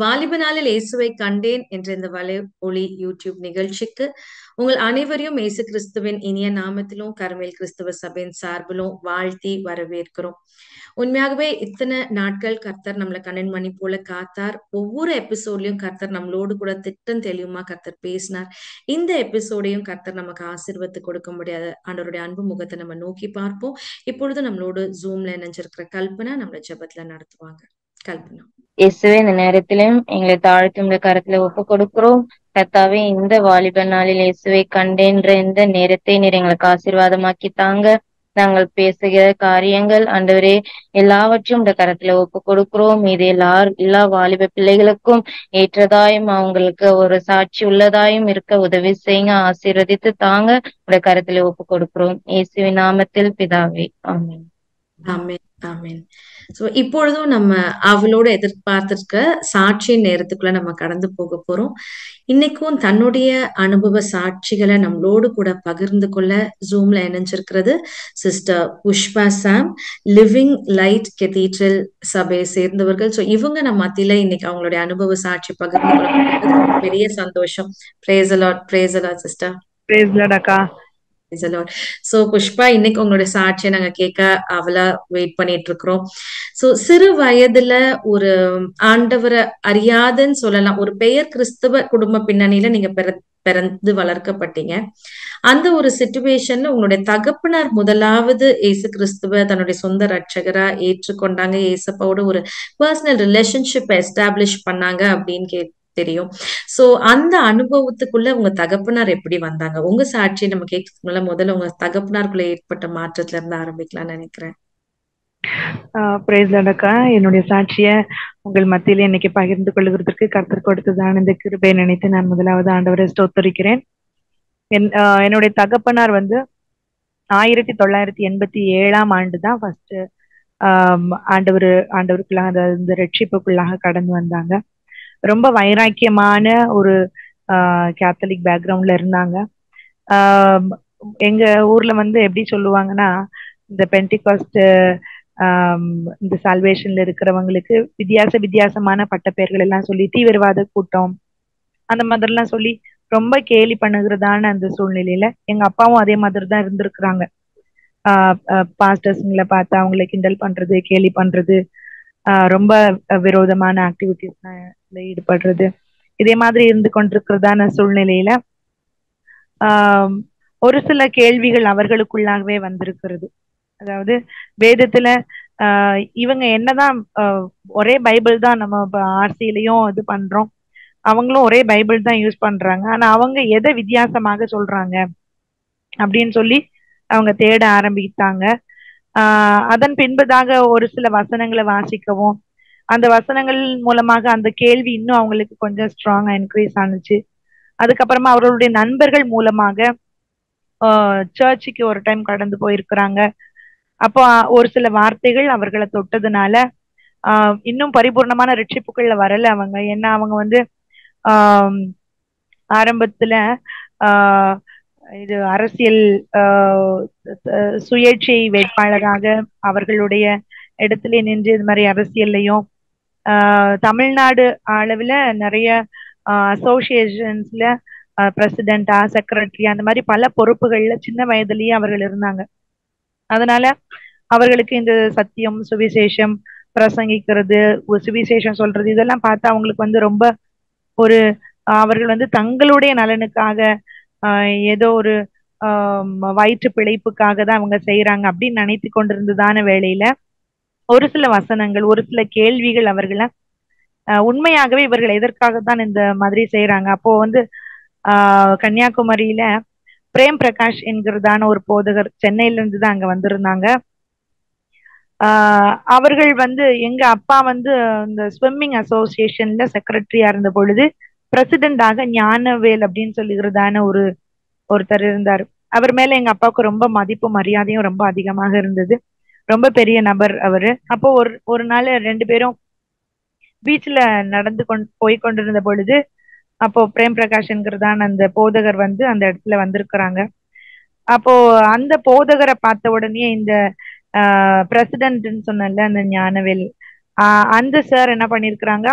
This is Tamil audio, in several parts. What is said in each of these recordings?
வாலிப நாளில் இயேசுவை கண்டேன் என்ற இந்த வலை ஒளி யூடியூப் நிகழ்ச்சிக்கு உங்கள் அனைவரையும் இயேசு கிறிஸ்துவின் இனிய நாமத்திலும் கர்மேல் கிறிஸ்துவ சபையின் சார்பிலும் வாழ்த்தி வரவேற்கிறோம் உண்மையாகவே இத்தனை நாட்கள் கர்த்தர் நம்மளை கண்ணன் மணி போல காத்தார் ஒவ்வொரு எபிசோட்லயும் கர்த்தர் நம்மளோடு கூட திட்டம் தெளிவுமா கர்த்தர் பேசினார் இந்த எபிசோடையும் கர்த்தர் நமக்கு ஆசீர்வத்து கொடுக்க முடியாத ஆண்டவருடைய அன்பு முகத்தை நம்ம நோக்கி பார்ப்போம் இப்பொழுது நம்மளோடு ஜூம்ல இணைஞ்சிருக்கிற கல்பனா நம்மள ஜெபத்துல நடத்துவாங்க கல்பனா இயேசுவே இந்த நேரத்திலும் எங்களை தாழ்த்தி இந்த கரத்துல ஒப்பு கொடுக்கிறோம் கர்த்தாவே இந்த வாலிப நாளில் இயேசுவை கண்டேன்ற இந்த நேரத்தை நீர் எங்களுக்கு ஆசீர்வாதமாக்கி தாங்க நாங்கள் பேசுகிற காரியங்கள் ஆண்டவரே எல்லாவற்றையும் இந்த கரத்துல ஒப்பு கொடுக்கிறோம் இது எல்லா எல்லா வாலிப பிள்ளைகளுக்கும் ஏற்றதாயும் அவங்களுக்கு ஒரு சாட்சி உள்ளதாயும் இருக்க உதவி செய்யுங்க ஆசீர்வதித்து தாங்க இந்த கரத்துல ஒப்பு கொடுக்கிறோம் இயேசுவின் நாமத்தில் பிதாவே ஆமென் ஆமென் ஆமென் சோ இப்பொழுதும் நம்ம அவளோட எதிர்பார்த்திருக்க சாட்சியின் நேரத்துக்குள்ள நம்ம கடந்து போக போறோம் இன்னைக்கும் தன்னுடைய அனுபவ சாட்சிகளை நம்மளோடு கூட பகிர்ந்து கொள்ள ஜூம்ல இணைஞ்சிருக்கிறது sister Pushpa Sam living light cathedral சபையை சேர்ந்தவர்கள் சோ இவங்க நம்ம மத்தியில இன்னைக்கு அவங்களுடைய அனுபவ சாட்சி பகிர்ந்து கொள்ள போறது பெரிய சந்தோஷம் praise the Lord praise the Lord sister praise Lord அக்கா சோ புஷ்பா இன்னைக்கு உங்களுடைய சாட்சியை நாங்க கேட்க அவளா வெயிட் பண்ணிட்டு இருக்கிறோம் சோ சிறு வயதுல ஒரு ஆண்டவரை அறியாதுன்னு சொல்லலாம் ஒரு பெயர் கிறிஸ்தவ குடும்ப பின்னணியில நீங்க பிற பிறந்து வளர்க்கப்பட்டீங்க அந்த ஒரு சுச்சுவேஷன்ல உங்களுடைய தகப்பனார் முதலாவது இயேசு கிறிஸ்துவ தன்னுடைய சொந்த ரட்சகரா ஏற்றுக்கொண்டாங்க ஏசப்பாவோட ஒரு பர்சனல் ரிலேஷன்ஷிப் எஸ்டாப்ளிஷ் பண்ணாங்க அப்படின்னு கே தெரியும் சோ அந்த அனுபவத்துக்குள்ள உங்க தகப்பனார் எப்படி வந்தாங்க உங்க சாட்சியை நம்ம கேட்கறதுக்குள்ள முதல்ல உங்க தகப்பனாருக்குள்ள ஏற்பட்ட மாற்றத்துல இருந்து ஆரம்பிக்கலாம்னு நினைக்கிறேன் பிரேஸ் லார்ட் அக்கா என்னுடைய சாட்சிய உங்கள் மத்தியில இன்னைக்கு பகிர்ந்து கொள்வதற்கு கர்த்தர் கொடுத்ததான இந்த கிருபை நினைத்து நான் முதலாவது ஆண்டவரை ஸ்தோத்தரிக்கிறேன் என் என்னுடைய தகப்பனார் வந்து ஆயிரத்தி தொள்ளாயிரத்தி எண்பத்தி ஏழாம் ஆண்டு தான் ஃபர்ஸ்ட் ஆண்டவர் ஆண்டவருக்குள்ளாக அதாவது இந்த ரட்சிப்புக்குள்ளாக கடந்து வந்தாங்க ரொம்ப வைராக்கியமான ஒரு கேத்தலிக் பேக்ரவுண்ட்ல இருந்தாங்க எங்க ஊர்ல வந்து எப்படி சொல்லுவாங்கன்னா இந்த பென்டிகாஸ்ட் இந்த சால்வேஷன்ல இருக்கிறவங்களுக்கு வித்தியாச வித்தியாசமான பட்டப்பெயர்கள் எல்லாம் சொல்லி தீவிரவாத கூட்டம் அந்த மாதிரிலாம் சொல்லி ரொம்ப கேலி பண்ணுகிறதான அந்த சூழ்நிலையில எங்க அப்பாவும் அதே மாதிரி தான் இருந்திருக்கிறாங்க பாஸ்டர்ஸுங்களை பார்த்து அவங்களை கிண்டல் பண்றது கேலி பண்றது ரொம்ப விரோதமான ஆக்டிவிட்டிஸ்ல ஈடுபடுறது இதே மாதிரி இருந்து கொண்டிருக்கிறதான சூழ்நிலையில ஆஹ் ஒரு சில கேள்விகள் அவர்களுக்குள்ளாகவே வந்திருக்கிறது அதாவது வேதத்துல ஆஹ் இவங்க என்னதான் ஒரே பைபிள் தான் நம்ம ஆர்சியிலையும் இது பண்றோம் அவங்களும் ஒரே பைபிள் தான் யூஸ் பண்றாங்க ஆனா அவங்க எதை வித்தியாசமாக சொல்றாங்க அப்படின்னு சொல்லி அவங்க தேட ஆரம்பித்தாங்க ஆஹ் அதன் பின்பதாக ஒரு சில வசனங்களை வாசிக்கவும் அந்த வசனங்கள் மூலமாக அந்த கேள்வி இன்னும் அவங்களுக்கு கொஞ்சம் ஸ்ட்ராங்கா இன்க்ரீஸ் ஆனிச்சு அதுக்கப்புறமா அவர்களுடைய நண்பர்கள் மூலமாக சர்ச்சுக்கு ஒரு டைம் கடந்து போயிருக்கிறாங்க அப்போ ஒரு சில வார்த்தைகள் அவர்களை தொட்டதுனால ஆஹ் இன்னும் பரிபூர்ணமான ரட்சிப்புகள்ல வரல அவங்க ஏன்னா அவங்க வந்து ஆஹ் ஆரம்பத்துல ஆஹ் இது அரசியல் சுயேட்சை வேட்பாளராக அவர்களுடைய இடத்துல நின்று இது மாதிரி அரசியல்லையும் தமிழ்நாடு அளவில் நிறைய அசோசியேஷன்ஸ்ல பிரசிடென்டா செக்ரட்டரி அந்த மாதிரி பல பொறுப்புகள்ல சின்ன வயதுலயே அவர்கள் இருந்தாங்க அதனால அவர்களுக்கு இந்த சத்தியம் சுவிசேஷம் பிரசங்கிக்கிறது சுவிசேஷம் சொல்றது இதெல்லாம் பார்த்து அவங்களுக்கு வந்து ரொம்ப ஒரு அவர்கள் வந்து தங்களுடைய நலனுக்காக ஏதோ ஒரு வயிற்று பிழைப்புக்காக தான் அவங்க செய்யறாங்க அப்படின்னு நினைத்து கொண்டிருந்ததான வேளையில ஒரு சில வசனங்கள் ஒரு சில கேள்விகள் அவர்களை உண்மையாகவே இவர்கள் எதற்காக தான் இந்த மாதிரி செய்யறாங்க அப்போ வந்து ஆஹ் கன்னியாகுமரியில பிரேம் பிரகாஷ் என்கிறதான ஒரு போதகர் சென்னையில இருந்து தான் அங்க வந்திருந்தாங்க ஆஹ் அவர்கள் வந்து எங்க அப்பா வந்து இந்த ஸ்விம்மிங் அசோசியேஷன்ல செக்ரட்டரியா இருந்த பொழுது பிரசிடென்டாக ஞானவேல் அப்படின்னு சொல்லுகிறதான ஒரு ஒருத்தர் இருந்தார் அவர் மேல எங்க அப்பாவுக்கு ரொம்ப மதிப்பு மரியாதையும் ரொம்ப அதிகமாக இருந்தது ரொம்ப பெரிய நபர் அவரு அப்போ ஒரு ஒரு நாள் ரெண்டு பேரும் பீச்ல நடந்து கொண்டு போய் கொண்டிருந்த பொழுது அப்போ பிரேம் பிரகாஷ்ங்கிறதான அந்த போதகர் வந்து அந்த இடத்துல வந்திருக்கிறாங்க அப்போ அந்த போதகரை பார்த்த உடனே இந்த பிரசிடென்ட்னு சொன்னல அந்த ஞானவேல் ஆஹ் அந்த சார் என்ன பண்ணிருக்கிறாங்க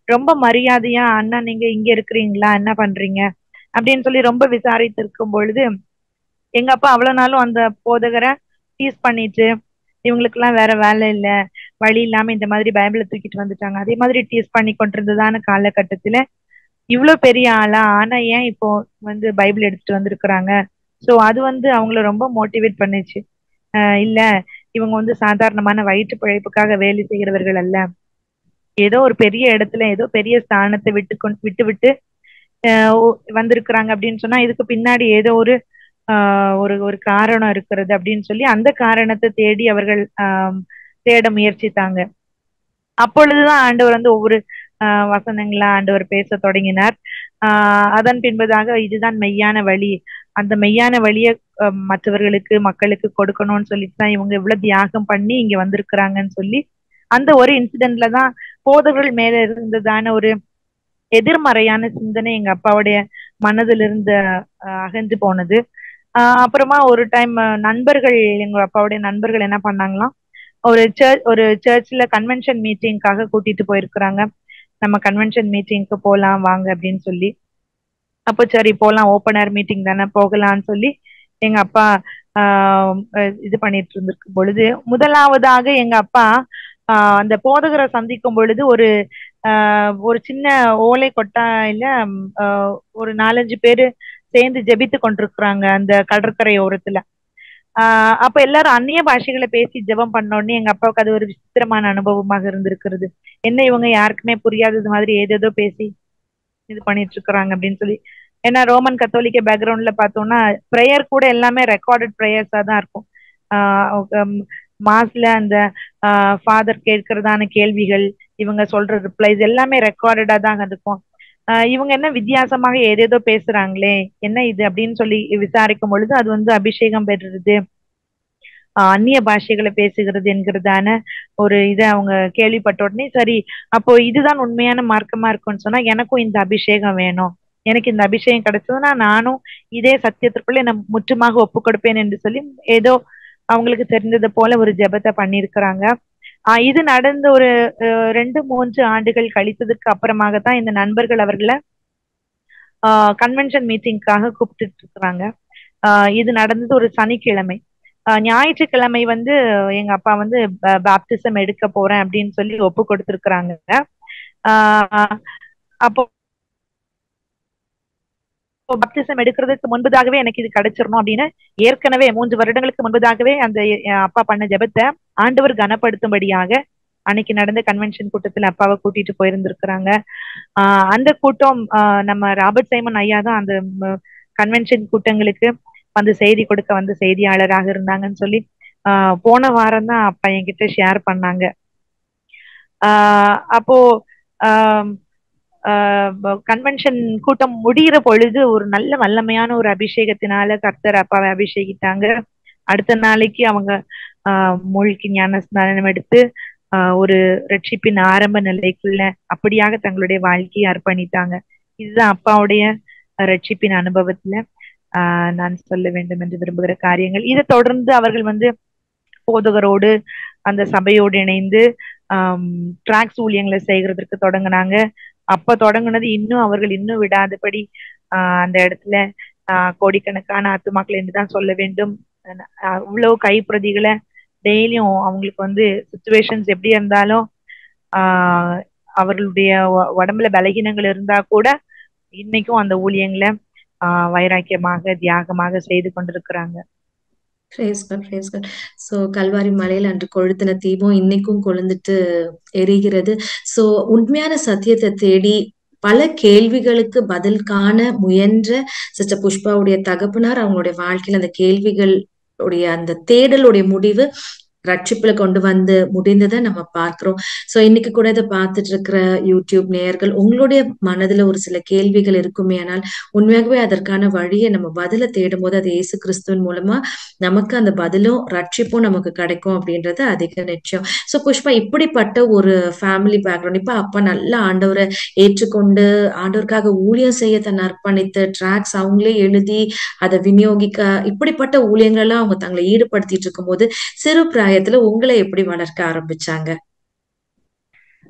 ரொம்ப மரியாதையா அண்ணா நீங்க இங்க இருக்கிறீங்களா என்ன பண்றீங்க அப்படின்னு சொல்லி ரொம்ப விசாரித்து இருக்கும் பொழுது எங்க அப்பா அவ்வளவு நாளும் அந்த போதகரை டீஸ் பண்ணிட்டு இவங்களுக்கெல்லாம் வேற வேலை இல்ல வழி இல்லாம இந்த மாதிரி பைபிளை தூக்கிட்டு வந்துட்டாங்க அதே மாதிரி டீஸ் பண்ணி கொண்டிருந்ததான காலகட்டத்துல இவ்வளவு பெரிய ஆளா ஆனா ஏன் இப்போ வந்து பைபிள் எடுத்துட்டு வந்திருக்கிறாங்க சோ அது வந்து அவங்கள ரொம்ப மோட்டிவேட் பண்ணுச்சு ஆஹ் இல்ல இவங்க வந்து சாதாரணமான வயிற்று பிழைப்புக்காக வேலை செய்கிறவர்கள் அல்ல ஏதோ ஒரு பெரிய இடத்துல ஏதோ பெரிய ஸ்தானத்தை விட்டு கொண்டு விட்டு விட்டு ஆஹ் ஓ- வந்திருக்கிறாங்க அப்படின்னு சொன்னா இதுக்கு பின்னாடி ஏதோ ஒரு ஆஹ் ஒரு ஒரு காரணம் இருக்கிறது அப்படின்னு சொல்லி அந்த காரணத்தை தேடி அவர்கள் ஆஹ் தேட முயற்சித்தாங்க அப்பொழுதுதான் ஆண்டவர் வந்து ஒவ்வொரு ஆஹ் வசனங்களா ஆண்டவர் பேச தொடங்கினார் ஆஹ் அதன் பின்பதாக இதுதான் மெய்யான வழி அந்த மெய்யான வழியை அஹ், மற்றவர்களுக்கு மக்களுக்கு கொடுக்கணும்னு சொல்லிட்டு தான் இவங்க இவ்வளவு தியாகம் பண்ணி இங்க வந்திருக்கிறாங்கன்னு சொல்லி அந்த ஒரு இன்சிடென்ட்ல தான் போதகர்கள் மேல இருந்ததான ஒரு எதிர்மறையான சிந்தனை எங்க அப்பாவுடைய மனதில் இருந்து அஹ், அகன்று போனது ஆஹ் அப்புறமா ஒரு டைம் நண்பர்கள் எங்க அப்பாவுடைய நண்பர்கள் என்ன பண்ணாங்களாம் ஒரு சர்ச் ஒரு சர்ச்ல கன்வென்ஷன் மீட்டிங்காக கூட்டிட்டு போயிருக்கிறாங்க நம்ம கன்வென்ஷன் மீட்டிங்க்கு போலாம் வாங்க அப்படின்னு சொல்லி அப்போ சரி போலாம் ஓப்பனர் மீட்டிங் தானே போகலாம்னு சொல்லி எங்க அப்பா ஆஹ் அஹ் இது பண்ணிட்டு இருந்திருக்கும் பொழுது முதலாவதாக எங்க அப்பா ஆஹ் அந்த போதகரை சந்திக்கும் பொழுது ஒரு ஆஹ் ஒரு சின்ன ஓலை கொட்டாயில ம், ஆஹ் ஒரு நாலஞ்சு பேரு சேர்ந்து ஜெபித்து கொண்டிருக்கிறாங்க அந்த கடற்கரை ஓரத்துல ஆஹ் அப்ப எல்லாரும் அந்நிய பாஷைகளை பேசி ஜெபம் பண்ண உடனே எங்க அப்பாவுக்கு அது ஒரு விசித்திரமான அனுபவமாக இருந்திருக்கிறது என்ன இவங்க யாருக்குமே புரியாதது மாதிரி ஏதேதோ பேசி இது பண்ணிட்டு இருக்கிறாங்க அப்படின்னு சொல்லி ஏன்னா ரோமன் கத்தோலிக்க பேக்ரவுண்ட்ல பார்த்தோம்னா ப்ரேயர் கூட எல்லாமே ரெக்கார்டட் ப்ரேயர்ஸா தான் இருக்கும் மாஸ்ல அந்த ஃபாதர் கேட்கறதான கேள்விகள் இவங்க சொல்ற ரிப்ளைஸ் எல்லாமே ரெக்கார்டடா தான் இருக்கும் ஆஹ் இவங்க என்ன வித்தியாசமாக ஏதேதோ பேசுறாங்களே என்ன இது அப்படின்னு சொல்லி விசாரிக்கும் பொழுது அது வந்து அபிஷேகம் பெறுறது ஆஹ் அந்நிய பாஷைகளை பேசுகிறது என்கிறதான ஒரு இதை அவங்க கேள்விப்பட்ட உடனே சரி அப்போ இதுதான் உண்மையான மார்க்கமா இருக்கும்னு சொன்னா எனக்கும் இந்த அபிஷேகம் வேணும் எனக்கு இந்த அபிஷேகம் கிடைச்சதுன்னா நானும் இதே சத்தியத்திற்குள்ளே நான் முற்றுமாக ஒப்பு கொடுப்பேன் என்று சொல்லி ஏதோ அவங்களுக்கு தெரிந்தது போல ஒரு ஜெபத்தை பண்ணியிருக்கிறாங்க ஆஹ் இது நடந்த ஒரு அஹ், ரெண்டு மூன்று ஆண்டுகள் கழித்ததுக்கு அப்புறமாக தான் இந்த நண்பர்கள் அவர்களை கன்வென்ஷன் மீட்டிங்காக கூப்பிட்டுட்டு இருக்கிறாங்க ஆஹ் இது நடந்தது ஒரு சனிக்கிழமை ஆஹ் ஞாயிற்றுக்கிழமை வந்து எங்க அப்பா வந்து பாப்டிசம் எடுக்க போறேன் அப்படின்னு சொல்லி ஒப்பு கொடுத்திருக்கிறாங்க ஆஹ் அப்போ பப்டிசம் எடுக்கிறதுக்கு முன்பதாகவே எனக்கு இது கிடைச்சிடணும் அப்படின்னு ஏற்கனவே மூன்று வருடங்களுக்கு முன்பதாகவே அந்த என் அப்பா பண்ண ஜெபத்தை ஆண்டவர் கனப்படுத்தும்படியாக அன்னைக்கு நடந்த கன்வென்ஷன் கூட்டத்துல அப்பாவை கூட்டிட்டு போயிருந்திருக்கிறாங்க ஆஹ் அந்த கூட்டம் ஆஹ் நம்ம ராபர்ட் சைமன் ஐயா தான் அந்த கன்வென்ஷன் கூட்டங்களுக்கு வந்து செய்தி கொடுக்க வந்த செய்தியாளராக இருந்தாங்கன்னு சொல்லி ஆஹ் போன வாரம் தான் அப்பா என்கிட்ட ஷேர் பண்ணாங்க ஆஹ் அப்போ கன்வென்ஷன் கூட்டம் முடிகிற பொழுது ஒரு நல்ல வல்லமையான ஒரு அபிஷேகத்தினால கர்த்தர் அப்பாவை அபிஷேகித்தாங்க அடுத்த நாளைக்கு அவங்க ஆஹ் மூழ்கி ஞான ஸ்நானம் எடுத்து ஆஹ் ஒரு ரட்சிப்பின் ஆரம்ப நிலைக்குள்ள அப்படியாக தங்களுடைய வாழ்க்கையை அர்ப்பணித்தாங்க இதுதான் அப்பாவுடைய ரட்சிப்பின் அனுபவத்துல ஆஹ் நான் சொல்ல வேண்டும் என்று விரும்புகிற காரியங்கள் இதை தொடர்ந்து அவர்கள் வந்து போதகரோடு அந்த சபையோடு இணைந்து டிராக்ஸ் ஊழியங்களை செய்கிறதுக்கு தொடங்கினாங்க அப்ப தொடங்குனது இன்னும் அவர்கள் இன்னும் விடாதபடி ஆஹ் அந்த இடத்துல ஆஹ் கோடிக்கணக்கான ஆத்துமாக்கள் என்று தான் சொல்ல வேண்டும் அவ்வளவு கைப்பிரதிகளை டெய்லியும் அவங்களுக்கு வந்து சுச்சுவேஷன்ஸ் எப்படி இருந்தாலும் ஆஹ் அவர்களுடைய உடம்புல பலகீனங்கள் இருந்தா கூட இன்னைக்கும் அந்த ஊழியங்களை ஆஹ் வைராக்கியமாக தியாகமாக செய்து கொண்டிருக்கிறாங்க சோ கல்வாரி மலையில அன்று கொளுத்தின தீபம் இன்னைக்கும் கொழுந்துட்டு எரிகிறது சோ உண்மையான சத்தியத்தை தேடி பல கேள்விகளுக்கு பதில் காண முயன்ற சிஸ்டர் புஷ்பாவுடைய தகப்பனார் அவங்களுடைய வாழ்க்கையில அந்த கேள்விகள் உடைய அந்த தேடலுடைய முடிவு ரட்சிப்புல கொண்டு வந்து முடிந்ததை நம்ம பார்க்கிறோம் சோ இன்னைக்கு கூட இதை பார்த்துட்டு இருக்கிற யூடியூப் நேயர்கள் உங்களுடைய மனதுல ஒரு சில கேள்விகள் இருக்குமே ஆனால் உண்மையாகவே அதற்கான வழியை நம்ம பதில தேடும் போது அது இயேசு கிறிஸ்துவின் மூலமா நமக்கு அந்த பதிலும் ரட்சிப்பும் நமக்கு கிடைக்கும் அப்படின்றது அதிக நிச்சயம் சோ புஷ்பா இப்படிப்பட்ட ஒரு ஃபேமிலி பேக்ரவுண்ட் இப்ப அப்பா நல்ல ஆண்டவரை ஏற்றுக்கொண்டு ஆண்டவருக்காக ஊழியம் செய்ய தன்னை அர்ப்பணித்து ட்ராக்ஸ் அவங்களே எழுதி அதை விநியோகிக்க இப்படிப்பட்ட ஊழியங்கள் எல்லாம் அவங்க தங்களை ஈடுபடுத்திட்டு இருக்கும் போது சிறு பிராயத்துல உங்களை எப்படி வளர்க்க ஆரம்பிச்சாங்க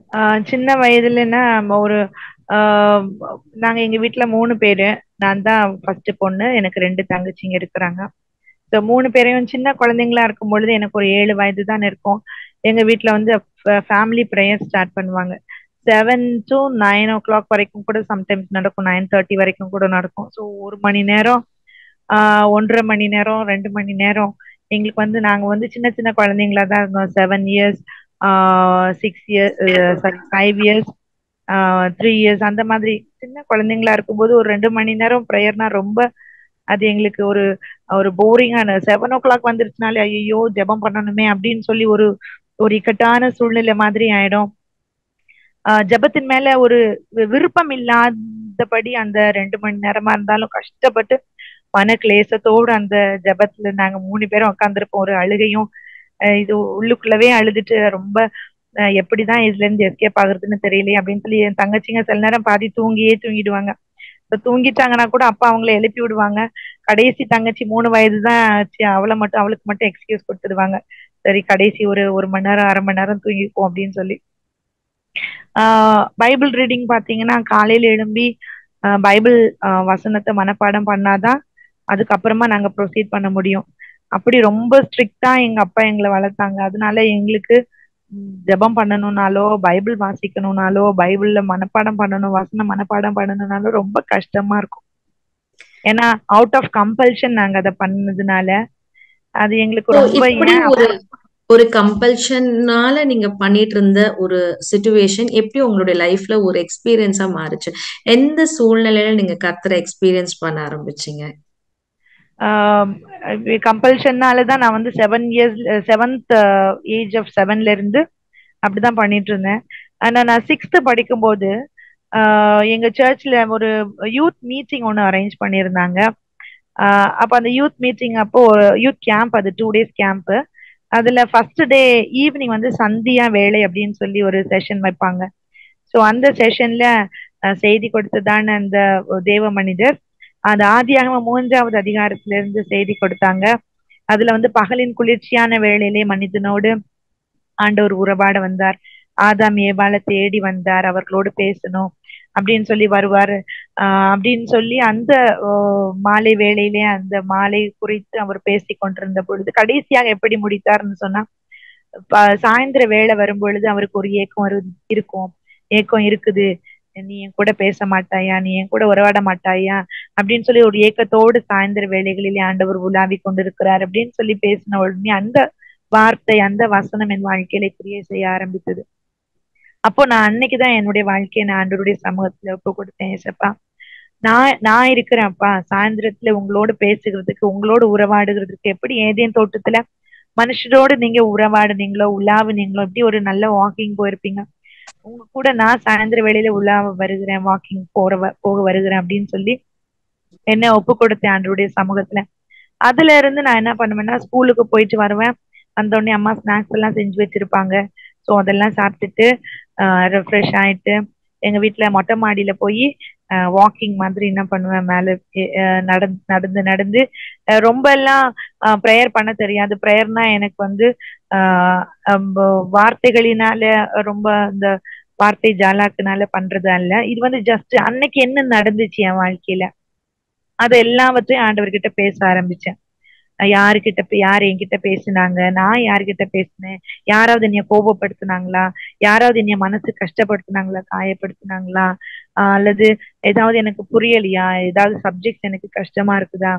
ஆஹ் சின்ன வயதுலன்னா ஒரு ஆஹ் நாங்க எங்க வீட்ல மூணு பேரு நான் தான் ஃபர்ஸ்ட் பொண்ணு எனக்கு ரெண்டு தங்கச்சிங்க இருக்கிறாங்க ஸோ மூணு பேரையும் சின்ன குழந்தைங்களா இருக்கும் பொழுது எனக்கு ஒரு ஏழு வயது தான் இருக்கும் எங்க வீட்ல வந்து ஃபேமிலி ப்ரேயர் ஸ்டார்ட் பண்ணுவாங்க seven to nine o'clock வரைக்கும் கூட சம்டைம்ஸ் நடக்கும் நைன் தேர்ட்டி வரைக்கும் கூட நடக்கும் ஸோ ஒரு மணி நேரம் ஆஹ் ஒன்றரை மணி நேரம் ரெண்டு மணி நேரம் எங்களுக்கு வந்து நாங்க வந்து சின்ன சின்ன குழந்தைங்களா தான் இருந்தோம் seven years six years sorry five years three years அந்த மாதிரி சின்ன குழந்தைங்களா இருக்கும்போது ஒரு ரெண்டு மணி நேரம் ப்ரேயர்னா ரொம்ப அது எங்களுக்கு ஒரு ஒரு போரிங்கான செவன் ஓ கிளாக் வந்துருச்சுனாலே ஐயோ ஜெபம் பண்ணணுமே அப்படின்னு சொல்லி ஒரு ஒரு இக்கட்டான சூழ்நிலை மாதிரி ஆயிடும் ஆஹ் ஜெபத்தின் மேல ஒரு வி- விருப்பம் இல்லாதபடி அந்த ரெண்டு மணி நேரமா இருந்தாலும் கஷ்டப்பட்டு மன கிளேசத்தோடு அந்த ஜெபத்துல நாங்க மூணு பேரும் உட்காந்துருப்போம் ஒரு அழுகையும் அஹ் இது உள்ளுக்குள்ளவே அழுதுட்டு ரொம்ப அஹ் எப்படிதான் இதுல இருந்து எஸ்கேப் ஆகுறதுன்னு தெரியலையே அப்படின்னு சொல்லி என் தங்கச்சிங்க சில நேரம் பாதி தூங்கியே தூங்கிடுவாங்க இப்ப தூங்கிட்டாங்கன்னா கூட அப்பா அவங்கள எழுப்பி விடுவாங்க கடைசி தங்கச்சி மூணு வயது தான் ஆச்சு அவளை மட்டும் அவளுக்கு மட்டும் எக்ஸ்கியூஸ் கொடுத்துடுவாங்க சரி கடைசி ஒரு ஒரு மணி நேரம் அரை மணி நேரம் தூங்கிப்போம் அப்படின்னு சொல்லி ஆஹ் பைபிள் ரீடிங் பாத்தீங்கன்னா காலையில எழும்பி ஆஹ் பைபிள் ஆஹ் வசனத்தை மனப்பாடம் பண்ணாதான் அதுக்கப்புறமா நாங்க ப்ரொசீட் பண்ண முடியும் அப்படி ரொம்ப ஸ்ட்ரிக்டா எங்க அப்பா எங்களை வளர்த்தாங்க அதனால எங்களுக்கு ம், ஜெபம் பண்ணணும்னாலோ பைபிள் வாசிக்கணும்னாலோ பைபிள்ல மனப்பாடம் பண்ணணும் வசனம் மனப்பாடம் பண்ணணும்னாலோ ரொம்ப கஷ்டமா இருக்கும் ஏன்னா அவுட் ஆஃப் கம்பல்ஷன் நாங்க அதை பண்ணதுனால அது எங்களுக்கு So, ரொம்ப இப்படி ஏன் ஒரு ஒரு கம்பல்ஷன்னால நீங்க பண்ணிட்டு இருந்த ஒரு சுச்சுவேஷன் எப்படி உங்களுடைய லைஃப்ல ஒரு எக்ஸ்பீரியன்ஸா மாறுச்சு எந்த சூழ்நிலையில நீங்க கர்த்தரை எக்ஸ்பீரியன்ஸ் பண்ண ஆரம்பிச்சீங்க கம்பல்ஷன்னால தான் நான் வந்து seven years seventh age of செவன்ல இருந்து அப்படிதான் பண்ணிட்டு இருந்தேன் ஆனா நான் சிக்ஸ்த் படிக்கும்போது ஆஹ் எங்க சர்ச்ல ஒரு யூத் மீட்டிங் ஒன்று அரேஞ்ச் பண்ணியிருந்தாங்க ஆஹ் அப்ப அந்த யூத் மீட்டிங் அப்போ யூத் கேம்ப் அது டூ டேஸ் கேம்ப் அதுல ஃபர்ஸ்ட் டே ஈவினிங் வந்து சந்தியா வேலை அப்படின்னு சொல்லி ஒரு செஷன் வைப்பாங்க ஸோ அந்த செஷன்ல செய்தி கொடுத்ததான அந்த தேவ மனிதர் அந்த ஆதியாகம மூன்றாவது அதிகாரத்துல இருந்து செய்தி கொடுத்தாங்க அதுல வந்து பகலின் குளிர்ச்சியான வேளையிலே மனிதனோடு ஆண்டவர் உறவாட வந்தார் ஆதாம் ஏபால தேடி வந்தார் அவர்களோடு பேசணும் அப்படின்னு சொல்லி வருவாரு ஆஹ் அப்படின்னு சொல்லி அந்த ஆஹ் மாலை வேளையிலே அந்த மாலை குறித்து அவர் பேசி கொண்டிருந்த பொழுது கடைசியாக எப்படி முடித்தார்னு சொன்னா ப- சாயந்தர வேளை வரும் பொழுது அவருக்கு ஒரு ஏக்கம் வரு- இருக்கும் ஏக்கம் இருக்குது நீ என் கூட பேச மாட்டாயா நீ என் கூட உறவாட மாட்டாயா அப்படின்னு சொல்லி ஒரு ஏக்கத்தோடு சாயந்தர வேளைகளிலே ஆண்டவர் உலாவி கொண்டிருக்கிறார் அப்படின்னு சொல்லி பேசின உடனே அந்த வார்த்தை அந்த வசனம் என் வாழ்க்கையில கிரியை செய்ய ஆரம்பித்தது அப்போ நான் அன்னைக்குதான் என்னுடைய வாழ்க்கையை நான் ஆண்டவருடைய சமூகத்துல ஒப்பு கொடுத்தேன் ஏசப்பா நான் நான் இருக்கிறேன்ப்பா சாயந்தரத்துல உங்களோட பேசுகிறதுக்கு உங்களோட உறவாடுகிறதுக்கு எப்படி ஏதேன் தோட்டத்துல மனுஷரோடு நீங்க உறவாடுனீங்களோ உலாவுனீங்களோ இப்படி ஒரு நல்ல வாக்கிங் போயிருப்பீங்க உங்க கூட நான் சாயந்தர வேளையில உலாவ வருகிறேன் வாக்கிங் போற வ- போக வருகிறேன் அப்படின்னு சொல்லி என்ன ஒப்பு கொடுத்தேன் ஆண்டவருடைய சமூகத்துல அதுல இருந்து நான் என்ன பண்ணுவேன்னா ஸ்கூலுக்கு போயிட்டு வருவேன் வந்த உடனே அம்மா ஸ்நாக்ஸ் எல்லாம் செஞ்சு வச்சிருப்பாங்க ஸோ அதெல்லாம் சாப்பிட்டுட்டு ரெஃப்ரெஷ் ஆயிட்டு எங்க வீட்ல மொட்டை மாடியில போய் வாக்கிங் மாதிரி என்ன பண்ணுவேன் மேல ஏ- அஹ் நடந்து நடந்து நடந்து அஹ் ரொம்ப எல்லாம் ப்ரேயர் பண்ண தெரியாது ப்ரேயர்னா எனக்கு வந்து ஆஹ் அம்ப வார்த்தைகளினால ரொம்ப இந்த வார்த்தை ஜாலாக்குனால பண்றது அல்ல இது வந்து ஜஸ்ட் அன்னைக்கு என்ன நடந்துச்சு என் வாழ்க்கையில அது எல்லாவற்றையும் ஆண்டவர்கிட்ட பேச ஆரம்பிச்சேன் அஹ் யாருகிட்ட பே- யார் என்கிட்ட பேசுனாங்க நான் யார்கிட்ட பேசினேன் யாராவது என்னைய கோபப்படுத்துனாங்களா யாராவது என்னைய மனசு கஷ்டப்படுத்துனாங்களா காயப்படுத்துனாங்களா ஆஹ் அல்லது ஏதாவது எனக்கு புரியலையா ஏதாவது சப்ஜெக்ட் எனக்கு கஷ்டமா இருக்குதா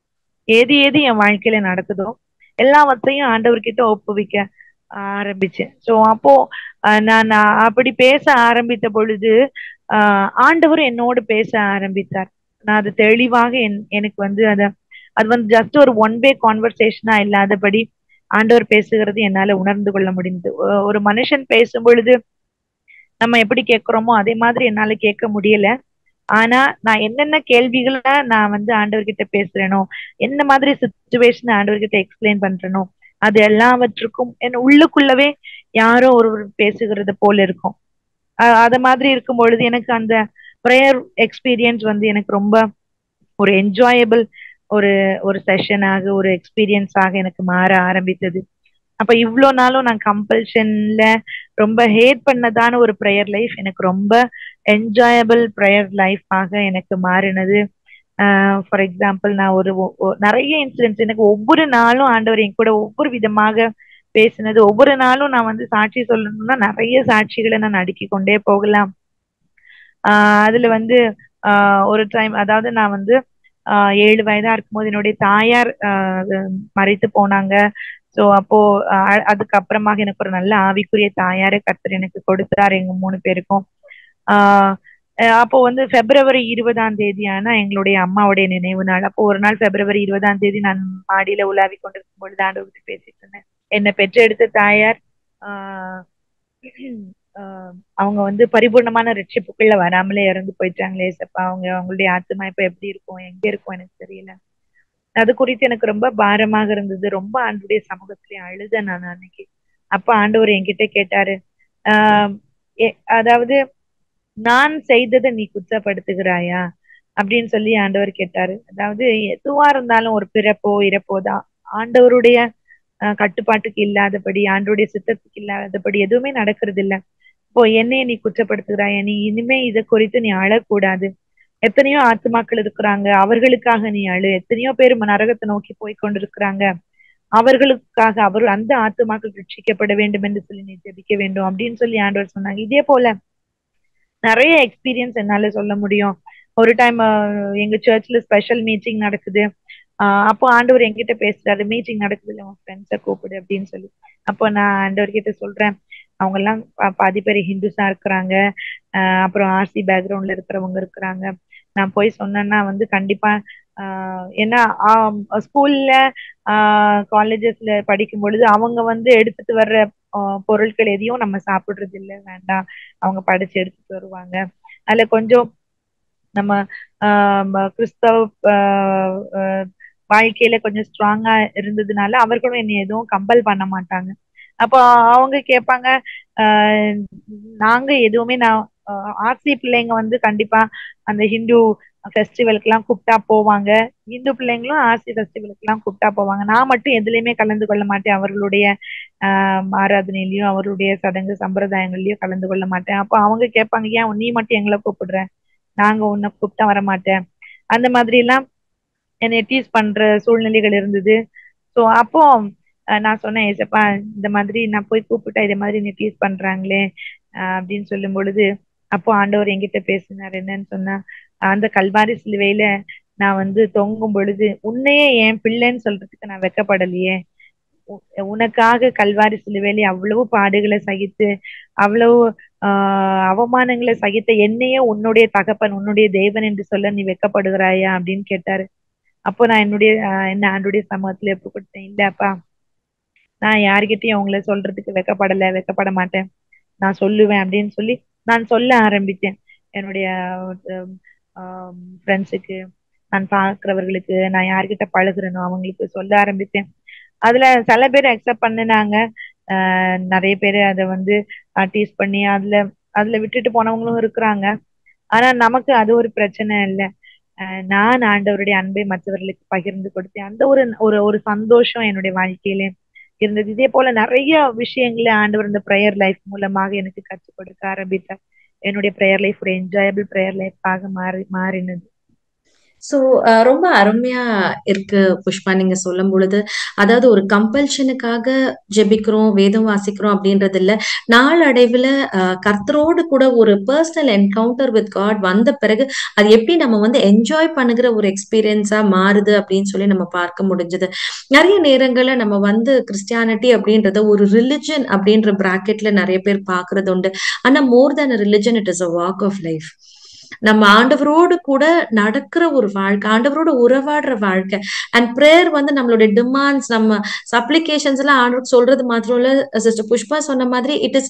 எது எது என் வாழ்க்கையில நடக்குதோ எல்லாவற்றையும் ஆண்டவர்கிட்ட ஒப்புவிக்க ஆரம்பிச்சேன் சோ அப்போ ஆஹ் நான் நான் அப்படி பேச ஆரம்பித்த பொழுது ஆஹ் ஆண்டவர் என்னோடு பேச ஆரம்பித்தார் நான் அது தெளிவாக என் எனக்கு வந்து அத அது வந்து ஜஸ்ட் ஒரு ஒன் வே கான்வர்சேஷனா இல்லாதபடி ஆண்டவர் பேசுகிறது என்னால உணர்ந்து கொள்ள முடிந்தது ஒ- ஒரு மனுஷன் பேசும் பொழுது நம்ம எப்படி கேட்கிறோமோ அதே மாதிரி என்னால கேட்க முடியல ஆனா நான் என்னென்ன கேள்விகளை நான் வந்து ஆண்டவர்கிட்ட பேசுறேனோ என்ன மாதிரி சுச்சுவேஷன் ஆண்டவர்கிட்ட எக்ஸ்பிளைன் பண்றேனோ அது எல்லாவற்றுக்கும் என் உள்ளுக்குள்ளவே யாரோ ஒருவர் பேசுகிறது போல இருக்கும் அஹ் அத மாதிரி இருக்கும் பொழுது எனக்கு அந்த ப்ரேயர் எக்ஸ்பீரியன்ஸ் வந்து எனக்கு ரொம்ப ஒரு என்ஜாயபிள் ஒரு ஒரு செஷனாக ஒரு எக்ஸ்பீரியன்ஸாக எனக்கு மாற ஆரம்பித்தது அப்ப இவ்வளோ நாளும் நான் கம்பல்ஷன்ல ரொம்ப ஹேட் பண்ணதான ஒரு ப்ரேயர் லைஃப் எனக்கு ரொம்ப என்ஜாயபிள் ப்ரேயர் லைஃபாக எனக்கு மாறினது ஃபார் எக்ஸாம்பிள் நான் ஒரு ஒ- ஒ- நிறைய இன்சிடென்ட்ஸ் எனக்கு ஒவ்வொரு நாளும் ஆண்டவர் என் கூட ஒவ்வொரு விதமாக பேசினது ஒவ்வொரு நாளும் நான் வந்து சாட்சி சொல்லணும்னா நிறைய சாட்சிகளை நான் அடுக்கிக் கொண்டே போகலாம் ஆஹ் அதுல வந்து ஆஹ் ஒரு டைம் அதாவது நான் வந்து ஆஹ் ஏழு வயதா இருக்கும்போது என்னுடைய தாயார் ஆஹ் மறைத்து போனாங்க சோ அப்போ ஆஹ் அதுக்கப்புறமாக எனக்கு ஒரு நல்ல ஆவிக்குரிய தாயாரை கர்த்தர் எனக்கு கொடுத்தார் எங்க மூணு பேருக்கும் ஆஹ் அஹ் அப்போ வந்து பிப்ரவரி இருபதாம் தேதி ஆனா எங்களுடைய அம்மாவுடைய நினைவு நாள் அப்போ ஒரு நாள் பிப்ரவரி இருபதாம் தேதி நான் மாடியில உலாவி கொண்டிருக்கும் பொழுது ஆண்டவர்கிட்ட பேசிட்டு இருந்தேன் என்னை பெற்றெடுத்த தாயார் ஆஹ் ஆஹ் அவங்க வந்து பரிபூர்ணமான ரட்சிப்புக்குள்ள வராமலே இறந்து போயிட்டாங்களே சப்பா அவங்க அவங்களுடைய ஆத்மா இப்ப எப்படி இருக்கும் எங்க இருக்கும் எனக்கு தெரியல அது குறித்து எனக்கு ரொம்ப பாரமாக இருந்தது ரொம்ப ஆண்டுடைய சமூகத்திலே அழுத நான் அன்னைக்கு அப்ப ஆண்டவர் என்கிட்ட கேட்டாரு ஆஹ் எ- அதாவது நான் செய்ததை நீ குற்றப்படுத்துகிறாயா அப்படின்னு சொல்லி ஆண்டவர் கேட்டாரு அதாவது எதுவா இருந்தாலும் ஒரு பிறப்போ இறப்போ தான் ஆண்டவருடைய அஹ், கட்டுப்பாட்டுக்கு இல்லாதபடி ஆண்டவருடைய சித்தத்துக்கு இல்லாதபடி எதுவுமே நடக்கிறது இல்ல இப்போ என்னைய நீ குற்றப்படுத்துகிறாயா நீ இனிமே இதை குறித்து நீ அழக்கூடாது எத்தனையோ ஆத்துமாக்கள் இருக்கிறாங்க அவர்களுக்காக நீ அழு எத்தனையோ பேர் நரகத்தை நோக்கி போய் கொண்டிருக்கிறாங்க அவர்களுக்காக அவர் அந்த ஆத்துமாக்கள் ரட்சிக்கப்பட வேண்டும் என்று சொல்லி நீ ஜெபிக்க வேண்டும் அப்படின்னு சொல்லி ஆண்டவர் சொன்னாங்க இதே போல நிறைய எக்ஸ்பீரியன்ஸ் என்னால சொல்ல முடியும் ஒரு டைம் எங்க சர்ச்ல ஸ்பெஷல் மீட்டிங் நடக்குது ஆஹ் அப்போ ஆண்டவர் என்கிட்ட பேசுறாரு மீட்டிங் நடக்குது இல்லை உன் ஃப்ரெண்ட்ஸை கூப்பிடு அப்படின்னு சொல்லி அப்போ நான் ஆண்டவர் கிட்ட சொல்றேன் அவங்க எல்லாம் பா- பாதி பேர் ஹிந்துஸா இருக்கிறாங்க ஆஹ் அப்புறம் ஆர்சி பேக்ரவுண்ட்ல இருக்கிறவங்க இருக்கிறாங்க நான் போய் சொன்னேன்னா வந்து கண்டிப்பா ஆஹ் ஏன்னா ஸ்கூல்ல காலேஜஸ்ல படிக்கும் பொழுது அவங்க வந்து எடுத்துட்டு வர்ற ஆஹ் பொருட்கள் எதையும் நம்ம சாப்பிடுறது இல்லை வேண்டாம் அவங்க படிச்சு எடுத்துட்டு வருவாங்க அதுல கொஞ்சம் நம்ம ஆஹ் ம- கிறிஸ்தவ ஆஹ் ஆஹ் வாழ்க்கையில கொஞ்சம் ஸ்ட்ராங்கா இருந்ததுனால அவர்களும் என்னை எதுவும் கம்பல் பண்ண மாட்டாங்க அப்போ அவங்க கேட்பாங்க ஆஹ் நாங்க எதுவுமே நான் ஆர்சி பிள்ளைங்க வந்து கண்டிப்பா அந்த ஹிந்து ஃபெஸ்டிவலுக்கு எல்லாம் கூப்பிட்டா போவாங்க இந்து பிள்ளைங்களும் ஆர்சி ஃபெஸ்டிவலுக்கு எல்லாம் கூப்பிட்டா போவாங்க நான் மட்டும் எதுலயுமே கலந்து கொள்ள மாட்டேன் அவர்களுடைய ஆஹ் ஆராதனையிலயும் அவருடைய சடங்கு சம்பிரதாயங்கள்லயும் கலந்து கொள்ள மாட்டேன் அப்போ அவங்க கேட்பாங்க ஏன் நீ மட்டும் எங்களை கூப்பிடுற நாங்க உன்னை கூப்பிட்டா வர மாட்டேன் அந்த மாதிரி எல்லாம் என்னை டீஸ் பண்ற சூழ்நிலைகள் இருந்தது ஸோ அப்போ அஹ் நான் சொன்னேன் ஏசப்பா இந்த மாதிரி நான் போய் கூப்பிட்டா இதே மாதிரி நீ டீஸ் பண்றாங்களே அஹ் அப்படின்னு சொல்லும் பொழுது அப்போ ஆண்டவர் என்கிட்ட பேசினார் என்னன்னு சொன்னா அந்த கல்வாரி சிலுவையில நான் வந்து தொங்கும் பொழுது உன்னையே என் பிள்ளைன்னு சொல்றதுக்கு நான் வெக்கப்படலையே உ- உனக்காக கல்வாரி சிலுவையில அவ்வளவு பாடுகளை சகித்து அவ்வளவு ஆஹ் அவமானங்களை சகித்த என்னையே உன்னுடைய தகப்பன் உன்னுடைய தேவன் என்று சொல்ல நீ வெக்கப்படுகிறாயா அப்படின்னு கேட்டாரு அப்போ நான் என்னுடைய ஆஹ் என்ன ஆண்டுடைய சமூகத்துல எப்ப கொடுத்தேன் இல்லப்பா நான் யார்கிட்டயும் அவங்கள சொல்றதுக்கு வெக்கப்படல வெக்கப்பட மாட்டேன் நான் சொல்லுவேன் அப்படின்னு சொல்லி நான் சொல்ல ஆரம்பித்தேன் என்னுடைய ஃப்ரெண்ட்ஸுக்கு நான் பார்க்கிறவர்களுக்கு நான் யார்கிட்ட பழகுறேனோ அவங்களுக்கு சொல்ல ஆரம்பித்தேன் அதுல சில பேர் அக்செப்ட் பண்ணினாங்க ஆஹ் நிறைய பேர் அதை வந்து டீஸ் பண்ணி அதுல அதுல விட்டுட்டு போனவங்களும் இருக்கிறாங்க ஆனா நமக்கு அது ஒரு பிரச்சனை இல்லை ஆஹ் நான் ஆண்டவருடைய அன்பை மற்றவர்களுக்கு பகிர்ந்து கொடுத்தேன் அந்த ஒரு ஒரு ஒரு சந்தோஷம் என்னுடைய வாழ்க்கையில இருந்தது இதே போல நிறைய விஷயங்களை ஆண்டவர் இந்த ப்ரேயர் லைஃப் மூலமாக எனக்கு கற்றுக் கொடுக்க ஆரம்பித்தார் என்னுடைய ப்ரேயர் லைஃப் ஒரு என்ஜாயபிள் ப்ரேயர் லைஃபாக மாறி மாறினது ஸோ ரொம்ப அருமையா இருக்கு புஷ்பா நீங்க சொல்லும் பொழுது அதாவது ஒரு கம்பல்ஷனுக்காக ஜெபிக்கிறோம் வேதம் வாசிக்கிறோம் அப்படின்றது இல்ல நாளடைவுல அஹ், கர்த்தரோடு கூட ஒரு பர்சனல் என்கவுண்டர் வித் காட் வந்த பிறகு அது எப்படி நம்ம வந்து என்ஜாய் பண்ணுகிற ஒரு எக்ஸ்பீரியன்ஸா மாறுது அப்படின்னு சொல்லி நம்ம பார்க்க முடிஞ்சது நிறைய நேரங்கள்ல நம்ம வந்து கிறிஸ்டியானிட்டி அப்படின்றத ஒரு ரிலிஜன் அப்படின்ற பிராக்கெட்ல நிறைய பேர் பார்க்கிறது உண்டு ஆனா more than religion it is a walk of life நம்ம ஆண்டவரோடு கூட நடக்கிற ஒரு வாழ்க்கை ஆண்டவரோட உறவாடுற வாழ்க்கை அண்ட் ப்ரேயர் வந்து நம்மளுடைய டிமாண்ட்ஸ் நம்ம சப்ளிகேஷன்ஸ் எல்லாம் ஆண்டவர் சொல்றது மாத்திரம் இல்ல சிஸ்டர் புஷ்பா சொன்ன மாதிரி it is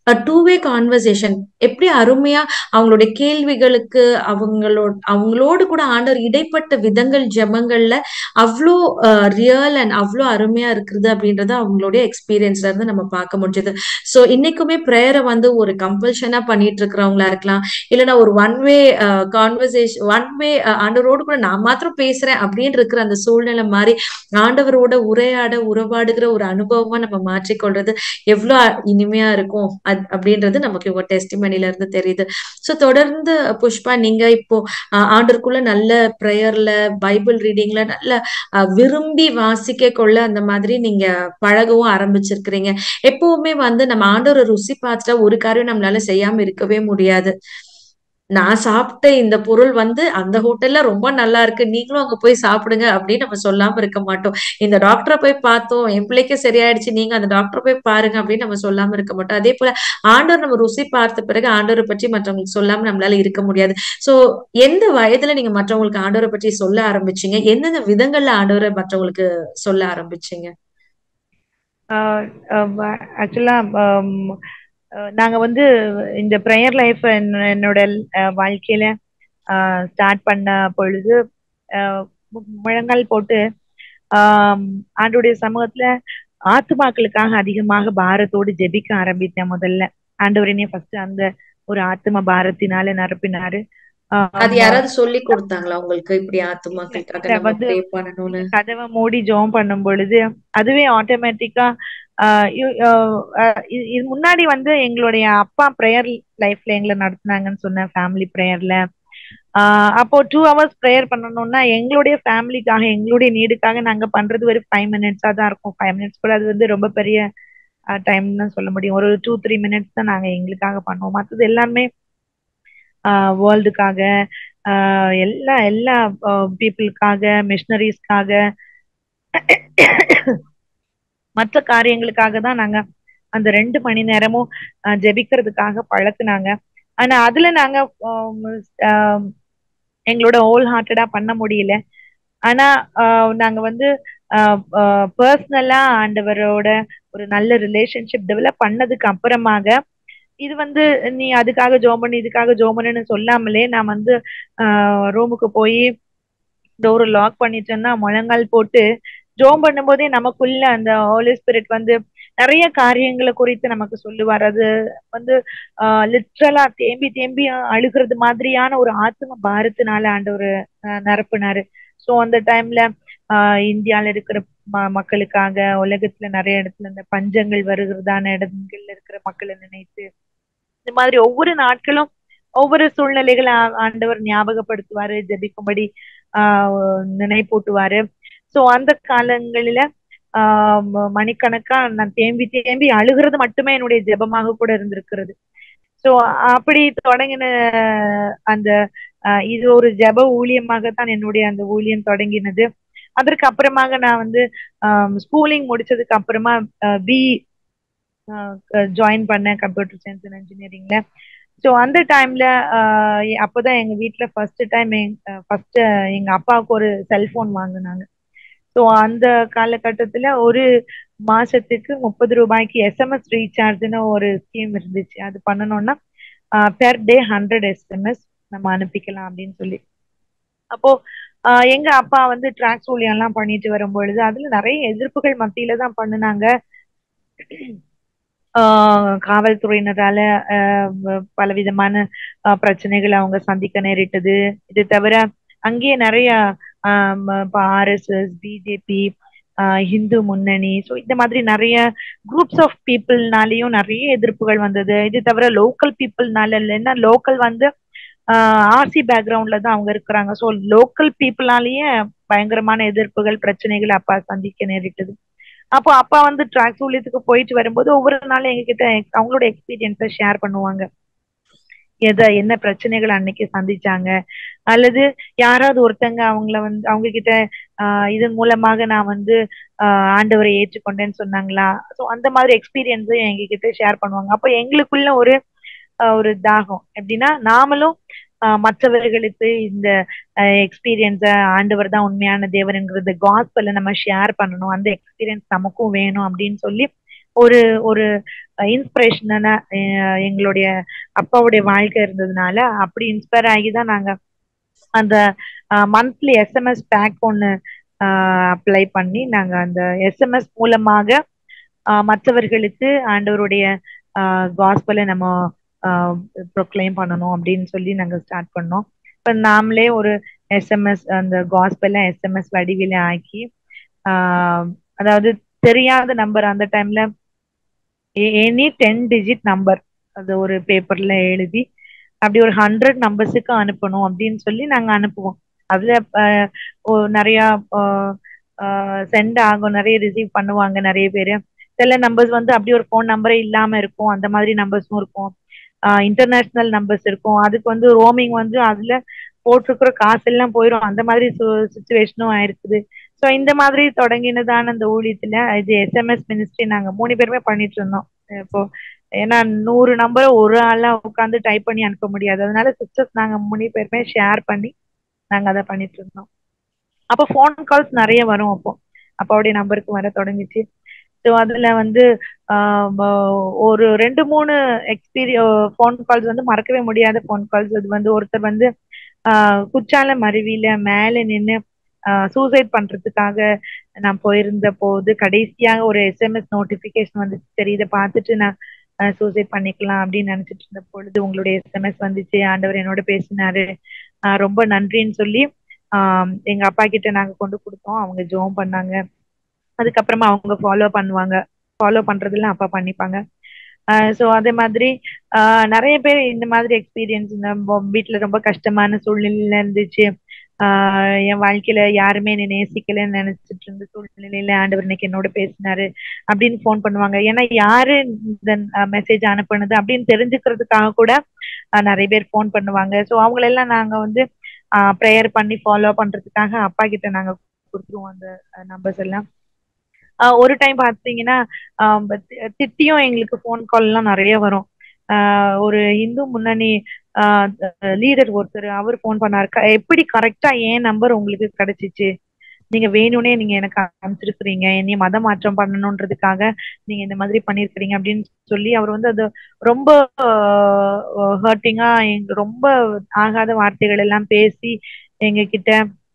two way conversation எப்படி அருமையா அவங்களுடைய கேள்விகளுக்கு அவங்களோட அவங்களோடு கூட ஆண்டவர் இடைப்பட்ட விதங்கள் ஜெபங்கள்ல அவ்வளோ ரியல் அண்ட் அவ்வளோ அருமையா இருக்குது அப்படின்றத அவங்களுடைய எக்ஸ்பீரியன்ஸ்ல இருந்து நம்ம பார்க்க முடிஞ்சது ஸோ இன்னைக்குமே ப்ரேயரை வந்து ஒரு கம்பல்ஷனா பண்ணிட்டு இருக்கிறவங்களா இருக்கலாம் இல்லைன்னா ஒரு one way conversation one way ஆண்டவரோடு கூட நான் மாத்திரம் பேசுறேன் அப்படின்னு இருக்கிற அந்த சூழ்நிலை மாதிரி ஆண்டவரோட உரையாட உறவாடுகிற ஒரு அனுபவமா நம்ம மாற்றிக்கொள்றது எவ்வளவு இனிமையா இருக்கும் அத்- அப்படின்றது நமக்கு உங்க டெஸ்டிமனில இருந்து தெரியுது சோ தொடர்ந்து புஷ்பா நீங்க இப்போ ஆஹ், ஆண்டவருக்குள்ள நல்ல ப்ரேயர்ல பைபிள் ரீடிங்ல நல்ல ஆஹ், விரும்பி வாசிக்க கொள்ள அந்த மாதிரி நீங்க பழகவும் ஆரம்பிச்சிருக்கிறீங்க எப்பவுமே வந்து நம்ம ஆண்டவரை ருசி பார்த்துட்டா ஒரு காரியம் நம்மளால செய்யாம இருக்கவே முடியாது நான் சாப்பிட்ட இந்த பொருள் வந்து அந்த ஹோட்டல்ல ரொம்ப நல்லா இருக்கு நீங்களும் அங்க போய் சாப்பிடுங்க அப்படின்னு நம்ம சொல்லாம இருக்க மாட்டோம் இந்த டாக்டரை போய் பார்த்தோம் என் பிள்ளைக்கு சரியாயிடுச்சு நீங்க அந்த டாக்டரை போய் பாருங்க அப்படின்னு நம்ம சொல்லாம இருக்க மாட்டோம் அதே போல ஆண்டவர் நம்ம ருசி பார்த்த பிறகு ஆண்டவரை பற்றி மற்றவங்களுக்கு சொல்லாம நம்மளால இருக்க முடியாது சோ எந்த வயதுல நீங்க மற்றவங்களுக்கு ஆண்டவரை பற்றி சொல்ல ஆரம்பிச்சீங்க எந்தெந்த விதங்கள்ல ஆண்டவரை மற்றவங்களுக்கு சொல்ல ஆரம்பிச்சீங்க ஆக்சுவலா நாங்க வந்து இந்த ப்ரேயர் லைஃப் என்னோட அஹ், வாழ்க்கையில ஸ்டார்ட் பண்ண பொழுது அஹ், மு- முழங்கால் போட்டு ஆஹ் ஆண்டுடைய சமூகத்துல ஆத்துமாக்களுக்காக அதிகமாக பாரத்தோடு ஜெபிக்க ஆரம்பித்தேன் முதல்ல ஆண்டவரனே ஃபர்ஸ்ட் அந்த ஒரு ஆத்தும பாரத்தினால நிரப்பினாரு ஆஹ் அது யாராவது சொல்லி கொடுத்தாங்களா உங்களுக்கு இப்படி ஆத்துமாக்களுக்காக இல்ல, நம்ம வந்து ப்ரே பண்ணணும்னு கதவை மூடி ஜெபம் பண்ணும் பொழுது அதுவே ஆட்டோமேட்டிக்கா இது முன்னாடி வந்து எங்களுடைய அப்பா ப்ரேயர் லைஃப்ல எங்களை நடத்துனாங்கன்னு சொன்னேன் ஃபேமிலி ப்ரேயர்ல அப்போ டூ ஹவர்ஸ் ப்ரேயர் பண்ணணும்னா எங்களுடைய ஃபேமிலிக்காக எங்களுடைய நீடுக்காக நாங்க பண்றது ஒரு ஃபைவ் மினிட்ஸா தான் இருக்கும் ஃபைவ் மினிட்ஸ் கூட அது வந்து ரொம்ப பெரிய டைம் தான் சொல்ல முடியும் ஒரு டூ த்ரீ மினிட்ஸ் தான் நாங்க எங்களுக்காக பண்ணுவோம் மற்றது எல்லாமே வேர்ல்டுக்காக எல்லா எல்லா பீப்புளுக்காக மிஷினரிஸ்க்காக மற்ற காரியங்களுக்காக தான் நாங்க அந்த ரெண்டு மணி நேரமும் அஹ், ஜெபிக்கிறதுக்காக பழக்குனாங்க ஆனா அதுல நாங்க ஆம், ஆம், எங்களோட ஹோல் ஹார்ட்டடா பண்ண முடியல ஆனா ஆஹ், நாங்க வந்து பர்சனலா ஆண்டவரோட ஒரு நல்ல ரிலேஷன்ஷிப் டெவலப் பண்ணதுக்கு அப்புறமாக இது வந்து நீ அதுக்காக ஜோம் பண்ணு இதுக்காக ஜோம் பண்ணுன்னு சொல்லாமலே நான் வந்து ரூமுக்கு போய் டோரை லாக் பண்ணிட்டேன்னா முழங்கால் போட்டு ஜோம் பண்ணும்போதே நமக்குள்ள அந்த ஹோலி ஸ்பிரிட் வந்து நிறைய காரியங்களை குறித்து நமக்கு சொல்லுவார் அது வந்து லிட்ரலா தேம்பி தேம்பி அழுகிறது மாதிரியான ஒரு ஆத்ம பாரத்தினால ஆண்டவர் நிரப்புனாரு ஸோ அந்த டைம்ல ஆஹ் இந்தியால இருக்கிற ம- மக்களுக்காக உலகத்துல நிறைய இடத்துல இந்த பஞ்சங்கள் வருகிறதான இடங்கள்ல இருக்கிற மக்களை நினைத்து இந்த மாதிரி ஒவ்வொரு நாட்களும் ஒவ்வொரு சூழ்நிலைகளை ஆ- ஆண்டவர் ஞாபகப்படுத்துவாரு ஜெபிக்கும்படி ஆஹ் நினைப்பூட்டுவாரு சோ அந்த காலங்களில ஆஹ் ம- மணிக்கணக்கா நான் தேம்பி தேம்பி அழுகிறது மட்டுமே என்னுடைய ஜெபமாக கூட இருந்திருக்கிறது சோ அப்படி தொடங்கின அந்த ஆஹ் இது ஒரு ஜெப ஊழியமாகத்தான் என்னுடைய அந்த ஊழியம் தொடங்கினது அதற்கு அப்புறமாக நான் வந்து ஸ்கூலிங் முடிச்சதுக்கு அப்புறமா பி ஜாயின் பண்ணேன் கம்ப்யூட்டர் சயின்ஸ் அண்ட் இன்ஜினியரிங்ல ஸோ அந்த டைம்ல அப்போதான் எங்க வீட்ல ஃபர்ஸ்ட் டைம் ஃபர்ஸ்ட் எங்க அப்பாவுக்கு ஒரு செல்போன் வாங்கினாங்க ஸோ அந்த காலகட்டத்துல ஒரு மாசத்துக்கு முப்பது ரூபாய்க்கு எஸ்எம்எஸ் ரீசார்ஜ்னு ஒரு ஸ்கீம் இருந்துச்சு அது பண்ணணும்னா பெர் டே ஹண்ட்ரட் எஸ்எம்எஸ் நம்ம அனுப்பிக்கலாம் அப்படின்னு சொல்லி அப்போ ஆஹ் எங்க அப்பா வந்து டிராக்ஸ் ஊழியம் எல்லாம் பண்ணிட்டு வரும் பொழுது அதுல நிறைய எதிர்ப்புகள் மத்தியில தான் பண்ணுனாங்க ஆஹ் காவல்துறையினரால ஆஹ் பலவிதமான ஆஹ் பிரச்சனைகளை அவங்க சந்திக்க நேரிட்டது இது தவிர அங்கேயே நிறைய ஆர்எஸ்எஸ் பிஜேபி ஹிந்து முன்னணி ஸோ இந்த மாதிரி நிறைய குரூப்ஸ் ஆஃப் பீப்புள்னாலேயும் நிறைய எதிர்ப்புகள் வந்தது இது தவிர லோக்கல் பீப்புள்னால இல்லைன்னா லோக்கல் வந்து ஆர்சி பேக்ரவுண்ட்ல தான் அவங்க இருக்கிறாங்க ஸோ லோக்கல் பீப்புளாலேயே பயங்கரமான எதிர்ப்புகள் பிரச்சனைகள் அப்பா சந்திக்க நேரிட்டது அப்போ அப்பா வந்து ட்ராக்ஸ் ஊழியத்துக்கு போயிட்டு வரும்போது ஒவ்வொரு நாளும் எங்ககிட்ட அவங்களோட எக்ஸ்பீரியன்ஸை ஷேர் பண்ணுவாங்க எதை என்ன பிரச்சனைகள் அன்னைக்கு சந்திச்சாங்க அல்லது யாராவது ஒருத்தங்க அவங்கள வந்து அவங்க கிட்ட ஆஹ் இதன் மூலமாக நான் வந்து ஆஹ் ஆண்டவரை ஏற்றுக்கொண்டேன்னு சொன்னாங்களா ஸோ அந்த மாதிரி எக்ஸ்பீரியன்ஸையும் எங்க கிட்ட ஷேர் பண்ணுவாங்க அப்போ எங்களுக்குள்ள ஒரு ஒரு தாகம் எப்படின்னா நாமளும் மற்றவர்களுக்கு இந்த எக்ஸ்பீரியன்ஸ ஆண்டவர் தான் உண்மையான தேவருங்கிறது காஸ்பல்ல நம்ம ஷேர் பண்ணணும் அந்த எக்ஸ்பீரியன்ஸ் நமக்கும் வேணும் அப்படின்னு சொல்லி ஒரு ஒரு இன்ஸ்பிரேஷனான எங்களுடைய அப்பாவுடைய வாழ்க்கை இருந்ததுனால அப்படி இன்ஸ்பயர் ஆகி தான் நாங்க அந்த மந்த்லி எஸ்எம்எஸ் பேக் ஒன்று அப்ளை பண்ணி நாங்க அந்த எஸ்எம்எஸ் மூலமாக ஆஹ் மற்றவர்களுக்கு ஆண்டவருடைய காஸ்பலை நம்ம ப்ரொக்ளைம் பண்ணணும் அப்படின்னு சொல்லி நாங்க ஸ்டார்ட் பண்ணோம் இப்போ நாமளே ஒரு எஸ்எம்எஸ் அந்த காஸ்பெல்ல எஸ்எம்எஸ் வடிவில ஆக்கி ஆஹ் அதாவது தெரியாத நம்பர் அந்த டைம்ல எனி டென் டிஜிட் நம்பர் அது ஒரு பேப்பர்ல எழுதி அப்படி ஒரு ஹண்ட்ரட் நம்பர்ஸுக்கு அனுப்பணும் அப்படின்னு சொல்லி நாங்க அனுப்புவோம் அதுல நிறைய சென்ட் ஆகும் நிறைய ரிசீவ் பண்ணுவாங்க நிறைய பேர் சில நம்பர்ஸ் வந்து அப்படி ஒரு ஃபோன் நம்பரே இல்லாம இருக்கும் அந்த மாதிரி நம்பர்ஸும் இருக்கும் இன்டர்நேஷ்னல் நம்பர்ஸ் இருக்கும் அதுக்கு வந்து ரோமிங் வந்து அதுல போட்டிருக்கிற காசு எல்லாம் போயிடும் அந்த மாதிரி சுச்சுவேஷனும் ஆயிருக்குது ஸோ இந்த மாதிரி தொடங்கினதான அந்த ஊழியத்துல இது எஸ்எம்எஸ் மினிஸ்ட்ரி நாங்க மூணு பேருமே பண்ணிட்டு இருந்தோம் இப்போ ஏன்னா நூறு நம்பரை ஒரு ஆளா உட்காந்து டைப் பண்ணி அனுப்ப முடியாது அதனால சிஸ்டர்ஸ் நாங்க மூணு பேருமே ஷேர் பண்ணி நாங்க அதை பண்ணிட்டு இருந்தோம் அப்போ ஃபோன் கால்ஸ் நிறைய வரும் அப்போ அப்பாவுடைய நம்பருக்கு வர தொடங்கிச்சு ஸோ அதுல வந்து ஒரு ரெண்டு மூணு எக்ஸ்பீரிய ஃபோன் கால்ஸ் வந்து மறக்கவே முடியாத ஃபோன் கால்ஸ் அது வந்து ஒருத்தர் வந்து குச்சால மருவியில மேல நின்று சூசைட் பண்றதுக்காக நான் போயிருந்த போது கடைசியாக ஒரு எஸ்எம்எஸ் நோட்டிபிகேஷன் வந்து சரி இதை பார்த்துட்டு நான் சூசைட் பண்ணிக்கலாம் அப்படின்னு நினைச்சிட்டு இருந்த பொழுது உங்களுடைய எஸ்எம்எஸ் வந்துச்சு ஆண்டவர் என்னோட பேசினாரு ரொம்ப நன்றின்னு சொல்லி ஆஹ் எங்க அப்பா கிட்ட நாங்க கொண்டு கொடுத்தோம் அவங்க ஜோம் பண்ணாங்க அதுக்கப்புறமா அவங்க ஃபாலோ பண்ணுவாங்க ஃபாலோ பண்றதெல்லாம் அப்பா பண்ணிப்பாங்க ஸோ அதே மாதிரி நிறைய பேர் இந்த மாதிரி எக்ஸ்பீரியன்ஸ் இந்த வீட்டுல ரொம்ப கஷ்டமான சூழ்நிலையில இருந்துச்சு ஆஹ் என் வாழ்க்கையில யாருமே என்னை நேசிக்கலன்னு நினைச்சிட்டு இருந்த சூழ்நிலையில ஆண்டவர் இன்னைக்கு என்னோட பேசினாரு அப்படின்னு ஃபோன் பண்ணுவாங்க ஏன்னா யாரு இந்த மெசேஜ் அனுப்புனது அப்படின்னு தெரிஞ்சுக்கிறதுக்காக கூட நிறைய பேர் ஃபோன் பண்ணுவாங்க ஸோ அவங்களெல்லாம் நாங்க வந்து ப்ரேயர் பண்ணி ஃபாலோ பண்றதுக்காக அப்பா கிட்ட நாங்க கொடுத்துருவோம் அந்த நம்பர்ஸ் எல்லாம் ஒரு டைம் பார்த்தீங்கன்னா திட்டியும் எங்களுக்கு ஃபோன் கால் எல்லாம் நிறைய வரும் ஒரு இந்து முன்னணி லீடர் ஒருத்தர் அவர் ஃபோன் பண்ணாரு எப்படி கரெக்டா ஏன் நம்பர் உங்களுக்கு கிடைச்சிச்சு நீங்க வேணும்னே நீங்க எனக்கு அனுப்பிச்சிருக்கிறீங்க என்னைய மத மாற்றம் பண்ணணுன்றதுக்காக நீங்க இந்த மாதிரி பண்ணிருக்கிறீங்க அப்படின்னு சொல்லி அவர் வந்து அது ரொம்ப ஹர்ட்டிங்கா எங்க ரொம்ப ஆகாத வார்த்தைகள் எல்லாம் பேசி எங்க கிட்ட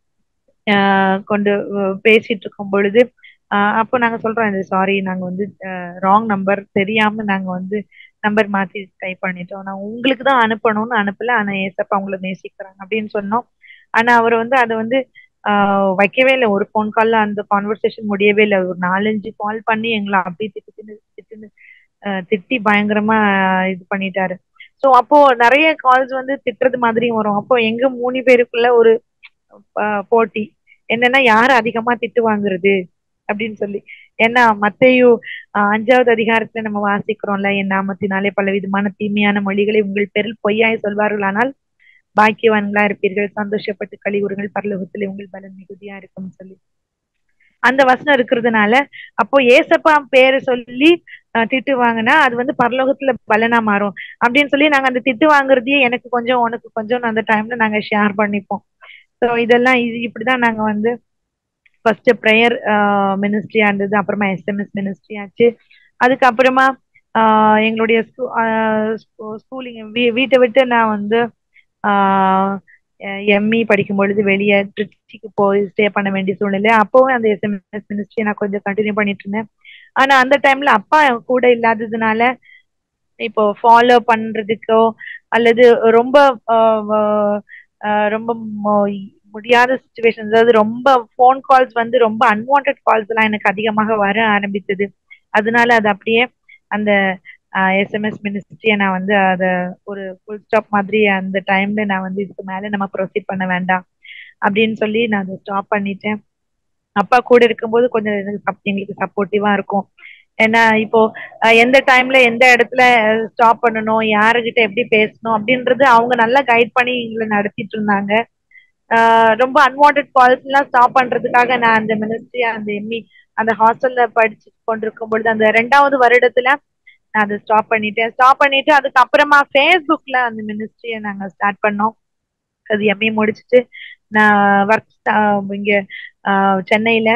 கொண்டு பேசிட்டு இருக்கும் பொழுது அப்போ நாங்க சொல்றோம் இது சாரி நாங்க வந்து ராங் நம்பர் தெரியாம நாங்க வந்து நம்பர் மாத்தி டைப் பண்ணிட்டோம் நான் உங்களுக்கு தான் அனுப்பணும்னு அனுப்பல ஆனா ஏசப்பா அவங்கள நேசிக்கிறாங்க அப்படின்னு சொன்னோம் ஆனா அவர் வந்து அதை வந்து வைக்கவே இல்லை ஒரு ஃபோன் கால்ல அந்த கான்வர்சேஷன் முடியவே இல்லை ஒரு நாலஞ்சு கால் பண்ணி எங்களை அப்படியே திட்டு திட்டு திட்டுன்னு திட்டி பயங்கரமா இது பண்ணிட்டாரு ஸோ அப்போ நிறைய கால்ஸ் வந்து திட்டுறது மாதிரியும் வரும் அப்போ எங்க மூணு பேருக்குள்ள ஒரு போட்டி என்னன்னா யார் அதிகமா திட்டு வாங்குறது அப்படின்னு சொல்லி ஏன்னா மத்தையும் அஞ்சாவது அதிகாரத்துல நம்ம வாசிக்கிறோம்ல என் நாமத்தினாலே பல விதமான தீமையான மொழிகளை உங்கள் பேரில் பொய்யாய் சொல்வார்கள் ஆனால் பாக்கியவான்களா இருப்பீர்கள் சந்தோஷப்பட்டு கழிவுறுங்கள் பரலோகத்துல உங்கள் பலன் மிகுதியா இருக்கும் சொல்லி அந்த வசனம் இருக்கிறதுனால அப்போ ஏசப்பா பேரை சொல்லி திட்டு வாங்கினா அது வந்து பரலோகத்துல பலனா மாறும் அப்படின்னு சொல்லி நாங்க அந்த திட்டு வாங்குறதையே எனக்கு கொஞ்சம் உனக்கு கொஞ்சம் அந்த டைம்ல நாங்க ஷேர் பண்ணிப்போம் ஸோ இதெல்லாம் இது இப்படிதான் நாங்க வந்து ஃபர்ஸ்ட் ப்ரேயர் மினிஸ்ட்ரியா இருந்தது அப்புறமா எஸ்எம்எஸ் மினிஸ்ட்ரி ஆச்சு அதுக்கப்புறமா எங்களுடைய ஸ்கூலிங் வீட்டை விட்டு நான் வந்து எம்இ படிக்கும் பொழுது வெளியே திருச்சிக்கு போய் ஸ்டே பண்ண வேண்டிய சூழ்நிலை அப்போவும் அந்த எஸ்எம்எஸ் மினிஸ்ட்ரி நான் கொஞ்சம் கண்டினியூ பண்ணிட்டு இருந்தேன் ஆனா அந்த டைம்ல அப்பா கூட இல்லாததுனால இப்போ ஃபாலோ பண்றதுக்கோ அல்லது ரொம்ப ரொம்ப முடியாத சுச்சுவேஷன் அதாவது ரொம்ப ஃபோன் கால்ஸ் வந்து ரொம்ப அன்வான்ட் கால்ஸ் எல்லாம் எனக்கு அதிகமாக வர ஆரம்பித்தது அதனால அது அப்படியே அந்த எஸ்எம்எஸ் மினிஸ்ட்ரியை நான் வந்து அதை ஒரு ஃபுல் ஸ்டாப் மாதிரி அந்த டைம்ல நான் வந்து இதுக்கு மேல நம்ம ப்ரொசீட் பண்ண வேண்டாம் அப்படின்னு சொல்லி நான் அதை ஸ்டாப் பண்ணிட்டேன் அப்பா கூட இருக்கும்போது கொஞ்சம் எங்களுக்கு சப்போர்ட்டிவா இருக்கும் ஏன்னா இப்போ எந்த டைம்ல எந்த இடத்துல ஸ்டாப் பண்ணணும் யாருகிட்ட எப்படி பேசணும் அப்படின்றது அவங்க நல்லா கைட் பண்ணி எங்களை நடத்திட்டு இருந்தாங்க ரொம்ப அன்வான்ட் கால்ஸ் எல்லாம் ஸ்டாப் பண்றதுக்காக நான் அந்த மினிஸ்ட்ரி அந்த எம்இ அந்த ஹாஸ்டல்ல படிச்சு கொண்டிருக்கும் பொழுது அந்த ரெண்டாவது வருடத்துல நான் அதை ஸ்டாப் பண்ணிட்டேன் ஸ்டாப் பண்ணிட்டு அதுக்கப்புறமா ஃபேஸ்புக்ல அந்த மினிஸ்ட்ரியை நாங்க ஸ்டார்ட் பண்ணோம் அது எம்ஏ முடிச்சுட்டு நான் ஒர்க் இங்க சென்னையில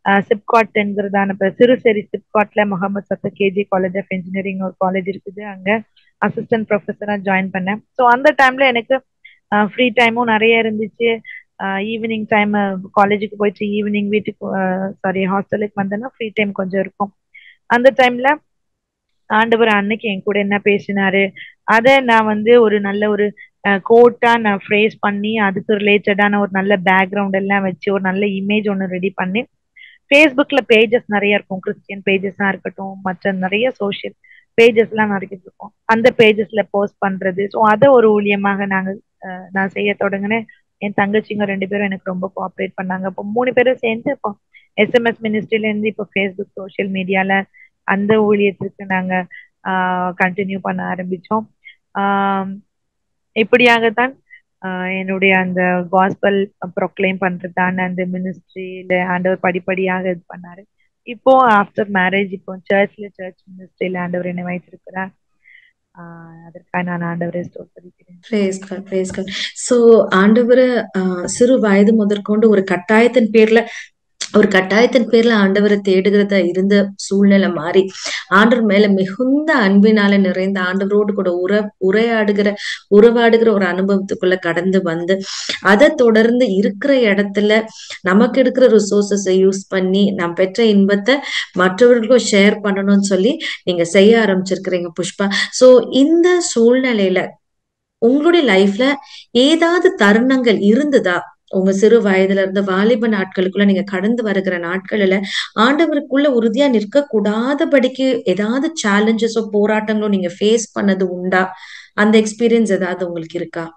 சிப்காட் என்கிறதான இப்ப சிறுசேரி சிப்காட்ல Mohammed Sathak KG college of engineering ஒரு காலேஜ் இருக்குது அங்க அசிஸ்டன்ட் ப்ரொஃபஸரா ஜாயின் பண்ணேன் ஸோ அந்த டைம்ல எனக்கு ஃப்ரீ டைமும் நிறைய இருந்துச்சு ஈவினிங் டைம் காலேஜுக்கு போயிட்டு ஈவினிங் வீட்டுக்கு சாரி ஹாஸ்டலுக்கு வந்தேன்னா ஃப்ரீ டைம் கொஞ்சம் இருக்கும் அந்த டைம்ல ஆண்டவர் அன்னைக்கு என் கூட என்ன பேசினாரு அதை நான் வந்து ஒரு நல்ல ஒரு கோட்டா நான் ஃப்ரேஸ் பண்ணி அதுக்கு ரிலேட்டடான ஒரு நல்ல பேக்ரவுண்ட் எல்லாம் வச்சு ஒரு நல்ல இமேஜ் ஒன்று ரெடி பண்ணி ஃபேஸ்புக்ல பேஜஸ் நிறைய இருக்கும் கிறிஸ்டியன் பேஜஸா இருக்கட்டும் மற்ற நிறைய சோஷியல் பேஜஸ் எல்லாம் நிறைய இருக்கும் அந்த பேஜஸ்ல போஸ்ட் பண்றது ஸோ அதை ஒரு ஊழியமாக நாங்க நான் செய்ய தொடங்கினேன் என் தங்கச்சிங்க ரெண்டு பேரும் எனக்கு ரொம்ப கோஆப்ரேட் பண்ணாங்க இப்போ மூணு பேரும் சேர்ந்து இப்போ எஸ்எம்எஸ் மினிஸ்ட்ரில இருந்து இப்போ ஃபேஸ்புக் சோஷியல் மீடியால அந்த ஊழியத்திற்கு நாங்க கண்டினியூ பண்ண ஆரம்பிச்சோம் இப்படியாகத்தான் என்னுடைய அந்த காஸ்பல் ப்ரொக்ளைம் பண்றதான அந்த மினிஸ்ட்ரியில ஆண்டவர் படிப்படியாக இது பண்ணாரு இப்போ ஆஃப்டர் மேரேஜ் இப்போ சர்ச்ல சர்ச் மினிஸ்ட்ரியில ஆண்டவர் என்னை வைத்திருக்கிறார் அதற்காக நான் ஆண்டவரை ஸ்டோர் சோ ஆண்டவரை சிறு வயது முதற்கொண்டு ஒரு கட்டாயத்தின் பேர்ல ஒரு கட்டாயத்தின் பேர்ல ஆண்டவரை தேடுகிறதா இருந்த சூழ்நிலை மாறி ஆண்டவர் மேல மிகுந்த அன்பினால நிறைந்த ஆண்டவரோடு கூட உற உரையாடுகிற உறவாடுகிற ஒரு அனுபவத்துக்குள்ள கடந்து வந்து அதை தொடர்ந்து இருக்கிற இடத்துல நமக்கு இருக்கிற ரிசோர்சஸை யூஸ் பண்ணி நாம் பெற்ற இன்பத்தை மற்றவர்களுக்கும் ஷேர் பண்ணணும்னு சொல்லி நீங்க செய்ய ஆரம்பிச்சிருக்கிறீங்க புஷ்பா சோ இந்த சூழ்நிலையில உங்களுடைய லைஃப்ல ஏதாவது தருணங்கள் இருந்ததா உங்க சிறு வயதுல இருந்து வாலிப நாட்களுக்குள்ள நீங்க கடந்து வருகிற நாட்களில ஆண்டவருக்குள்ள உறுதியா நிற்க கூடாதபடிக்கு ஏதாவது சேலஞ்சஸோ போராட்டங்களோ நீங்க ஃபேஸ் பண்ணது உண்டா அந்த எக்ஸ்பீரியன்ஸ் ஏதாவது உங்களுக்கு இருக்கா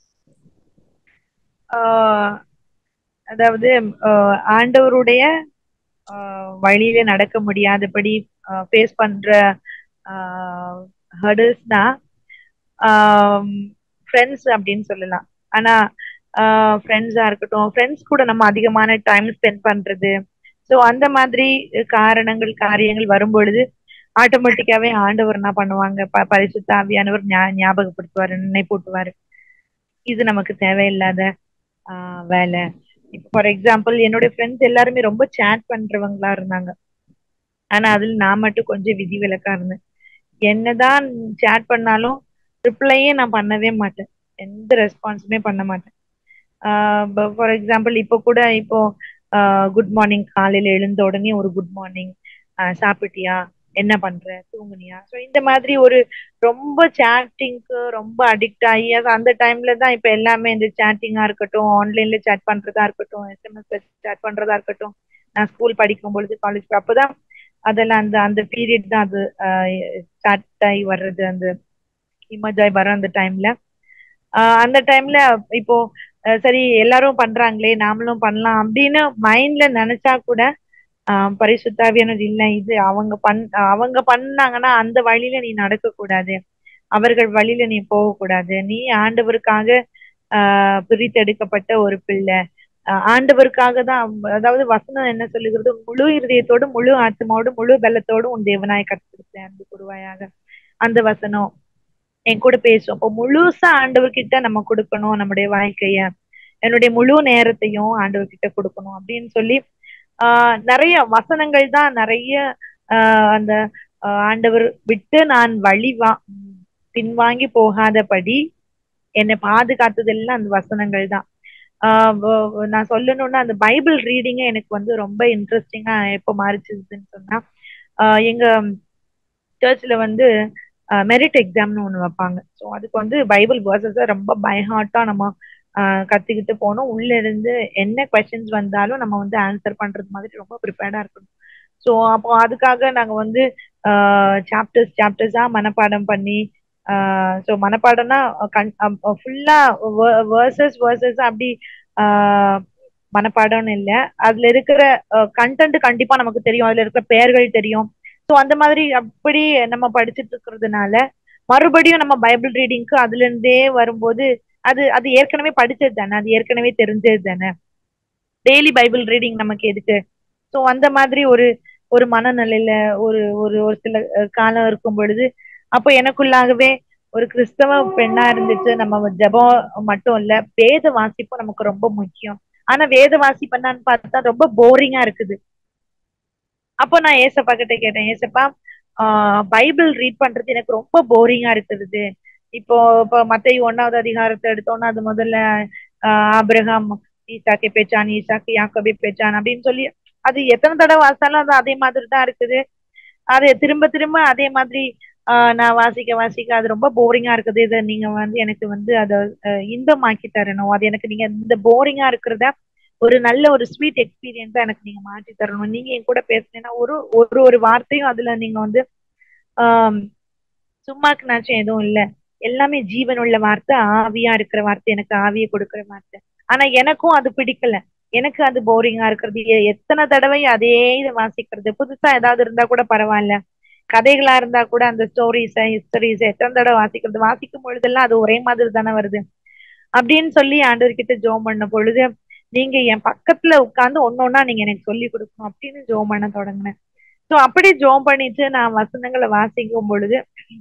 அதாவது ஆண்டவருடைய வழியில நடக்க முடியாதபடி ஃபேஸ் பண்ற ஹர்டல்ஸ்னா ஃப்ரெண்ட்ஸ் அப்படின்னு சொல்லலாம் ஆனா ஃப்ரெண்ட்ஸா இருக்கட்டும் ஃப்ரெண்ட்ஸ் கூட நம்ம அதிகமான டைம் ஸ்பெண்ட் பண்றது ஸோ அந்த மாதிரி காரணங்கள் காரியங்கள் வரும்பொழுது ஆட்டோமேட்டிக்காவே ஆண்டவர் என்ன பண்ணுவாங்க ப பரிசுத்த ஆவியானவர் ஞாபகப்படுத்துவாரு நினைப்பூட்டுவாரு இது நமக்கு தேவையில்லாத ஆஹ் வேலை இப்போ ஃபார் எக்ஸாம்பிள் என்னுடைய ஃப்ரெண்ட்ஸ் எல்லாருமே ரொம்ப சேட் பண்றவங்களா இருந்தாங்க ஆனா அதுல நான் மட்டும் கொஞ்சம் விதி விலக்கா இருந்தேன் என்னதான் சேட் பண்ணாலும் ரிப்ளையே நான் பண்ணவே மாட்டேன் எந்த ரெஸ்பான்ஸுமே பண்ண மாட்டேன் ஃபார் எக்ஸாம்பிள் இப்போ கூட இப்போ குட் மார்னிங் காலையில எழுந்த உடனே ஒரு குட் மார்னிங் சாப்பிட்டியா என்ன பண்ற தூங்குனியா ஸோ இந்த மாதிரி ஒரு ரொம்ப சேட்டிங்க்கு ரொம்ப அடிக்ட் ஆகி அந்த டைம்ல தான் இப்போ எல்லாமே இந்த சேட்டிங்கா இருக்கட்டும் ஆன்லைன்ல சேட் பண்றதா இருக்கட்டும் எஸ்எம்எஸ்ல சேட் பண்றதா இருக்கட்டும் நான் ஸ்கூல் படிக்கும் பொழுது காலேஜ் அப்போதான் அதெல்லாம் அந்த அந்த பீரியட் தான் அது ஸ்டார்ட் ஆகி வர்றது அந்த இமேஜ் ஆகி வர அந்த டைம்ல அந்த டைம்ல இப்போ சரி எல்லாரும் பண்றாங்களே நாமளும் பண்ணலாம் அப்படின்னு மைண்ட்ல நினைச்சா கூட பரிசுத்தாவியானது இல்லை இது அவங்க பண் அவங்க பண்ணாங்கன்னா அந்த வழியில நீ நடக்க கூடாது அவர்கள் வழியில நீ போக கூடாது நீ ஆண்டவருக்காக ஆஹ் பிரித்தெடுக்கப்பட்ட ஒரு பிள்ளை ஆண்டவருக்காக தான் அதாவது வசனம் என்ன சொல்லுகிறது முழு இருதயத்தோடு முழு ஆத்மாவோடு முழு பலத்தோடு உன் தேவனாய் கற்றுக்கிட்டேன் அந்த குருவாயாக அந்த வசனம் என் கூட பேசும் இப்போ முழுசா ஆண்டவர்கிட்ட நம்ம கொடுக்கணும் நம்முடைய வாழ்க்கைய என்னுடைய முழு நேரத்தையும் ஆண்டவர்கிட்ட கொடுக்கணும் அப்படின்னு சொல்லி ஆஹ் நிறைய வசனங்கள் தான் நிறைய ஆஹ் அந்த ஆண்டவர் விட்டு நான் வழி வா பின்வாங்கி போகாதபடி என்னை பாதுகாத்ததெல்லாம் அந்த வசனங்கள் தான் ஆஹ் நான் சொல்லணும்னா அந்த பைபிள் ரீடிங்க எனக்கு வந்து ரொம்ப இன்ட்ரெஸ்டிங்கா எப்போ மாறிச்சுதுன்னு சொன்னா ஆஹ் எங்க சர்ச்ல வந்து மெரிட் எக்ஸாம்னு ஒன்று வைப்பாங்க ஸோ அதுக்கு வந்து பைபிள் வேர்சஸை ரொம்ப பைஹார்ட்டா நம்ம கத்துக்கிட்டு போனோம் உள்ள இருந்து என்ன கொஸ்டின்ஸ் வந்தாலும் நம்ம வந்து ஆன்சர் பண்றது மாதிரி ரொம்ப ப்ரிப்பேர்டா இருக்கணும் ஸோ அப்போ அதுக்காக நாங்க வந்து சாப்டர்ஸ் சாப்டர்ஸா மனப்பாடம் பண்ணி ஸோ மனப்பாடம்னா கண் ஃபுல்லா வேர்சஸ் வேர்சஸ் அப்படி மனப்பாடம்னு இல்லை அதுல இருக்கிற கண்டென்ட் கண்டிப்பா நமக்கு தெரியும் அதுல இருக்கிற பெயர்கள் தெரியும் ஸோ அந்த மாதிரி அப்படி நம்ம படிச்சுட்டு இருக்கிறதுனால மறுபடியும் நம்ம பைபிள் ரீடிங்க்கு அதுல இருந்தே வரும்போது அது அது ஏற்கனவே படிச்சது தானே அது ஏற்கனவே தெரிஞ்சது தானே டெய்லி பைபிள் ரீடிங் நமக்கு எதுக்கு ஸோ அந்த மாதிரி ஒரு ஒரு மனநிலையில ஒரு ஒரு ஒரு சில காலம் இருக்கும் பொழுது அப்போ எனக்குள்ளாகவே ஒரு கிறிஸ்தவ பெண்ணா இருந்துச்சு நம்ம ஜபம் மட்டும் இல்ல வேத வாசிப்பும் நமக்கு ரொம்ப முக்கியம் ஆனா வேத வாசிப்பென்னான்னு பார்த்தா ரொம்ப போரிங்கா இருக்குது அப்போ நான் ஏசப்பா கிட்ட கேட்டேன் ஏசப்பா ஆஹ் பைபிள் ரீட் பண்றது எனக்கு ரொம்ப போரிங்கா இருக்குது இப்போ இப்போ மத்திய ஒன்னாவது அதிகாரத்தை எடுத்தோம்னா அது முதல்ல ஆஹ் ஆபிரகாம் ஈசாக்கை பேச்சான் ஈசாக்கு யாக்கோபை பேச்சான் அப்படின்னு சொல்லி அது எத்தனை தடவை வாசித்தாலும் அது அதே மாதிரி தான் இருக்குது அது திரும்ப திரும்ப அதே மாதிரி ஆஹ் நான் வாசிக்க வாசிக்க அது ரொம்ப போரிங்கா இருக்குது இதை நீங்க வந்து எனக்கு வந்து அதை அஹ் இன்பமாக்கி தரணும் அது எனக்கு நீங்க இந்த போரிங்கா இருக்கிறத ஒரு நல்ல ஒரு ஸ்வீட் எக்ஸ்பீரியன்ஸா எனக்கு நீங்க மாற்றி தரணும் நீங்க என் கூட பேசுனீங்கன்னா ஒரு ஒரு ஒரு வார்த்தையும் அதுல நீங்க வந்து ஆஹ் சும்மாக்குனாச்சும் எதுவும் இல்ல எல்லாமே ஜீவன் உள்ள வார்த்தை ஆவியா இருக்கிற வார்த்தை எனக்கு ஆவியை கொடுக்கிற வார்த்தை ஆனா எனக்கும் அது பிடிக்கல எனக்கு அது போரிங்கா இருக்கிறது எ- எத்தனை தடவை அதே இதை வாசிக்கிறது புதுசா ஏதாவது இருந்தா கூட பரவாயில்ல கதைகளா இருந்தா கூட அந்த ஸ்டோரிஸ் ஹிஸ்டரிஸ் எத்தனை தடவை வாசிக்கிறது வாசிக்கும் பொழுதெல்லாம் அது ஒரே மாதிரி தானே வருது அப்படின்னு சொல்லி ஆண்டவர்கிட்ட ஜோம் பண்ண பொழுது நீங்க என் பக்கத்துல உட்கார்ந்து ஒன்னொன்னா நீங்க எனக்கு சொல்லி கொடுக்கணும் அப்படின்னு ஜோம் பண்ண தொடங்கினேன் சோ அப்படி ஜோம் பண்ணிட்டு நான் வசனங்களை வாசிக்கும் பொழுது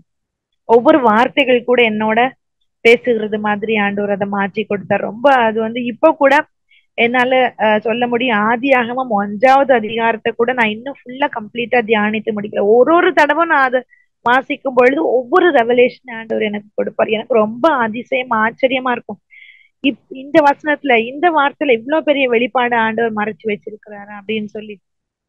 ஒவ்வொரு வார்த்தைகள் கூட என்னோட பேசுகிறது மாதிரி ஆண்டவர் அதை மாற்றி கொடுத்தார் ரொம்ப அது வந்து இப்போ கூட என்னால அஹ், சொல்ல முடியும் ஆதியாகமம் அஞ்சாவது அதிகாரத்தை கூட நான் இன்னும் ஃபுல்லா கம்ப்ளீட்டா தியானித்து முடிக்கல ஒரு ஒரு தடவை நான் அதை வாசிக்கும் பொழுது ஒவ்வொரு ரெவலேஷன் ஆண்டவர் எனக்கு கொடுப்பார் எனக்கு ரொம்ப அதிசயம் ஆச்சரியமா இருக்கும் இப் இந்த வசனத்துல இந்த வார்த்தையில இவ்வளவு பெரிய வெளிப்பாடு ஆண்டவர் மறைச்சு வச்சிருக்கிறாரு அப்படின்னு சொல்லி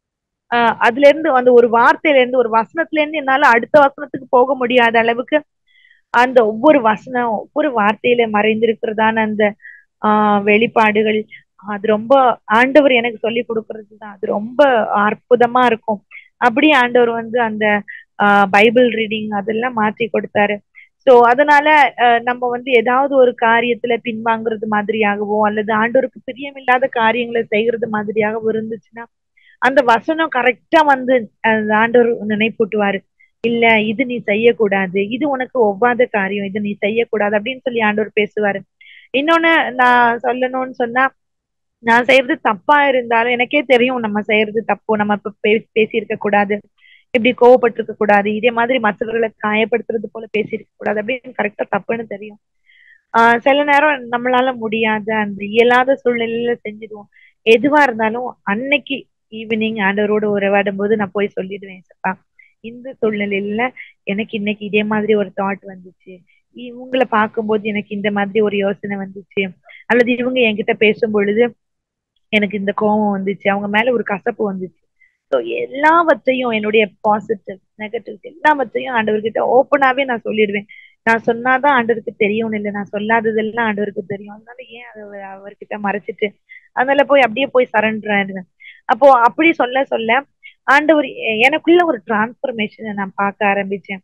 ஆஹ் அதுல இருந்து அந்த ஒரு வார்த்தையில இருந்து ஒரு வசனத்துல இருந்து என்னால அடுத்த வசனத்துக்கு போக முடியாத அளவுக்கு அந்த ஒவ்வொரு வசனம் ஒவ்வொரு வார்த்தையில மறைந்திருக்கிறதான அந்த ஆஹ் வெளிப்பாடுகள் அது ரொம்ப ஆண்டவர் எனக்கு சொல்லி கொடுக்கறது தான் அது ரொம்ப அற்புதமா இருக்கும் அப்படி ஆண்டவர் வந்து அந்த ஆஹ் பைபிள் ரீடிங் அதெல்லாம் மாற்றி கொடுத்தாரு சோ அதனால அஹ் நம்ம வந்து ஏதாவது ஒரு காரியத்துல பின்வாங்குறது மாதிரியாகவோ அல்லது ஆண்டவருக்கு பிரியமில்லாத காரியங்களை செய்யறது மாதிரியாகவோ இருந்துச்சுன்னா அந்த வசனம் கரெக்டா வந்து அந்த ஆண்டவர் நினைப்பூட்டுவாரு இல்ல இது நீ செய்யக்கூடாது இது உனக்கு ஒவ்வாத காரியம் இது நீ செய்யக்கூடாது அப்படின்னு சொல்லி ஆண்டவர் பேசுவாரு இன்னொன்னு நான் சொல்லணும்னு சொன்னா நான் செய்யறது தப்பா இருந்தாலும் எனக்கே தெரியும் நம்ம செய்யறது தப்பு நம்ம இப்ப பே- பேசியிருக்க கூடாது இப்படி கோவப்பட்டிருக்க கூடாது இதே மாதிரி மற்றவர்களை காயப்படுத்துறது போல பேசியிருக்க கூடாது அப்படின்னு கரெக்டா தப்புன்னு தெரியும் ஆஹ் சில நேரம் நம்மளால முடியாத அந்த இயலாத சூழ்நிலையில செஞ்சிடுவோம் எதுவா இருந்தாலும் அன்னைக்கு ஈவினிங் ஆண்டவரோட உறவாடும் போது நான் போய் சொல்லிடுவேன் சப்பா இந்த சூழ்நிலையில எனக்கு இன்னைக்கு இதே மாதிரி ஒரு தாட் வந்துச்சு இவங்களை பார்க்கும்போது எனக்கு இந்த மாதிரி ஒரு யோசனை வந்துச்சு அல்லது இவங்க என்கிட்ட பேசும் பொழுது எனக்கு இந்த கோபம் வந்துச்சு அவங்க மேல ஒரு கசப்பு வந்துச்சு ஸோ எல்லாவற்றையும் என்னுடைய பாசிட்டிவ் நெகட்டிவ் எல்லாவற்றையும் ஆண்டவர்கிட்ட ஓப்பனாவே நான் சொல்லிடுவேன் நான் சொன்னாதான் ஆண்டவருக்கு தெரியும்னு இல்லை நான் சொல்லாததெல்லாம் ஆண்டவருக்கு தெரியும் அதனால ஏன் அதை அவர்- அவர்கிட்ட மறைச்சிட்டு அதனால போய் அப்படியே போய் சரண்டர் ஆயிடுவேன் அப்போ அப்படி சொல்ல சொல்ல ஆண்டவர் எ- எனக்குள்ள ஒரு டிரான்ஸ்பர்மேஷனை நான் பார்க்க ஆரம்பிச்சேன்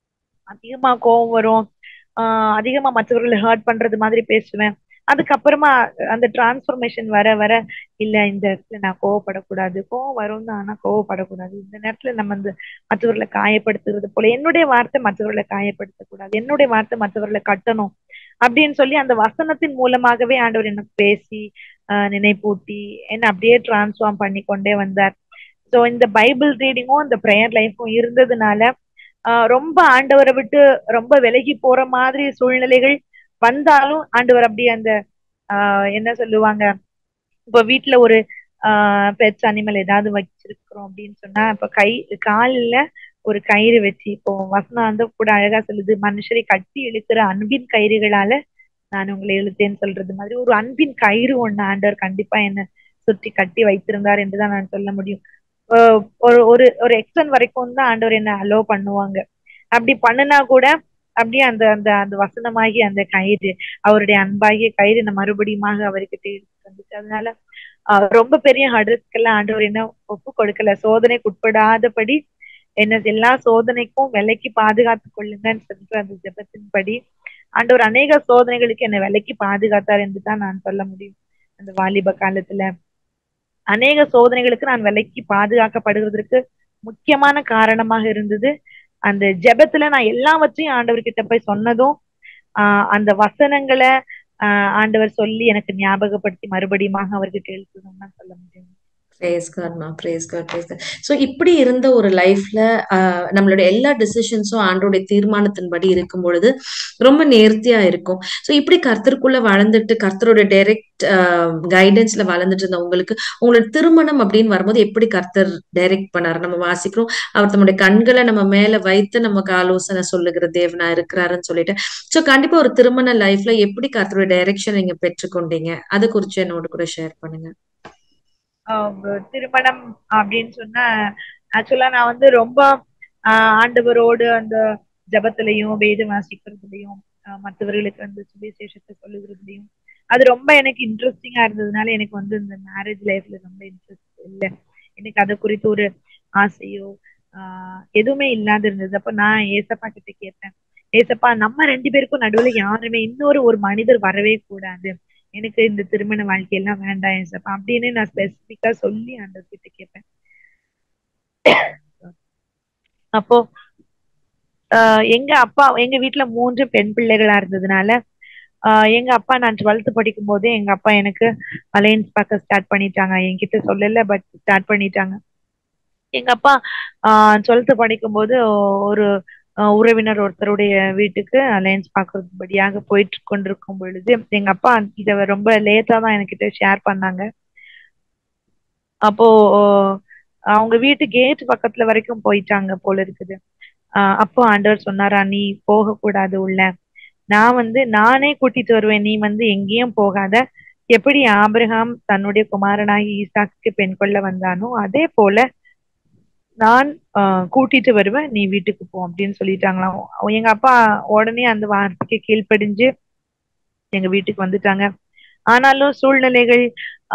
அதிகமா கோவம் வரும் ஆஹ் அதிகமா மற்றவர்களை ஹர்ட் பண்றது மாதிரி பேசுவேன் அதுக்கப்புறமா அந்த டிரான்ஸ்ஃபர்மேஷன் வர வர இல்ல இந்த இடத்துல நான் கோவப்படக்கூடாது கோவம் வரும் தான் ஆனா கோவப்படக்கூடாது இந்த நேரத்துல நம்ம இந்த மற்றவர்களை காயப்படுத்துறது போல என்னுடைய வார்த்தை மற்றவர்களை காயப்படுத்தக்கூடாது என்னுடைய வார்த்தை மற்றவர்களை கட்டணும் அப்படின்னு சொல்லி அந்த வசனத்தின் மூலமாகவே ஆண்டவர் எனக்கு பேசி ஆஹ் நினைப்பூட்டி என்ன அப்படியே டிரான்ஸ்ஃபார்ம் பண்ணி கொண்டே வந்தார் ஸோ இந்த பைபிள் ரீடிங்கும் இந்த ப்ரேயர் லைஃப்பும் இருந்ததுனால ஆஹ் ரொம்ப ஆண்டவரை விட்டு ரொம்ப விலகி போற மாதிரி சூழ்நிலைகள் வந்தாலும் ஆண்டவர் அப்படியே அந்த ஆஹ் என்ன சொல்லுவாங்க இப்ப வீட்டுல ஒரு ஆஹ் பெட்ஸ் அனிமல் ஏதாவது வச்சிருக்கிறோம் அப்படின்னு சொன்னா இப்ப கை காலில் ஒரு கயிறு வச்சு இப்போ வசனம் வந்து கூட அழகா சொல்லுது மனுஷரை கட்டி இழுக்கிற அன்பின் கயிறுகளால நான் உங்களை இழுத்தேன்னு சொல்றது மாதிரி ஒரு அன்பின் கயிறு ஒண்ணு ஆண்டவர் கண்டிப்பா என்ன சுற்றி கட்டி வைத்திருந்தார் என்றுதான் நான் சொல்ல முடியும் ஆஹ் ஒரு ஒரு ஒரு எக்ஸ்டன் வரைக்கும் தான் ஆண்டவர் என்ன அலோ பண்ணுவாங்க அப்படி பண்ணுனா கூட அப்படியே அந்த அந்த அந்த வசனமாகி அந்த கயிறு அவருடைய அன்பாகிய கயிறு நான் மறுபடியுமாக அவர்கிட்ட எடுத்து வந்துச்சு அதனால ஆஹ் ரொம்ப பெரிய ஹடர்ஸ்க்கெல்லாம் ஆண்டவர் என்ன ஒப்பு கொடுக்கல சோதனைக்கு உட்படாதபடி என்ன எல்லா சோதனைக்கும் விலைக்கு பாதுகாத்து கொள்ளுங்கன்னு சொல்லிட்டு அந்த ஜெபத்தின்படி ஆண்டவர் அநேக சோதனைகளுக்கு என்னை விலைக்கு பாதுகாத்தார் என்று தான் நான் சொல்ல முடியும் அந்த வாலிப காலத்துல அநேக சோதனைகளுக்கு நான் விலைக்கு பாதுகாக்கப்படுவதற்கு முக்கியமான காரணமாக இருந்தது அந்த ஜெபத்துல நான் எல்லாவற்றையும் ஆண்டவர்கிட்ட போய் சொன்னதும் ஆஹ் அந்த வசனங்களை ஆஹ் ஆண்டவர் சொல்லி எனக்கு ஞாபகப்படுத்தி மறுபடியும் அவர்கிட்ட எழுத்தணும் தான் சொல்ல முடியும் பிரேஸ் காட்மா praise God praise God so இப்படி இருந்த ஒரு லைஃப்ல நம்மளுடைய எல்லா டிசிஷன்ஸும் ஆண்டோடைய தீர்மானத்தின்படி இருக்கும் பொழுது ரொம்ப நேர்த்தியா இருக்கும் ஸோ இப்படி கர்த்தருக்குள்ள வளர்ந்துட்டு கர்த்தரோட டைரக்ட் கைடன்ஸ்ல வளர்ந்துட்டு இருந்த உங்களுக்கு உங்களோட திருமணம் அப்படின்னு வரும்போது எப்படி கர்த்தர் டைரக்ட் பண்ணாரு நம்ம வாசிக்கிறோம் அவர் தம்முடைய கண்களை நம்ம மேல வைத்து நமக்கு ஆலோசனை சொல்லுகிற தேவனா இருக்கிறாருன்னு சொல்லிட்டு ஸோ கண்டிப்பா ஒரு திருமண லைஃப்ல எப்படி கர்த்தரோட டைரக்ஷன் நீங்க பெற்றுக்கொண்டீங்க அதை குறித்து என்னோட கூட ஷேர் பண்ணுங்க திருமணம் அப்படின்னு சொன்னா ஆக்சுவலா நான் வந்து ரொம்ப ஆண்டவரோடு அந்த ஜபத்திலையும் வேத வாசிக்கிறதுலையும் மற்றவர்களுக்கு அந்த சுவிசேஷத்தை சொல்லுகிறதுலையும் அது ரொம்ப எனக்கு இன்ட்ரெஸ்டிங்கா இருந்ததுனால எனக்கு வந்து இந்த மேரேஜ் லைஃப்ல ரொம்ப இன்ட்ரெஸ்ட் இல்லை எனக்கு அதை குறித்து ஒரு ஆசையோ ஆஹ் எதுவுமே இல்லாத இருந்தது அப்ப நான் ஏசப்பா கிட்ட கேட்டேன் ஏசப்பா நம்ம ரெண்டு பேருக்கும் நடுவுல யாருமே இன்னொரு ஒரு மனிதர் வரவே கூடாது எனக்கு இந்த திருமண வாழ்க்கையெல்லாம் வேண்டாம் ஏசப்பா அப்படின்னு நான் ஸ்பெசிபிக்கா சொல்லி அந்த கிட்ட கேட்பேன் அப்போ ஆஹ் எங்க அப்பா எங்க வீட்டுல மூன்று பெண் பிள்ளைகளா இருந்ததுனால ஆஹ் எங்க அப்பா நான் டுவெல்த் படிக்கும் போதே எங்க அப்பா எனக்கு அலையன்ஸ் பார்க்க ஸ்டார்ட் பண்ணிட்டாங்க என்கிட்ட சொல்லல பட் ஸ்டார்ட் பண்ணிட்டாங்க எங்க அப்பா ஆஹ் டுவெல்த் படிக்கும் போது ஒரு உறவினர் ஒருத்தருடைய வீட்டுக்கு அலையன்ஸ் பார்க்கறதுபடியாக போயிட்டு கொண்டிருக்கும் பொழுது எங்க அப்பா இத ரொம்ப லேட்டா தான் என்கிட்ட ஷேர் பண்ணாங்க அப்போ அவங்க வீட்டு கேட் பக்கத்துல வரைக்கும் போயிட்டாங்க போல இருக்குது ஆஹ் அப்போ ஆண்டவர் சொன்னாரா நீ போக கூடாது உள்ள நான் வந்து நானே கூட்டிட்டு வருவேன் நீ வந்து எங்கேயும் போகாத எப்படி ஆபிரகாம் தன்னுடைய குமாரனாகி ஈசாக்கு பெண் கொள்ள வந்தானோ அதே போல நான் ஆஹ் கூட்டிட்டு வருவேன் நீ வீட்டுக்கு போ அப்படின்னு சொல்லிட்டாங்களாம் எங்க அப்பா உடனே அந்த வார்த்தைக்கு கீழ்ப்படிஞ்சு எங்க வீட்டுக்கு வந்துட்டாங்க ஆனாலும் சூழ்நிலைகள்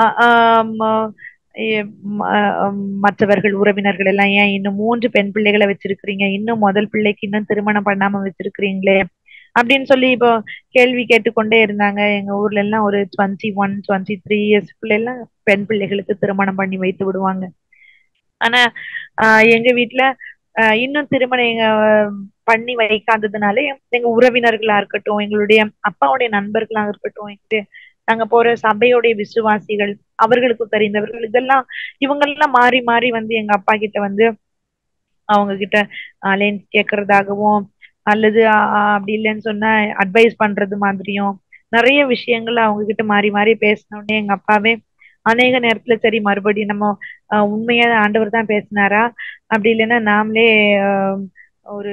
மற்றவர்கள் உறவினர்கள் எல்லாம் ஏன் இன்னும் மூன்று பெண் பிள்ளைகளை வச்சிருக்கிறீங்க இன்னும் முதல் பிள்ளைக்கு இன்னும் திருமணம் பண்ணாம வச்சிருக்கிறீங்களே அப்படின்னு சொல்லி இப்போ கேள்வி கேட்டுக்கொண்டே இருந்தாங்க எங்க ஊர்ல எல்லாம் ஒரு டுவெண்ட்டி ஒன் டுவெண்ட்டி த்ரீ இயர்ஸ்க்குள்ள எல்லாம் பெண் பிள்ளைகளுக்கு திருமணம் பண்ணி வைத்து விடுவாங்க ஆனா ஆஹ் எங்க வீட்டுல இன்னும் திருமணம் பண்ணி வைக்காததுனால எங்க உறவினர்களா இருக்கட்டும் எங்களுடைய அப்பாவுடைய நண்பர்களா இருக்கட்டும் எங்கிட்ட நாங்க போற சபையோடைய விசுவாசிகள் அவர்களுக்கு தெரிந்தவர்கள் இதெல்லாம் இவங்க எல்லாம் மாறி மாறி வந்து எங்க அப்பா கிட்ட வந்து அவங்க கிட்ட அலைன்ஸ் கேட்கறதாகவும் அல்லது அப்படி இல்லைன்னு சொன்னா அட்வைஸ் பண்றது மாதிரியும் நிறைய விஷயங்கள் அவங்க கிட்ட மாறி மாறி பேசினோடனே எங்க அப்பாவே அநேக நேரத்துல சரி மறுபடியும் நம்ம உண்மையா ஆண்டவர் தான் பேசினாரா அப்படி இல்லைன்னா நாமளே ஒரு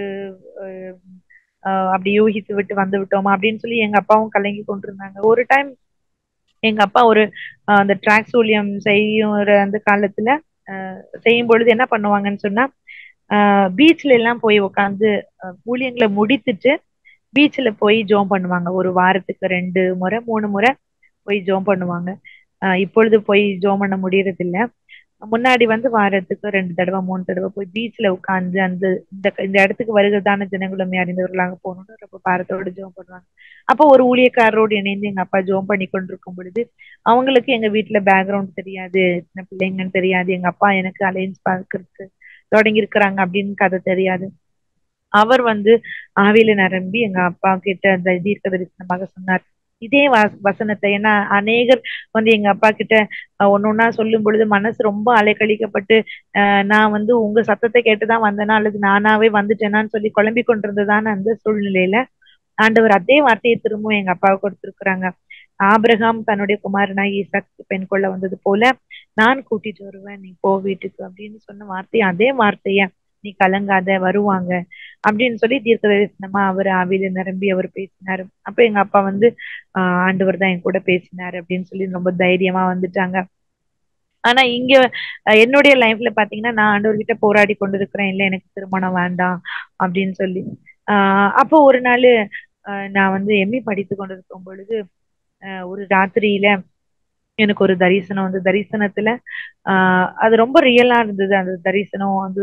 அப்படி யூகித்து விட்டு வந்து விட்டோமா அப்படின்னு சொல்லி எங்க அப்பாவும் கலங்கி கொண்டிருந்தாங்க ஒரு டைம் எங்க அப்பா ஒரு அந்த டிராக்ஸ் ஊழியம் செய்யுற அந்த காலத்துல செய்யும் பொழுது என்ன பண்ணுவாங்கன்னு சொன்னா பீச்ல எல்லாம் போய் உட்காந்து ஊழியங்களை முடித்துட்டு பீச்ல போய் ஜோம் பண்ணுவாங்க ஒரு வாரத்துக்கு ரெண்டு முறை மூணு முறை போய் ஜோம் பண்ணுவாங்க இப்பொழுது போய் ஜோம் பண்ண முடியறது இல்ல முன்னாடி வந்து வாரத்துக்கு ரெண்டு தடவை மூணு தடவை போய் பீச்ல உட்காந்து அந்த இந்த இந்த இடத்துக்கு வருகிறதான ஜனங்களுமே அறிந்தவர்களாக போகணும்னு ரொம்ப பாரத்தோடு ஜோம் பண்ணுவாங்க அப்போ ஒரு ஊழியக்காரரோடு இணைந்து எங்க அப்பா ஜோம் பண்ணி கொண்டிருக்கும் பொழுது அவங்களுக்கு எங்க வீட்டுல பேக்ரவுண்ட் தெரியாது சின்ன பிள்ளைங்கன்னு தெரியாது எங்க அப்பா எனக்கு அலைன்ஸ் பார்க்கறதுக்கு தொடங்கி இருக்கிறாங்க அப்படின்னு கதை தெரியாது அவர் வந்து ஆவியில நிரம்பி எங்க அப்பா கிட்ட அந்த தீர்க்க தரிசனமாக சொன்னார் இதே வசனத்தை ஏன்னா அநேகர் வந்து எங்க அப்பா கிட்ட ஒன்னு ஒன்னா சொல்லும் பொழுது மனசு ரொம்ப அலைக்கழிக்கப்பட்டு நான் வந்து உங்க சத்தத்தை கேட்டுதான் வந்தேனா அல்லது நானாவே வந்துட்டேனான்னு சொல்லி குழம்பி கொண்டிருந்ததான அந்த சூழ்நிலையில ஆண்டவர் அதே வார்த்தையை திரும்பவும் எங்க அப்பாவுக்கு கொடுத்துருக்குறாங்க ஆபிரகாம் தன்னுடைய குமாரனாய் ஈசாக்கு பெண் கொள்ள வந்தது போல நான் கூட்டிட்டு வருவேன் நீ போ வீட்டுக்கு அப்படின்னு சொன்ன வார்த்தையை அதே வார்த்தைய நீ கலங்காத வருவாங்க அப்படின்னு சொல்லி தீர்க்க தரிசனமா அவர் ஆவியில நிரம்பி அவர் பேசினாரு அப்ப எங்க அப்பா வந்து ஆஹ் ஆண்டவர் தான் என் கூட பேசினாரு அப்படின்னு சொல்லி ரொம்ப தைரியமா வந்துட்டாங்க ஆனா இங்க என்னுடைய லைஃப்ல பாத்தீங்கன்னா நான் ஆண்டவர்கிட்ட போராடி கொண்டு இருக்கிறேன் இல்ல எனக்கு திருமணம் வேண்டாம் அப்படின்னு சொல்லி ஆஹ் அப்போ ஒரு நாள் நான் வந்து எம்இ படித்து கொண்டிருக்கும் பொழுது ஒரு ராத்திரியில எனக்கு ஒரு தரிசனம் வந்து தரிசனத்துல ஆஹ் அது ரொம்ப ரியலா இருந்தது அந்த தரிசனம் வந்து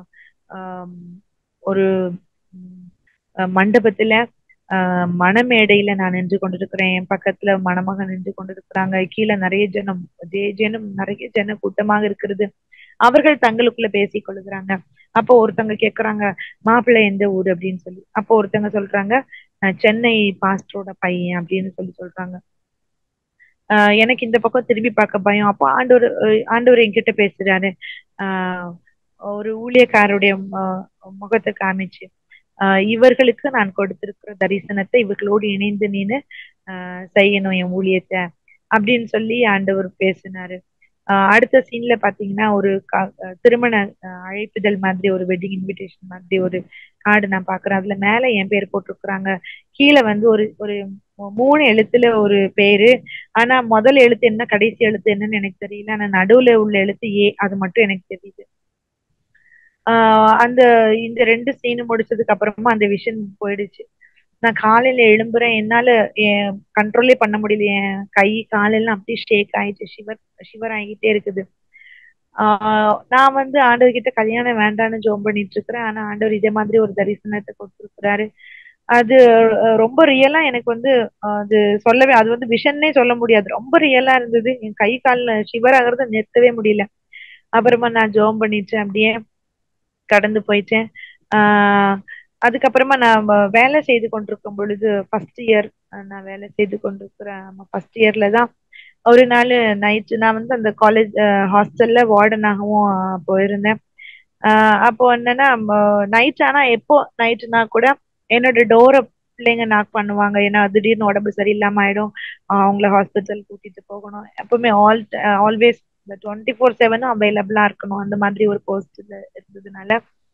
ஒரு மண்டபத்துல ஆஹ் மணமேடையில நான் நின்று கொண்டிருக்கிறேன் என் பக்கத்துல மணமகன் நின்று கொண்டிருக்கிறாங்க கீழே நிறைய ஜனம் ஜே ஜனம் நிறைய ஜன கூட்டமாக இருக்கிறது அவர்கள் தங்களுக்குள்ள பேசி கொள்ளுகிறாங்க அப்போ ஒருத்தவங்க கேக்குறாங்க மாப்பிள்ளை எந்த ஊர் அப்படின்னு சொல்லி அப்போ ஒருத்தவங்க சொல்றாங்க சென்னை பாஸ்டரோட பையன் அப்படின்னு சொல்லி சொல்றாங்க ஆஹ் எனக்கு இந்த பக்கம் திரும்பி பார்க்க பயம் அப்போ ஆண்டவர் அஹ் ஆண்டவர் என்கிட்ட பேசுறாரு ஆஹ் ஒரு ஊழியக்காரருடைய ம- முகத்தை காமிச்சு ஆஹ் இவர்களுக்கு நான் கொடுத்திருக்கிற தரிசனத்தை இவர்களோடு இணைந்து நீனு ஆஹ் செய்யணும் என் ஊழியத்தை அப்படின்னு சொல்லி ஆண்டவர் பேசினாரு ஆஹ் அடுத்த சீன்ல பாத்தீங்கன்னா ஒரு கா- அஹ் திருமண அஹ் அழைப்பிதழ் மாதிரி ஒரு வெட்டிங் இன்விடேஷன் மாதிரி ஒரு கார்டு நான் பாக்குறேன் அதுல மேல என் பேர் போட்டிருக்கிறாங்க கீழே வந்து ஒரு ஒரு மூணு எழுத்துல ஒரு பேரு ஆனா முதல் எழுத்து என்ன கடைசி எழுத்து என்னன்னு எனக்கு தெரியல ஆனா நடுவுல உள்ள எழுத்து ஏ அது மட்டும் எனக்கு தெரியுது ஆஹ் அந்த இந்த ரெண்டு சீனு முடிச்சதுக்கு அப்புறமா அந்த விஷன் போயிடுச்சு நான் காலையில எழும்புறேன் என்னால என் கண்ட்ரோலே பண்ண முடியல என் கை காலெல்லாம் அப்படியே ஷேக் ஆயிடுச்சு ஷிவர் ஷிவர் ஆகிட்டே இருக்குது ஆஹ் நான் வந்து ஆண்டவர் கிட்ட கல்யாணம் வேண்டாம்னு ஜோம் பண்ணிட்டு இருக்கிறேன் ஆனா ஆண்டவர் இதே மாதிரி ஒரு தரிசனத்தை கொடுத்துருக்கிறாரு அது அஹ், ரொம்ப ரியலா எனக்கு வந்து அஹ், அது சொல்லவே அது வந்து விஷன்னே சொல்ல முடியாது ரொம்ப ரியலா இருந்தது என் கை கால்ல ஷிவர் ஆகுறத நிறுத்தவே முடியல அப்புறமா நான் ஜோம் பண்ணிட்டேன் அப்படியே கடந்து போயிட்டேன் ஆஹ் அதுக்கப்புறமா நான் வ- வேலை செய்து கொண்டிருக்கும் பொழுது ஃபர்ஸ்ட் இயர் நான் வேலை செய்து கொண்டிருக்கிறேன் ஃபர்ஸ்ட் இயர்ல தான் ஒரு நாள் நைட் நான் வந்து அந்த காலேஜ் ஹாஸ்டல்ல வார்டனாகவும் போயிருந்தேன் ஆஹ் அப்போ என்னன்னா நைட் ஆனா எப்போ நைட்னா கூட என்னோட டோரை பிள்ளைங்க நாக் பண்ணுவாங்க ஏன்னா திடீர்னு உடம்பு சரியில்லாம ஆயிடும் ஆஹ் அவங்கள ஹாஸ்பிட்டல் கூட்டிட்டு போகணும் எப்பவுமே ஆல் ஆல்வேஸ் இந்த டுவெண்ட்டி ஃபோர் செவனும் அவைலபிளா இருக்கணும் அந்த மாதிரி ஒரு போஸ்ட்ல இருந்ததுனால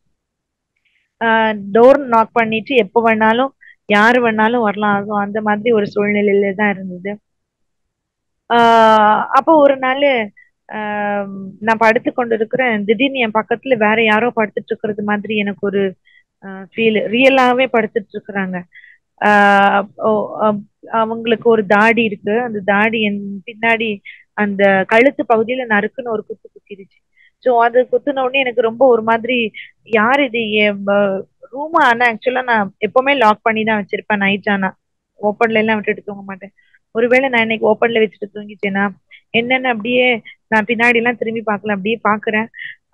டோர் நாக் பண்ணிட்டு எப்போ வேணாலும் யாரு வேணாலும் வரலாம் அதுவும் அந்த மாதிரி ஒரு சூழ்நிலையில தான் இருந்தது ஆஹ் அப்போ ஒரு நாள் ஆஹ் நான் படுத்து கொண்டு இருக்கிறேன் திடீர்னு என் பக்கத்துல வேற யாரோ படுத்துட்டு இருக்கிறது மாதிரி எனக்கு ஒரு ஃபீல் ரியலாவே படுத்துட்டு இருக்கிறாங்க ஆஹ் ஓ- அப்- அவங்களுக்கு ஒரு தாடி இருக்கு அந்த தாடி என் பின்னாடி அந்த கழுத்து பகுதியில நறுக்குன்னு ஒரு குத்து குத்திருச்சு ஸோ அது குத்துன உடனே எனக்கு ரொம்ப ஒரு மாதிரி யார் இது ரூம் ஆனா ஆக்சுவலா நான் எப்பவுமே லாக் பண்ணி தான் வச்சிருப்பேன் நைட் ஆனா ஓப்பன்ல எல்லாம் விட்டுட்டு தூங்க மாட்டேன் ஒருவேளை நான் இன்னைக்கு ஓப்பன்ல வச்சுட்டு தூங்கிட்டேனா என்னன்னு அப்படியே நான் பின்னாடி எல்லாம் திரும்பி பார்க்கல அப்படியே பாக்குறேன்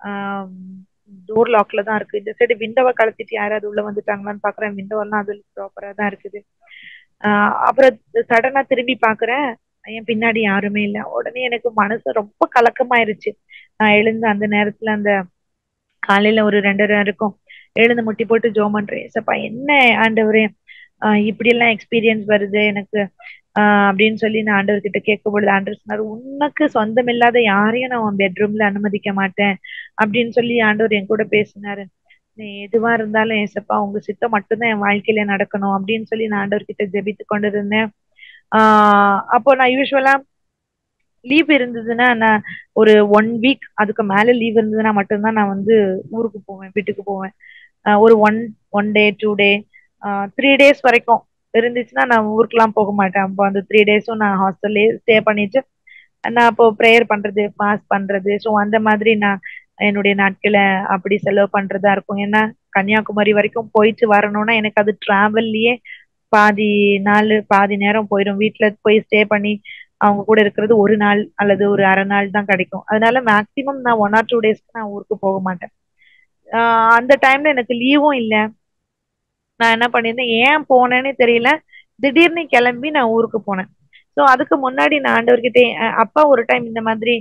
டோர் லாக்ல தான் இருக்கு இந்த சைடு விண்டோவை கழட்டிட்டு யாராவது உள்ள வந்துட்டாங்களான்னு பாக்குறேன் விண்டோ எல்லாம் அது ப்ராப்பரா தான் இருக்குது ஆஹ் அப்புறம் சடனா திரும்பி பாக்குறேன் என் பின்னாடி யாருமே இல்லை உடனே எனக்கு மனசு ரொம்ப கலக்கமாயிருச்சு நான் எழுந்து அந்த நேரத்துல அந்த காலையில ஒரு ரெண்டரை இருக்கும் எழுந்து முட்டி போட்டு ஜோம் பண்றேன் சப்பா என்ன ஆண்டவரே ஆஹ் இப்படி எல்லாம் எக்ஸ்பீரியன்ஸ் வருது எனக்கு ஆஹ் அப்படின்னு சொல்லி நான் ஆண்டவர் கிட்ட கேட்கும் பொழுது ஆண்டவர் சொன்னாரு உனக்கு சொந்தம் இல்லாத யாரையும் நான் உன் பெட்ரூம்ல அனுமதிக்க மாட்டேன் அப்படின்னு சொல்லி ஆண்டவர் என் கூட பேசினாரு நீ எதுவா இருந்தாலும் ஏசப்பா உங்க சித்தம் மட்டும்தான் என் வாழ்க்கையில நடக்கணும் அப்படின்னு சொல்லி நான் ஆண்டவர் கிட்ட ஜெபித்து கொண்டு இருந்தேன் ஆஹ் அப்போ நான் யூஸ்வலா லீவ் இருந்ததுன்னா நான் ஒரு ஒன் வீக் அதுக்கு மேல லீவ் இருந்ததுன்னா மட்டும்தான் நான் வந்து ஊருக்கு போவேன் வீட்டுக்கு போவேன் ஆஹ் ஒரு one one day two day three days வரைக்கும் இருந்துச்சுன்னா நான் ஊருக்குலாம் போக மாட்டேன் அப்போ அந்த த்ரீ டேஸும் நான் ஹாஸ்டல்லே ஸ்டே பண்ணிட்டு நான் அப்போ ப்ரேயர் பண்றது பாஸ் பண்றது ஸோ அந்த மாதிரி நான் என்னுடைய நாட்களை அப்படி செலவு பண்றதா இருக்கும் ஏன்னா கன்னியாகுமரி வரைக்கும் போயிட்டு வரணும்னா எனக்கு அது டிராவல்லையே பாதி நாள் பாதி நேரம் போயிடும் வீட்டுல போய் ஸ்டே பண்ணி அவங்க கூட இருக்கிறது ஒரு நாள் அல்லது ஒரு அரை நாள் தான் கிடைக்கும் அதனால மேக்சிமம் நான் ஒன் ஆர் டூ டேஸ்க்கு நான் ஊருக்கு போக மாட்டேன் ஆஹ் அந்த டைம்ல எனக்கு லீவும் இல்லை நான் என்ன பண்ணியிருந்தேன் ஏன் போனேன்னு தெரியல திடீர்னு கிளம்பி நான் ஊருக்கு போனேன் ஸோ அதுக்கு முன்னாடி நான் ஆண்டவர்கிட்ட அஹ் அப்பா ஒரு டைம் இந்த மாதிரி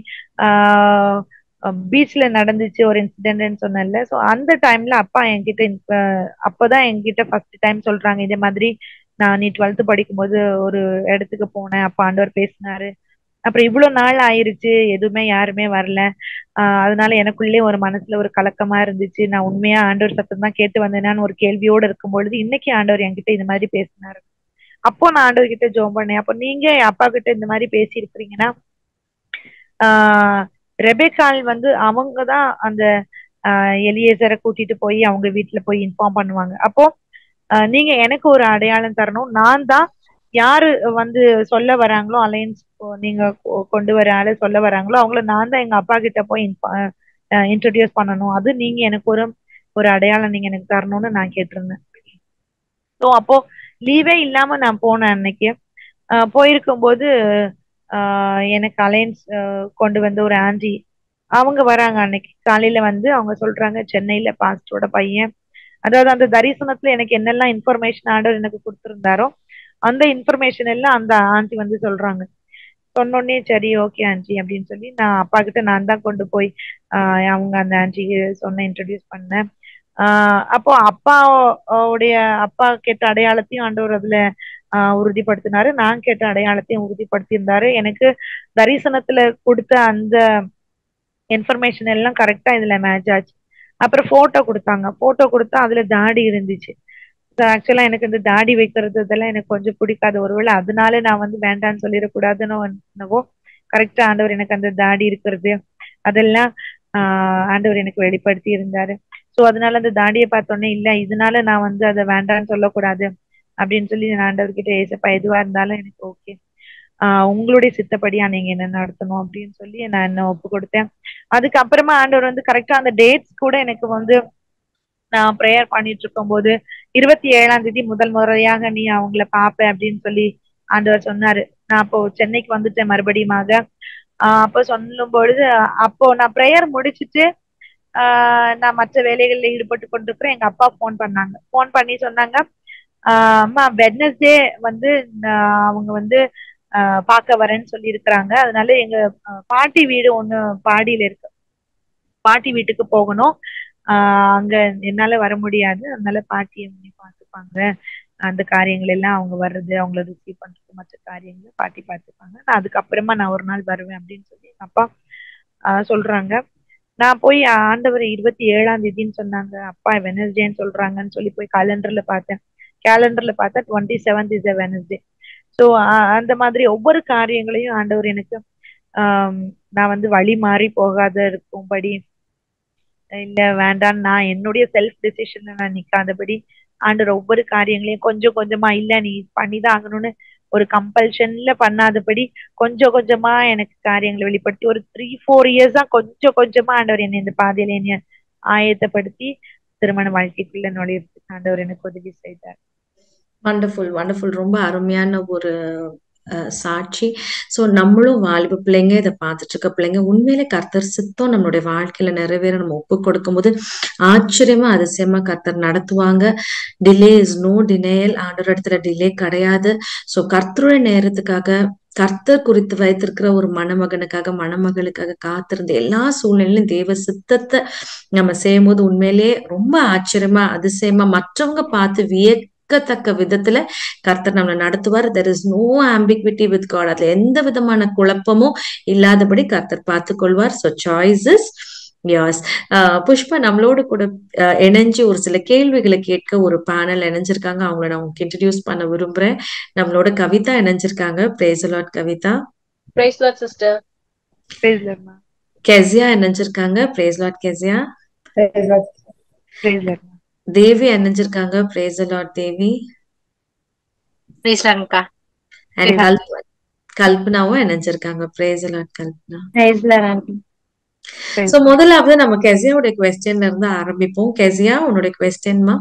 பீச்ல நடந்துச்சு ஒரு இன்சிடென்ட்னு சொன்னேன்ல ஸோ அந்த டைம்ல அப்பா என்கிட்ட அஹ் அப்பதான் என்கிட்ட ஃபர்ஸ்ட் டைம் சொல்றாங்க இதே மாதிரி நான் நீ டுவெல்த் படிக்கும்போது ஒரு இடத்துக்கு போனேன் அப்பா ஆண்டவர் பேசினாரு அப்புறம் இவ்வளவு நாள் ஆயிருச்சு எதுவுமே யாருமே வரல ஆஹ் அதனால எனக்குள்ளே ஒரு மனசுல ஒரு கலக்கமா இருந்துச்சு நான் உண்மையா ஆண்டவர் சத்தம் தான் கேட்டு வந்தேனான்னு ஒரு கேள்வியோட இருக்கும் பொழுது இன்னைக்கு ஆண்டவர் என்கிட்ட இந்த மாதிரி பேசினாரு அப்போ நான் ஆண்டவர் கிட்ட ஜோம் பண்ணேன் அப்போ நீங்க அப்பா கிட்ட இந்த மாதிரி பேசி இருக்கிறீங்கன்னா ஆஹ் ரெபேக்கால் வந்து அவங்க தான் அந்த எலியேசரை கூட்டிட்டு போய் அவங்க வீட்டுல போய் இன்ஃபார்ம் பண்ணுவாங்க அப்போ ஆஹ் நீங்க எனக்கு ஒரு அடையாளம் தரணும் நான் தான் யாரு வந்து சொல்ல வராங்களோ அலையன்ஸ் நீங்க கொ- கொண்டு வர ஆளு சொல்ல வராங்களோ அவங்கள நான் தான் எங்க அப்பா கிட்ட போய் இன்ட்ரடியூஸ் பண்ணணும் அது நீங்க எனக்கு ஒரு ஒரு அடையாளம் நீங்க எனக்கு தரணும்னு நான் கேட்டிருந்தேன் ஸோ அப்போ லீவே இல்லாம நான் போனேன் அன்னைக்கு ஆஹ் போயிருக்கும்போது ஆஹ் எனக்கு அலையன்ஸ் கொண்டு வந்த ஒரு ஆண்டி அவங்க வராங்க அன்னைக்கு காலையில வந்து அவங்க சொல்றாங்க சென்னையில பாஸ்டரோட பையன் அதாவது அந்த தரிசனத்துல எனக்கு என்னெல்லாம் இன்ஃபர்மேஷன் ஆண்டவர் எனக்கு கொடுத்திருந்தாரோ அந்த இன்ஃபர்மேஷன் எல்லாம் அந்த ஆண்டி வந்து சொல்றாங்க சொன்னோடனே சரி ஓகே ஆன்ட்டி அப்படின்னு சொல்லி நான் அப்பா கிட்ட நான் தான் கொண்டு போய் ஆஹ் அவங்க அந்த ஆன்ட்டிக்கு சொன்ன இன்ட்ரடியூஸ் பண்ணேன் ஆஹ் அப்போ அப்பா உடைய அப்பா கேட்ட அடையாளத்தையும் ஆண்டவர் அதுல ஆஹ் உறுதிப்படுத்தினாரு நான் கேட்ட அடையாளத்தையும் உறுதிப்படுத்தியிருந்தாரு எனக்கு தரிசனத்துல கொடுத்த அந்த இன்ஃபர்மேஷன் எல்லாம் கரெக்டா இதுல மேட்ச் ஆச்சு அப்புறம் போட்டோ கொடுத்தாங்க போட்டோ கொடுத்தா அதுல தாடி இருந்துச்சு ஆக்சுவலா எனக்கு இந்த தாடி வைக்கிறது இதெல்லாம் எனக்கு கொஞ்சம் பிடிக்காது ஒருவேளை அதனால நான் வந்து வேண்டான்னு சொல்லிடக்கூடாதுன்னு என்னவோ கரெக்டா ஆண்டவர் எனக்கு அந்த தாடி இருக்கிறது அதெல்லாம் ஆஹ் ஆண்டவர் எனக்கு வெளிப்படுத்தி இருந்தாரு சோ அதனால அந்த தாடியை பார்த்தோன்னே இல்ல இதனால நான் வந்து அதை வேண்டான்னு சொல்லக்கூடாது அப்படின்னு சொல்லி நான் ஆண்டவர்கிட்ட ஏசப்பா எதுவா இருந்தாலும் எனக்கு ஓகே ஆஹ் உங்களுடைய சித்தப்படியா நீங்க என்ன நடத்தணும் அப்படின்னு சொல்லி நான் என்ன ஒப்பு கொடுத்தேன் அதுக்கப்புறமா ஆண்டவர் வந்து கரெக்டா அந்த டேட்ஸ் கூட எனக்கு வந்து நான் ப்ரேயர் பண்ணிட்டு இருக்கும் போது இருபத்தி ஏழாம் தேதி முதல் முறையாக நீ அவங்கள பாப்ப அப்படின்னு சொல்லி ஆண்டவர் சொன்னாரு நான் அப்போ சென்னைக்கு வந்துட்டேன் மறுபடியுமாக ஆஹ் அப்போ சொல்லும் பொழுது அப்போ நான் ப்ரேயர் முடிச்சுட்டு ஆஹ் நான் மற்ற வேலைகள்ல ஈடுபட்டு கொண்டிருக்கிறேன் எங்க அப்பா ஃபோன் பண்ணாங்க ஃபோன் பண்ணி சொன்னாங்க ஆஹ் அம்மா வெட்னஸ்டே வந்து நான் அவங்க வந்து ஆஹ் பார்க்க வரேன்னு சொல்லி இருக்கிறாங்க அதனால எங்க ஆஹ் பாட்டி வீடு ஒண்ணு பாடியில இருக்கு பாட்டி வீட்டுக்கு போகணும் ஆஹ் அங்க என்னால வர முடியாது அதனால பாட்டியை வந்து பார்த்துப்பாங்க அந்த காரியங்கள் எல்லாம் அவங்க வர்றது அவங்கள ரிசீவ் பண்றது மற்ற காரியங்களை பாட்டி பார்த்துப்பாங்க நான் அதுக்கப்புறமா நான் ஒரு நாள் வருவேன் அப்படின்னு சொல்லி எங்க அப்பா ஆஹ் சொல்றாங்க நான் போய் ஆண்டவர் இருபத்தி ஏழாம் தேதின்னு சொன்னாங்க அப்பா வெனஸ்டேன்னு சொல்றாங்கன்னு சொல்லி போய் கேலண்டர்ல பார்த்தேன் கேலண்டர்ல பார்த்தா twenty seventh is Wednesday so அந்த மாதிரி ஒவ்வொரு காரியங்களையும் ஆண்டவர் எனக்கு ஆஹ் நான் வந்து வழி மாறி போகாத இருக்கும்படி இல்ல வேண்டாம் நான் என்னுடைய செல்ஃப் டிசிஷன்ல நான் நிக்காதபடி ஆண்டவர் ஒவ்வொரு காரியங்களையும் கொஞ்சம் கொஞ்சமா இல்ல நீ பண்ணிதான் ஆகணும்னு ஒரு கம்பல்ஷன்ல பண்ணாதபடி கொஞ்சம் கொஞ்சமா எனக்கு காரியங்களை வெளிப்படுத்தி ஒரு த்ரீ ஃபோர் இயர்ஸா கொஞ்சம் கொஞ்சமா ஆண்டவர் என்னை இந்த பாதையில என்னை ஆயத்தப்படுத்தி திருமண வாழ்க்கைக்குள்ள நுழையறதுக்கு ஆண்டவர் எனக்கு உதவி செய்தார் வண்டர்ஃபுல் வண்டர்ஃபுல் ரொம்ப அருமையான ஒரு சாட்சி ஸோ நம்மளும் வாலிப பிள்ளைங்க இதை பார்த்துட்டு இருக்க பிள்ளைங்க உண்மையிலே கர்த்தர் சித்தம் நம்மளுடைய வாழ்க்கையில நிறைவேற நம்ம ஒப்பு கொடுக்கும்போது ஆச்சரியமா அதிசயமா கர்த்தர் நடத்துவாங்க டிலே இஸ் நோ டினேயல் ஆண்டோர் இடத்துல டிலே கிடையாது ஸோ கர்த்தருடைய நேரத்துக்காக கர்த்தர் குறித்து வைத்திருக்கிற ஒரு மணமகனுக்காக மணமகளுக்காக காத்திருந்த எல்லா சூழ்நிலையிலும் தேவ சித்தத்தை நம்ம செய்யும் போது உண்மையிலேயே ரொம்ப ஆச்சரியமா அதிசயமா மற்றவங்க பார்த்து வியக்கத்தக்க விதத்துல கர்த்தர் நம்மளை நடத்துவார் there is no ambiguity with God அதுல எந்த விதமான குழப்பமும் இல்லாதபடி கர்த்தர் பார்த்து கொள்வார் ஸோ சாய்ஸஸ் யாஸ் புஷ்பா நம்மளோட கூட இணைஞ்சு ஒரு சில கேள்விகளை கேட்க ஒரு பேனல் இணைஞ்சிருக்காங்க அவங்கள நான் உங்களுக்கு இன்ட்ரடியூஸ் பண்ண விரும்புறேன் நம்மளோட கவிதா இணைஞ்சிருக்காங்க பிரேசலாட் கவிதா பிரேஸ்லாட் சிஸ்டர் பிரேஸ்லர்மா கெசியா இணைஞ்சிருக்காங்க பிரேஸ்லாட் கெசியா பிரேஸ்லர் தேவி இணைஞ்சிருக்காங்க பிரேசலாட் தேவி பிரேஸ்லாட்க்கா அண்ட் கல்ப் கல்பனாவும் இணைஞ்சிருக்காங்க praise the Lord Kalpana praise the Lord aunty so முதலாவது நம்ம கெசியாவோட கொஸ்டின்ல இருந்து ஆரம்பிப்போம் கெசியா உன்னோட கொஸ்டின்மா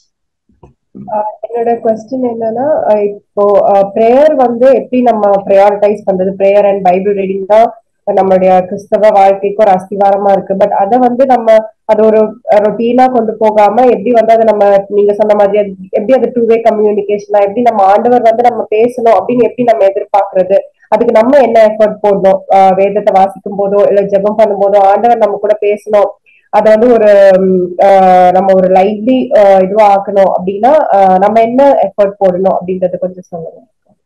என்னோட கொஸ்டின் என்னன்னா இப்போ ப்ரேயர் வந்து எப்படி நம்ம ப்ரையாரிட்டைஸ் பண்றது ப்ரேயர் அண்ட் பைபிள் ரீடிங் தான் நம்மளுடைய கிறிஸ்தவ வாழ்க்கைக்கு ஒரு அஸ்திவாரமா இருக்கு பட் அதை வந்து நம்ம அது ஒரு ரொட்டீனா கொண்டு போகாம எப்படி வந்து அதை நம்ம நீங்க சொன்ன மாதிரி எப்படி அது டூ வே கம்யூனிகேஷனா எப்படி நம்ம ஆண்டவர் வந்து நம்ம பேசணும் அப்படின்னு எப்படி நம்ம எதிர்பார்க்கறது அதுக்கு நம்ம என்ன எஃபர்ட் போடணும் வேதத்தை வாசிக்கும் போதோ இல்ல ஜெபம் பண்ணும் போதோ ஆண்டவர் நம்ம கூட பேசணும் அதை வந்து ஒரு நம்ம ஒரு லைவ்லி இதுவா ஆக்கணும் அப்படின்னா நம்ம என்ன எஃபர்ட் போடணும் அப்படின்றத கொஞ்சம் சொல்லுங்க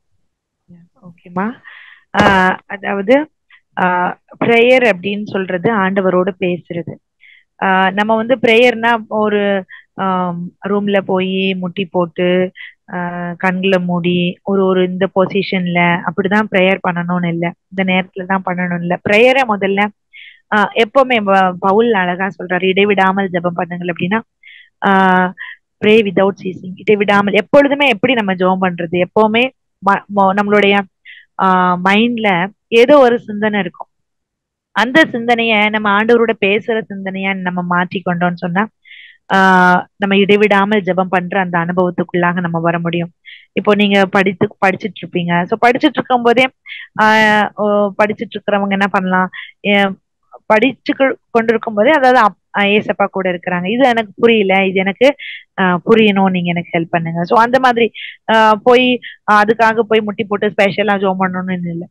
ஓகேமா அதாவது ப்ரேயர் அப்படின்னு சொல்றது ஆண்டவரோட பேசுறது நம்ம வந்து ப்ரேயர்னா ஒரு ரூம்ல போய் முட்டி போட்டு கண்களை மூடி ஒரு ஒரு இந்த பொசிஷன்ல அப்படிதான் ப்ரேயர் பண்ணணும்னு இல்லை இந்த நேரத்துல தான் பண்ணணும் இல்லை ப்ரேயரை முதல்ல ஆஹ் எப்பவுமே பவுல் அழகா சொல்றாரு இடைவிடாமல் ஜபம் பண்ணுங்கள் அப்படின்னா ஆஹ் ப்ரே விதவுட் சீசிங் இடைவிடாமல் எப்பொழுதுமே எப்படி நம்ம ஜெபம் பண்றது எப்பவுமே நம்மளுடைய ஆஹ் மைண்ட்ல ஏதோ ஒரு சிந்தனை இருக்கும் அந்த சிந்தனைய நம்ம ஆண்டவரோட பேசுற சிந்தனைய நம்ம மாற்றி கொண்டோம்னு சொன்னா ஆஹ் நம்ம இடைவிடாமல் ஜெபம் பண்ற அந்த அனுபவத்துக்குள்ளாக நம்ம வர முடியும் இப்போ நீங்க படித்து படிச்சுட்டு இருப்பீங்க ஸோ படிச்சுட்டு இருக்கும் போதே ஆஹ் படிச்சுட்டு இருக்கிறவங்க என்ன பண்ணலாம் படிச்சு கொண்டிருக்கும் போதே அதாவது ஏசப்பா கூட இருக்கிறாங்க இது எனக்கு புரியல இது எனக்கு புரியணும் நீங்க எனக்கு ஹெல்ப் பண்ணுங்க ஸோ அந்த மாதிரி போய் அதுக்காக போய் முட்டி போட்டு ஸ்பெஷலா ஜோம் பண்ணணும்னு இல்லை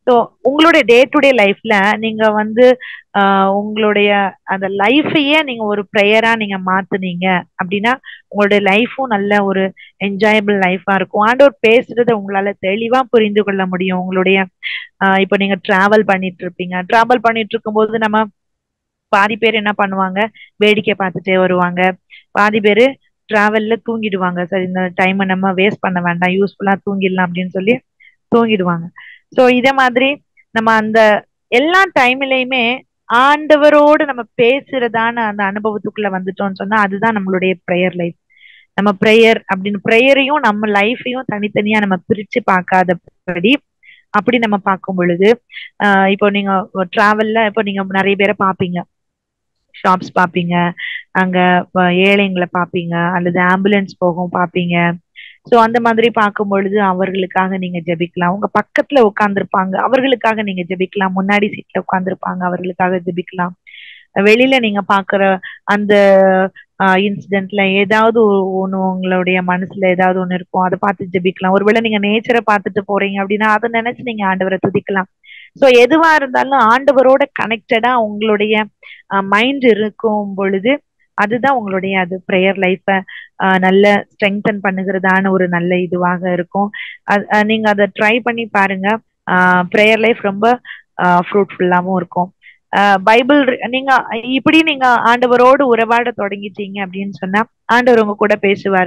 ஸோ உங்களுடைய டே டு டே லைஃப்ல நீங்க வந்து ஆஹ் உங்களுடைய அந்த லைஃபையே நீங்க ஒரு ப்ரேயரா நீங்க மாத்துனீங்க அப்படின்னா உங்களுடைய லைஃபும் நல்ல ஒரு என்ஜாயபிள் லைஃபா இருக்கும் ஆண்டவர் பேசுறத உங்களால தெளிவா புரிந்து கொள்ள முடியும் உங்களுடைய ஆஹ் இப்போ நீங்க டிராவல் பண்ணிட்டு இருப்பீங்க டிராவல் பண்ணிட்டு இருக்கும்போது நம்ம பாதி பேர் என்ன பண்ணுவாங்க வேடிக்கை பார்த்துட்டே வருவாங்க பாதி பேர் டிராவல்ல தூங்கிடுவாங்க சரி இந்த டைமை நம்ம வேஸ்ட் பண்ண வேண்டாம் யூஸ்ஃபுல்லா தூங்கிடலாம் அப்படின்னு சொல்லி தூங்கிடுவாங்க ஸோ இதே மாதிரி நம்ம அந்த எல்லா டைம்லயுமே ஆண்டவரோடு நம்ம பேசுறதான அந்த அனுபவத்துக்குள்ள வந்துட்டோம்னு சொன்னா அதுதான் நம்மளுடைய ப்ரேயர் லைஃப் நம்ம ப்ரேயர் அப்படின்னு ப்ரேயரையும் நம்ம லைஃபையும் தனித்தனியா நம்ம பிரிச்சு பார்க்காதபடி அப்படி நம்ம பார்க்கும் பொழுது ஆஹ் இப்போ நீங்க டிராவல்ல இப்போ நீங்க நிறைய பேரை பார்ப்பீங்க ஷாப்ஸ் பார்ப்பீங்க அங்க வ- ஏழைங்களை பார்ப்பீங்க அல்லது ஆம்புலன்ஸ் போகும் பார்ப்பீங்க ஸோ அந்த மாதிரி பார்க்கும் பொழுது அவர்களுக்காக நீங்க ஜெபிக்கலாம் உங்க பக்கத்துல உட்கார்ந்துருப்பாங்க அவர்களுக்காக நீங்க ஜெபிக்கலாம் முன்னாடி சீட்ல உட்கார்ந்துருப்பாங்க அவர்களுக்காக ஜெபிக்கலாம் வெளியில நீங்க பாக்குற அந்த இன்சிடென்ட்ல ஏதாவது ஒரு- ஒண்ணு உங்களுடைய மனசுல ஏதாவது ஒண்ணு இருக்கும் அதை பார்த்து ஜெபிக்கலாம் ஒருவேளை நீங்க நேச்சரை பார்த்துட்டு போறீங்க அப்படின்னா அதை நினைச்சு நீங்க ஆண்டவரை துதிக்கலாம் சோ எதுவா இருந்தாலும் ஆண்டவரோட கனெக்டடா உங்களுடைய மைண்ட் இருக்கும் பொழுது அதுதான் உங்களுடைய அது ப்ரேயர் லைஃப்பை நல்ல ஸ்ட்ரெங்தன் பண்ணுகிறதான ஒரு நல்ல இதுவாக இருக்கும் அது- அஹ் நீங்க அதை ட்ரை பண்ணி பாருங்க ப்ரேயர் லைஃப் ரொம்ப ஃப்ரூட்ஃபுல்லாகவும் இருக்கும் அஹ் பைபிள் re- நீங்க இப்படி நீங்க ஆண்டவரோடு உறவாட தொடங்கிட்டீங்க அப்படின்னு சொன்னா ஆண்டவர் உங்க கூட பேசுவாரு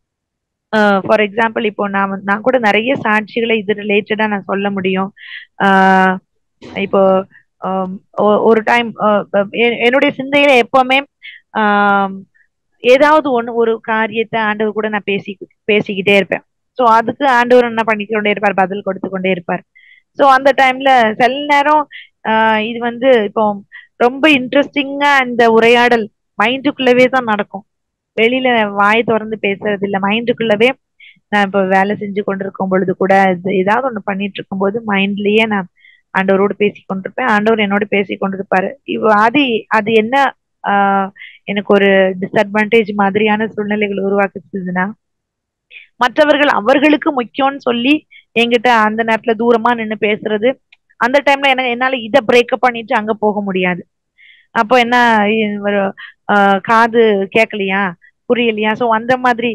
ஃபார் எக்ஸாம்பிள் இப்போ நான் வந்து- நான் கூட நிறைய சாட்சிகளை இது ரிலேட்டடா நான் சொல்ல முடியும் ஆஹ் இப்போ ஆம், ஒ- ஒரு டைம் என்னுடைய சிந்தையில எப்பவுமே ஆம், ஏதாவது ஒண்ணு ஒரு காரியத்தை ஆண்டவர் கூட நான் பேசி பேசிக்கிட்டே இருப்பேன் ஸோ அதுக்கு ஆண்டவர் என்ன பண்ணிக்கொண்டே இருப்பார் பதில் கொடுத்து கொண்டே இருப்பார் ஸோ அந்த டைம்ல சில நேரம் ஆஹ் இது வந்து இப்போ ரொம்ப இன்ட்ரெஸ்டிங்கா இந்த உரையாடல் மைண்டுக்குள்ளவே தான் நடக்கும் வெளியில வாய் திறந்து பேசுறது இல்ல மைண்டுக்குள்ளவே நான் இப்போ வேலை செஞ்சு கொண்டிருக்கும் பொழுது கூட இது ஏதாவது ஒண்ணு பண்ணிட்டு இருக்கும்போது மைண்ட்லயே நான் ஆண்டவரோடு பேசி கொண்டிருப்பேன் ஆண்டவர் என்னோட பேசி கொண்டிருப்பாரு இவ அது அது என்ன ஆஹ் எனக்கு ஒரு டிஸ்அட்வான்டேஜ் மாதிரியான சூழ்நிலைகள் உருவாக்குச்சுதுன்னா மற்றவர்கள் அவர்களுக்கு முக்கியம்னு சொல்லி என்கிட்ட அந்த நேரத்துல தூரமா நின்னு பேசுறது அந்த டைம்ல என்ன என்னால இதை பிரேக்கப் பண்ணிட்டு அங்க போக முடியாது அப்போ என்ன இ- ஒரு ஆஹ் காது கேட்கலையா புரியலையா சோ அந்த மாதிரி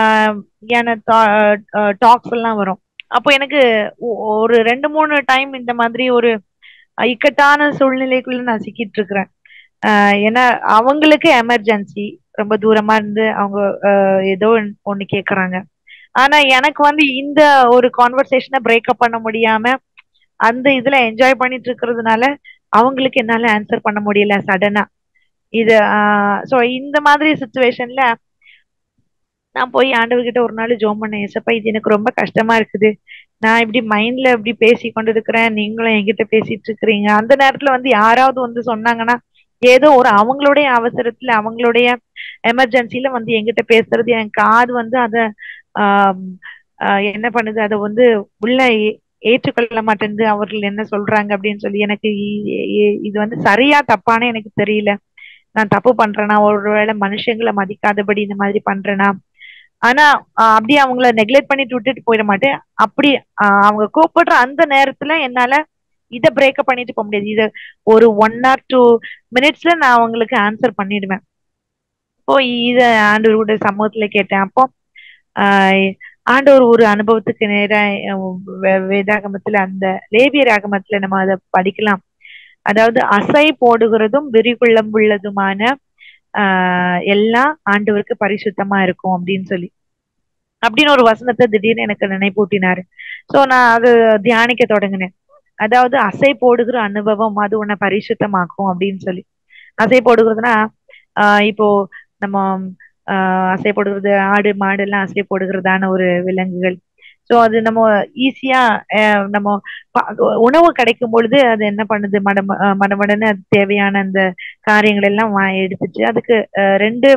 டாக்ஸ் எல்லாம் வரும் அப்போ எனக்கு ஒ- ஒரு ரெண்டு மூணு டைம் இந்த மாதிரி ஒரு இக்கட்டான சூழ்நிலைக்குள்ள நான் சிக்கிட்டு இருக்கிறேன் ஆஹ் ஏன்னா அவங்களுக்கு எமர்ஜென்சி ரொம்ப தூரமா இருந்து அவங்க ஆஹ் ஏதோ ஒண்ணு- ஒண்ணு கேக்குறாங்க ஆனா எனக்கு வந்து இந்த ஒரு கான்வர்சேஷனை பிரேக்கப் பண்ண முடியாம அந்த இதுல என்ஜாய் பண்ணிட்டு இருக்கிறதுனால அவங்களுக்கு என்னால ஆன்சர் பண்ண முடியல சடனா இது ஸோ இந்த மாதிரி சுச்சுவேஷன்ல நான் போய் ஆண்டவர்கிட்ட ஒரு நாள் ஜோம் பண்ணேன் ஏசப்பா இது எனக்கு ரொம்ப கஷ்டமா இருக்குது நான் இப்படி மைண்ட்ல இப்படி பேசி கொண்டு இருக்கிறேன் நீங்களும் என்கிட்ட பேசிட்டு இருக்கிறீங்க அந்த நேரத்துல வந்து யாராவது வந்து சொன்னாங்கன்னா ஏதோ ஒரு அவங்களுடைய அவசரத்துல அவங்களுடைய எமர்ஜென்சில வந்து என்கிட்ட பேசுறது என் காது வந்து அத ஆம், ஆஹ் என்ன பண்ணுது அதை வந்து உள்ள ஏ- ஏற்றுக்கொள்ள மாட்டேங்குது அவர்கள் என்ன சொல்றாங்க அப்படின்னு சொல்லி எனக்கு இ- இ- இது வந்து சரியா தப்பானே எனக்கு தெரியல நான் தப்பு பண்றேனா ஒருவேளை மனுஷங்களை மதிக்காதபடி இந்த மாதிரி பண்றேனா ஆனா ஆஹ் அப்படியே அவங்கள நெக்லெக்ட் பண்ணிட்டு விட்டுட்டு போயிட மாட்டேன் அப்படி ஆஹ் அவங்க கூப்பிடுற அந்த நேரத்துல என்னால இதை பிரேக்கப் பண்ணிட்டு போக முடியாது இத ஒரு ஒன் ஆர் டூ மினிட்ஸ்ல நான் அவங்களுக்கு ஆன்சர் பண்ணிடுவேன் இப்போ இத ஆண்டவருடைய சமூகத்துல கேட்டேன் அப்போ ஆஹ் ஆண்டவர் ஒரு அனுபவத்துக்கு நேரா அஹ் வே- வேதாகமத்துல அந்த லேவியர் ஆகமத்துல நம்ம அதை படிக்கலாம் அதாவது அசை போடுகிறதும் விரிகுள்ளம் உள்ளதுமான ஆஹ் எல்லாம் ஆண்டவருக்கு பரிசுத்தமா இருக்கும் அப்படின்னு சொல்லி அப்படின்னு ஒரு வசனத்தை திடீர்னு எனக்கு நினைப்பூட்டினாரு சோ நான் அது தியானிக்க தொடங்கினேன் அதாவது அசை போடுகிற அனுபவம் அது உன்னை பரிசுத்தமாக்கும் அப்படின்னு சொல்லி அசை போடுகிறதுனா ஆஹ் இப்போ நம்ம ஆஹ் அசை போடுகிறது ஆடு மாடு எல்லாம் அசை போடுகிறதான ஒரு விலங்குகள் சோ அது நம்ம ஈஸியா நம்ம ப- உணவு கிடைக்கும் பொழுது அது என்ன பண்ணுது மட மடமடன்னு அது தேவையான அந்த காரியங்கள் எல்லாம் வா எடுத்துட்டு அதுக்கு அஹ், ரெண்டு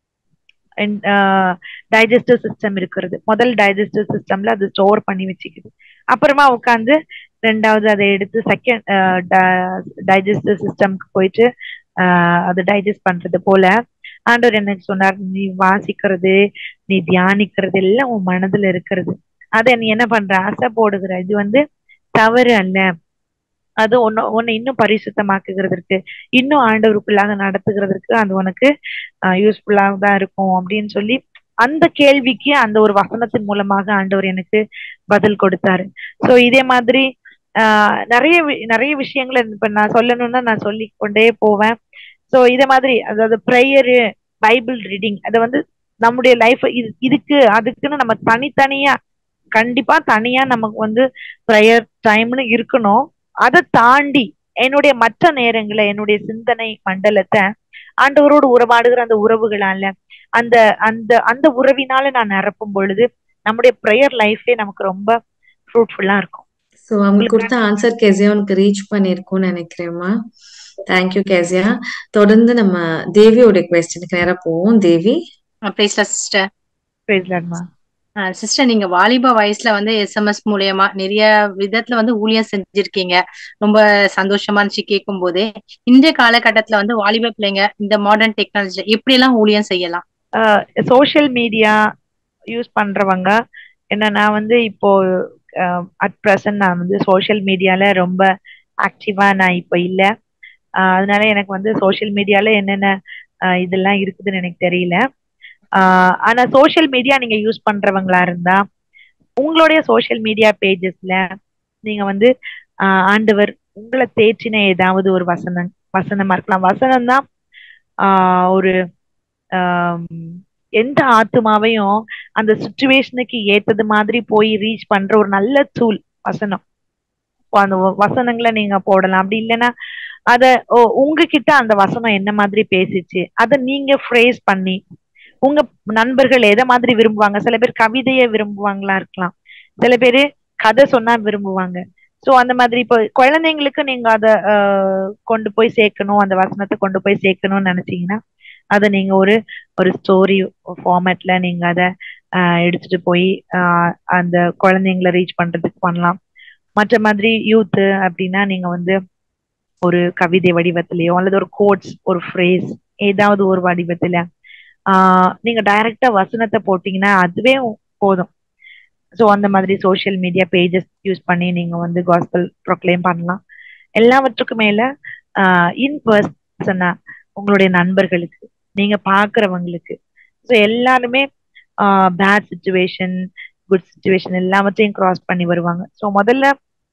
டைஜஸ்டிவ் சிஸ்டம் இருக்கிறது முதல் டைஜஸ்டிவ் சிஸ்டம்ல அது ஸ்டோர் பண்ணி வச்சுக்குது அப்புறமா உட்காந்து ரெண்டாவது அதை எடுத்து செகண்ட் டைஜஸ்டிவ் சிஸ்டம்க்கு போயிட்டு ஆஹ் அது டைஜஸ்ட் பண்றது போல ஆண்டவர் எனக்கு சொன்னார் நீ வாசிக்கிறது நீ தியானிக்கிறது எல்லாம் உன் மனதுல இருக்கிறது அதை நீ என்ன பண்ற ஆசை போடுகிற இது வந்து தவறு அல்ல அது ஒன்னு ஒன்னு இன்னும் பரிசுத்தமாக்குகிறதற்கு இன்னும் ஆண்டவருக்குள்ளாக நடத்துகிறதற்கு அது உனக்கு யூஸ்ஃபுல்லாக தான் இருக்கும் அப்படின்னு சொல்லி அந்த கேள்விக்கு அந்த ஒரு வசனத்தின் மூலமாக ஆண்டவர் எனக்கு பதில் கொடுத்தாரு சோ இதே மாதிரி ஆஹ் நிறைய வி- நிறைய விஷயங்களை இப்ப நான் சொல்லணும்னா நான் சொல்லி கொண்டே போவேன் சோ இதே மாதிரி அதாவது ப்ரேயரு பைபிள் ரீடிங் அதை வந்து நம்முடைய லைஃப் இது இதுக்கு அதுக்குன்னு நம்ம தனித்தனியா கண்டிப்பா தனியா நமக்கு வந்து ப்ரேயர் டைம்னு இருக்கணும் அதை தாண்டி என்னுடைய மற்ற நேரங்களை என்னுடைய சிந்தனை மண்டலத்தை ஆண்டவரோடு உறவாடுகிற அந்த உறவுகளால அந்த அந்த அந்த உறவினால நான் நிரப்பும் பொழுது நம்முடைய ப்ரேயர் லைஃபே நமக்கு ரொம்ப ஃப்ரூட்ஃபுல்லா இருக்கும் சோ அவங்க கொடுத்த ஆன்சர் கேசியா உனக்கு ரீச் பண்ணிருக்கும்னு நினைக்கிறேம்மா தேங்க்யூ கேசியா தொடர்ந்து நம்ம தேவியோட கொஸ்டினுக்கு நேரா போவோம் தேவி பிரைஸ்ல சிஸ்டர் பேசலாமா சிஸ்டர் நீங்க வாலிப வயசுல வந்து எஸ்எம்எஸ் மூலியமா நிறைய விதத்துல வந்து ஊழியம் செஞ்சிருக்கீங்க ரொம்ப சந்தோஷமா இருந்துச்சு கேட்கும் போதே இன்றைய காலகட்டத்துல வந்து வாலிப பிள்ளைங்க இந்த மாடர்ன் டெக்னாலஜில எப்படி எல்லாம் ஊழியம் செய்யலாம் சோஷியல் மீடியா யூஸ் பண்றவங்க என்ன நான் வந்து இப்போ அட் ப்ரெசன்ட் நான் வந்து சோஷியல் மீடியால ரொம்ப ஆக்டிவா நான் இப்போ இல்லை அதனால எனக்கு வந்து சோஷியல் மீடியால என்னென்ன ஆஹ் இதெல்லாம் இருக்குதுன்னு எனக்கு தெரியல ஆஹ் ஆனா சோஷியல் மீடியா நீங்க யூஸ் பண்றவங்களா இருந்தா உங்களுடைய சோஷியல் மீடியா பேஜஸ்ல நீங்க வந்து ஆஹ் ஆண்டவர் உங்களை தேற்றின ஏதாவது ஒரு வசனம் வசனமா இருக்கலாம் வசனம் தான் ஆஹ் ஒரு ஆம், எந்த ஆத்துமாவையும் அந்த சுச்சுவேஷனுக்கு ஏத்தது மாதிரி போய் ரீச் பண்ற ஒரு நல்ல டூல் வசனம் இப்போ அந்த வ- வசனங்களை நீங்க போடலாம் அப்படி இல்லைன்னா அத ஓ, உங்ககிட்ட அந்த வசனம் என்ன மாதிரி பேசிச்சு அதை நீங்க ஃப்ரேஸ் பண்ணி உங்க நண்பர்கள் எதை மாதிரி விரும்புவாங்க சில பேர் கவிதையை விரும்புவாங்களா இருக்கலாம் சில பேரு கதை சொன்னா விரும்புவாங்க சோ அந்த மாதிரி இப்போ குழந்தைங்களுக்கு நீங்க அத ஆஹ், கொண்டு போய் சேர்க்கணும் அந்த வசனத்தை கொண்டு போய் சேர்க்கணும்னு நினைச்சீங்கன்னா அதை நீங்க ஒரு ஒரு ஸ்டோரி ஃபார்மேட்ல நீங்க அதை எடுத்துட்டு போய் ஆஹ், அந்த குழந்தைங்களை ரீச் பண்றதுக்கு பண்ணலாம் மற்ற மாதிரி யூத் அப்படின்னா நீங்க வந்து ஒரு கவிதை வடிவத்திலேயோ அல்லது ஒரு கோட்ஸ் ஒரு ஃப்ரேஸ் ஏதாவது ஒரு வடிவத்துல ஆஹ் நீங்க டைரக்டா வசனத்தை போட்டீங்கன்னா அதுவே போதும் ஸோ அந்த மாதிரி சோஷியல் மீடியா பேஜஸ் யூஸ் பண்ணி நீங்க வந்து காஸ்பல் ப்ரொக்ளைம் பண்ணலாம் எல்லாவற்றுக்கும் மேல இன் பர்சனா உங்களுடைய நண்பர்களுக்கு நீங்க பாக்குறவங்களுக்கு ஸோ எல்லாருமே பேட் சுச்சுவேஷன் குட் சுச்சுவேஷன் எல்லாவற்றையும் கிராஸ் பண்ணி வருவாங்க ஸோ முதல்ல